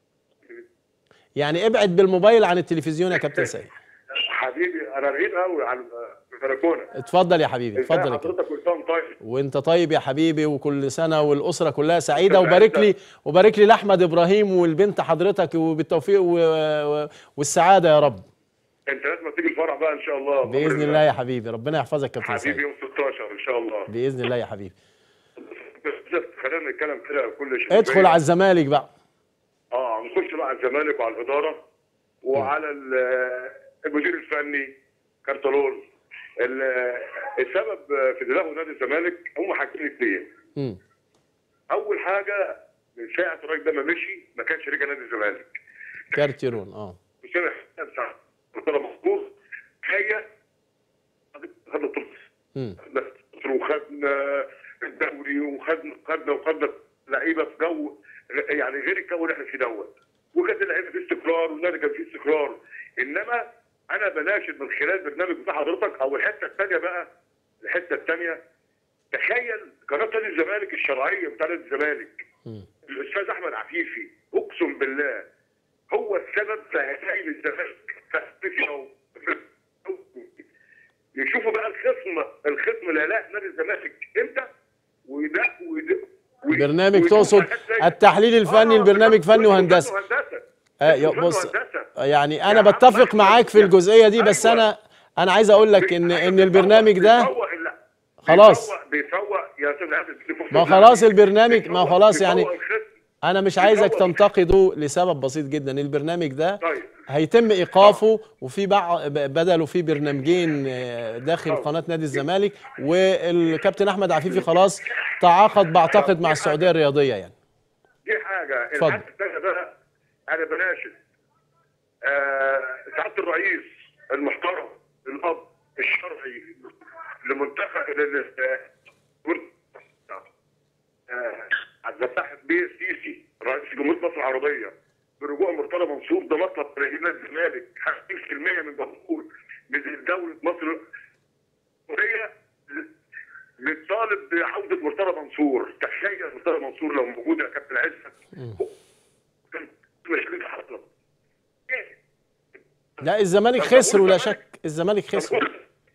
Speaker 1: يعني ابعد بالموبايل عن التلفزيون يا كابتن سيد
Speaker 5: حبيبي انا بعيد قوي عن البلكونه
Speaker 1: اتفضل يا حبيبي اتفضل يا كابتن
Speaker 5: حضرتك كل سنه وأنت طيب
Speaker 1: وانت طيب يا حبيبي وكل سنه والاسره كلها سعيده وبارك لي وبارك لي لاحمد ابراهيم والبنت حضرتك وبالتوفيق و... و... والسعاده يا رب
Speaker 5: انت لازم تيجي الفرح بقى ان شاء الله
Speaker 1: باذن الله يا حبيبي ربنا يحفظك يا كابتن
Speaker 5: حبيبي
Speaker 1: سيد
Speaker 5: يوم 16 ان شاء الله
Speaker 1: باذن الله يا حبيبي
Speaker 5: بس خلينا نتكلم كده كل شيء
Speaker 1: ادخل على الزمالك بقى
Speaker 5: اه نخش بقى على الزمالك وعلى الاداره وعلى ال- المدير الفني كارتالون ال- السبب في تدهور نادي الزمالك هم حاجتين اثنين
Speaker 1: مم.
Speaker 5: اول حاجه من ساعه الراجل ده ما مشي ما كانش رجع نادي الزمالك
Speaker 1: كارتيرون اه
Speaker 5: وسنه ساعه مرتضى منصور هي خدنا طرق
Speaker 1: مم.
Speaker 5: وخدنا الدوري وخدنا خدنا وخدنا لعيبه في جو يعني غير الجو اللي احنا فيه دوت وكانت اللعيبه في استقرار والنادي كان فيه استقرار انما انا بناشد من خلال برنامج بتاع حضرتك او الحته الثانيه بقى الحته الثانيه تخيل قناه نادي الزمالك الشرعيه بتاع نادي الزمالك
Speaker 1: مم.
Speaker 5: الاستاذ احمد عفيفي اقسم بالله هو السبب في هزايم الزمالك في أفريقيا يشوفوا بقى الخصم الخصم اللي هيلاقي نادي الزمالك امتى وده وده و-
Speaker 1: برنامج
Speaker 5: ويشوف
Speaker 1: تقصد
Speaker 5: حاجات زي-
Speaker 1: التحليل الفني
Speaker 5: آه،
Speaker 1: البرنامج فني
Speaker 5: فن
Speaker 1: وهندسه
Speaker 5: وهندسه
Speaker 1: آه، يا-
Speaker 5: فن
Speaker 1: بص
Speaker 5: وهندسة.
Speaker 1: يعني
Speaker 5: يا
Speaker 1: انا
Speaker 5: عم
Speaker 1: بتفق
Speaker 5: أحمد،
Speaker 1: معاك في
Speaker 5: يا-
Speaker 1: الجزئيه دي بس
Speaker 5: أيوة.
Speaker 1: انا انا عايز اقول لك ان ان البرنامج ده
Speaker 5: بيسوق ال-
Speaker 1: خلاص.
Speaker 5: بيسوق- بيسوق يا استاذ عادل، بيسوق-
Speaker 1: ما خلاص البرنامج- ما
Speaker 5: بيسوق-
Speaker 1: خلاص يعني
Speaker 5: بيسوق الخصم.
Speaker 1: انا مش عايزك
Speaker 5: بيسوق-
Speaker 1: تنتقده لسبب بسيط جدا البرنامج ده
Speaker 5: طيب
Speaker 1: هيتم ايقافه وفي بع- بدله في برنامجين آه، داخل
Speaker 5: طبعا.
Speaker 1: قناه نادي الزمالك والكابتن احمد عفيفي خلاص تعاقد بعتقد مع السعوديه الرياضيه يعني
Speaker 5: دي حاجه
Speaker 1: اتفضل.
Speaker 5: الحاجه الثانيه بقى انا بناشد آه، سعاده الرئيس المحترم الاب الشرعي لمنتخب لل- آه، عبد الفتاح بيه السيسي رئيس جمهوريه مصر العربيه برجوع مرتضى منصور ده مطلب رئيس نادي الزمالك 50% من جمهور من دوله مصر وهي بتطالب بعوده مرتضى منصور تخيل مرتضى منصور لو موجود يا كابتن عزت كان مشكله حصلت
Speaker 1: لا الزمالك خسر ولا شك الزمالك خسر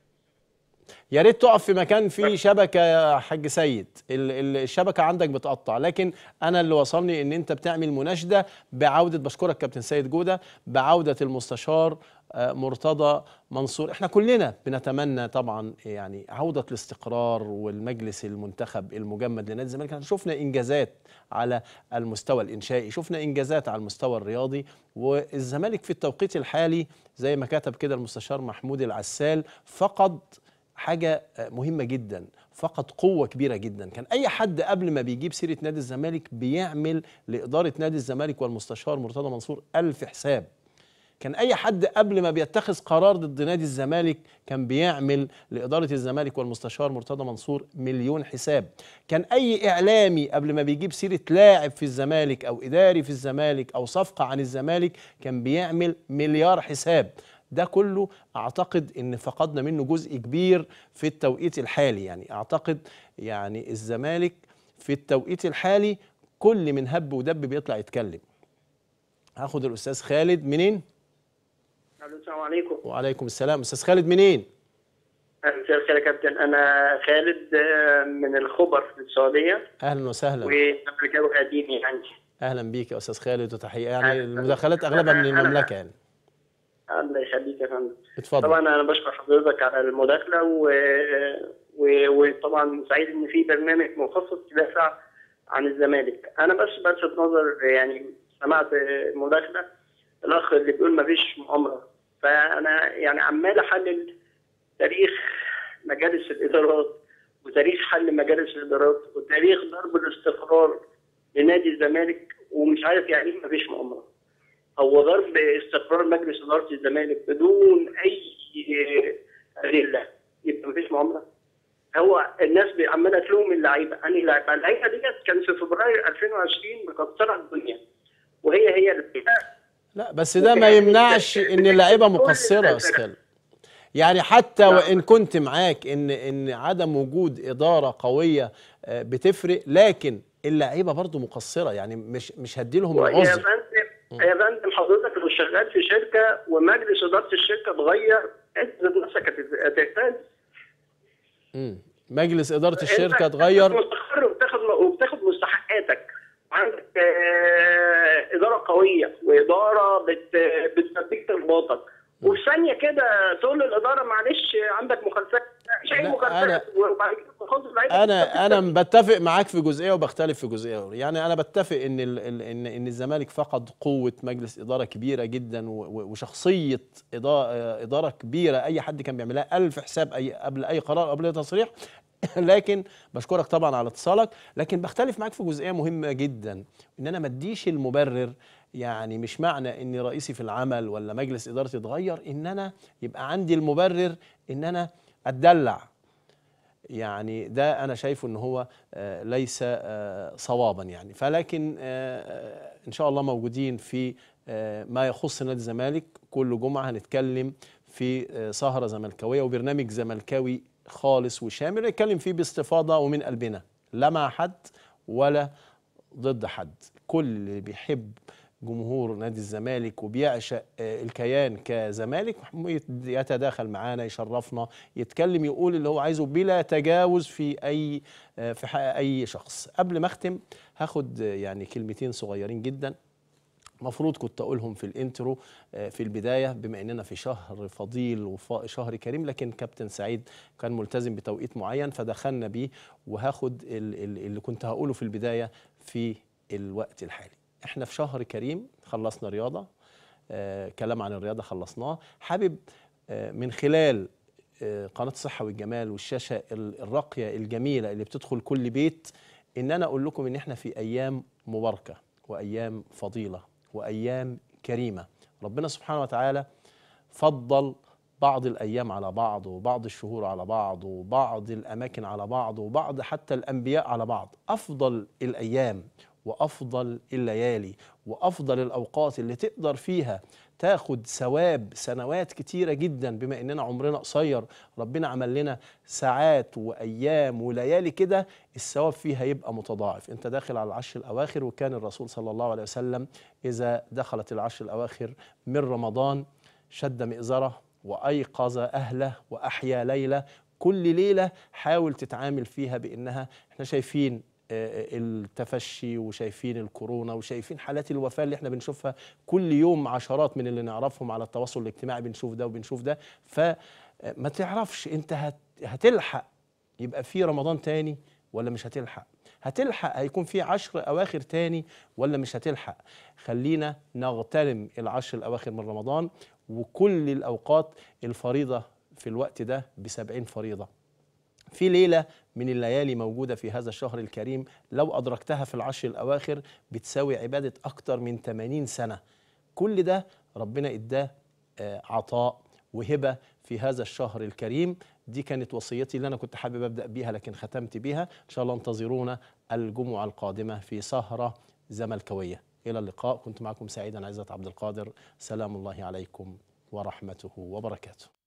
Speaker 1: يا ريت تقف في مكان فيه شبكه يا حاج سيد ال- ال- الشبكه عندك بتقطع لكن انا اللي وصلني ان انت بتعمل مناشده بعوده بشكرك كابتن سيد جوده بعوده المستشار آه، مرتضى منصور احنا كلنا بنتمنى طبعا يعني عوده الاستقرار والمجلس المنتخب المجمد لنادي الزمالك احنا شفنا انجازات على المستوى الانشائي شفنا انجازات على المستوى الرياضي والزمالك في التوقيت الحالي زي ما كتب كده المستشار محمود العسال فقد حاجة مهمة جدا فقد قوة كبيرة جدا كان أي حد قبل ما بيجيب سيرة نادي الزمالك بيعمل لإدارة نادي الزمالك والمستشار مرتضى منصور ألف حساب كان أي حد قبل ما بيتخذ قرار ضد نادي الزمالك كان بيعمل لإدارة الزمالك والمستشار مرتضى منصور مليون حساب كان أي إعلامي قبل ما بيجيب سيرة لاعب في الزمالك أو إداري في الزمالك أو صفقة عن الزمالك كان بيعمل مليار حساب ده كله اعتقد ان فقدنا منه جزء كبير في التوقيت الحالي يعني اعتقد يعني الزمالك في التوقيت الحالي كل من هب ودب بيطلع يتكلم هاخد الاستاذ خالد منين
Speaker 6: الو السلام عليكم
Speaker 1: وعليكم السلام استاذ خالد منين
Speaker 6: مساء الخير يا كابتن انا خالد آه، من الخبر في السعوديه
Speaker 1: اهلا وسهلا
Speaker 6: وامريكاوي قديم يعني
Speaker 1: اهلا بيك يا استاذ خالد وتحيه يعني
Speaker 6: أهلا.
Speaker 1: المداخلات اغلبها من
Speaker 6: أنا-
Speaker 1: المملكه يعني
Speaker 6: الله يخليك يا فندم
Speaker 1: اتفضل
Speaker 6: طبعا انا بشكر حضرتك على المداخله و... و... وطبعا سعيد ان في برنامج مخصص يدافع عن الزمالك انا بس بلفت نظر يعني سمعت مداخله الاخ اللي بيقول ما فيش مؤامره فانا يعني عمال احلل تاريخ مجالس الادارات وتاريخ حل مجالس الادارات وتاريخ ضرب الاستقرار لنادي الزمالك ومش عارف يعني ايه ما فيش مؤامره هو ضرب استقرار مجلس اداره الزمالك بدون اي ادله يبقى مفيش معامله هو الناس بي- عماله تلوم اللعيبه انهي لعيبه اللعيبه ديت كان في فبراير 2020 مكسره الدنيا وهي هي اللي
Speaker 1: لا بس ده ما يمنعش ان اللعيبه مقصره يا استاذ خالد يعني حتى وان كنت معاك ان ان عدم وجود اداره قويه آه، بتفرق لكن اللعيبه برضو مقصره يعني مش مش هدي لهم
Speaker 6: يا
Speaker 1: العذر
Speaker 6: فندم يا فندم حضرتك لو شغال في شركه ومجلس اداره الشركه اتغير انت ذات نفسك هتت- هتهتز
Speaker 1: مم. مجلس اداره
Speaker 6: انت
Speaker 1: الشركه اتغير
Speaker 6: مستقر وبتاخد وبتاخد مستحقاتك عندك آه، اداره قويه واداره بت بتديك طلباتك وفي ثانيه كده تقول للاداره معلش عندك مخالفات مفيش اي
Speaker 1: لا،
Speaker 6: مخالفات وبعد كده تخصص لعيبه
Speaker 1: انا انا بتفق معاك في جزئيه وبختلف في جزئيه يعني انا بتفق ان ال ال ان ان الزمالك فقد قوه مجلس اداره كبيره جدا و- و- وشخصيه اداره اداره كبيره اي حد كان بيعملها الف حساب اي قبل اي قرار قبل اي تصريح لكن بشكرك طبعا على اتصالك لكن بختلف معاك في جزئيه مهمه جدا ان انا ما اديش المبرر يعني مش معنى ان رئيسي في العمل ولا مجلس ادارتي اتغير ان انا يبقى عندي المبرر ان انا اتدلع يعني ده انا شايفه ان هو آه، ليس آه، صوابا يعني فلكن آه، آه، ان شاء الله موجودين في آه، ما يخص نادي الزمالك كل جمعه هنتكلم في آه، سهره زملكاويه وبرنامج زملكاوي خالص وشامل نتكلم فيه باستفاضه ومن قلبنا لا مع حد ولا ضد حد كل اللي بيحب جمهور نادي الزمالك وبيعشق آه، الكيان كزمالك يت- يتداخل معانا يشرفنا يتكلم يقول اللي هو عايزه بلا تجاوز في اي آه، في حق اي شخص قبل ما اختم هاخد آه، يعني كلمتين صغيرين جدا مفروض كنت اقولهم في الانترو آه، في البدايه بما اننا في شهر فضيل وشهر كريم لكن كابتن سعيد كان ملتزم بتوقيت معين فدخلنا بيه وهاخد ال- ال- اللي كنت هقوله في البدايه في الوقت الحالي احنا في شهر كريم خلصنا رياضه آه كلام عن الرياضه خلصناه حابب آه من خلال آه قناه الصحه والجمال والشاشه ال- الراقيه الجميله اللي بتدخل كل بيت ان انا اقول لكم ان احنا في ايام مباركه وايام فضيله وايام كريمه ربنا سبحانه وتعالى فضل بعض الايام على بعض وبعض الشهور على بعض وبعض الاماكن على بعض وبعض حتى الانبياء على بعض افضل الايام وافضل الليالي وافضل الاوقات اللي تقدر فيها تاخد ثواب سنوات كتيره جدا بما اننا عمرنا قصير ربنا عمل لنا ساعات وايام وليالي كده الثواب فيها يبقى متضاعف انت داخل على العشر الاواخر وكان الرسول صلى الله عليه وسلم اذا دخلت العشر الاواخر من رمضان شد مئزره وايقظ اهله واحيا ليله كل ليله حاول تتعامل فيها بانها احنا شايفين آه، التفشي وشايفين الكورونا وشايفين حالات الوفاه اللي احنا بنشوفها كل يوم عشرات من اللي نعرفهم على التواصل الاجتماعي بنشوف ده وبنشوف ده فما تعرفش انت هت- هتلحق يبقى في رمضان تاني ولا مش هتلحق هتلحق هيكون في عشر اواخر تاني ولا مش هتلحق خلينا نغتنم العشر الاواخر من رمضان وكل الاوقات الفريضه في الوقت ده بسبعين فريضه في ليلة من الليالي موجودة في هذا الشهر الكريم لو أدركتها في العشر الأواخر بتساوي عبادة أكتر من 80 سنة كل ده ربنا إداه آه، عطاء وهبة في هذا الشهر الكريم دي كانت وصيتي اللي أنا كنت حابب أبدأ بيها لكن ختمت بيها إن شاء الله انتظرونا الجمعة القادمة في سهرة زملكاوية إلى اللقاء كنت معكم سعيدا عزت عبد القادر سلام الله عليكم ورحمته وبركاته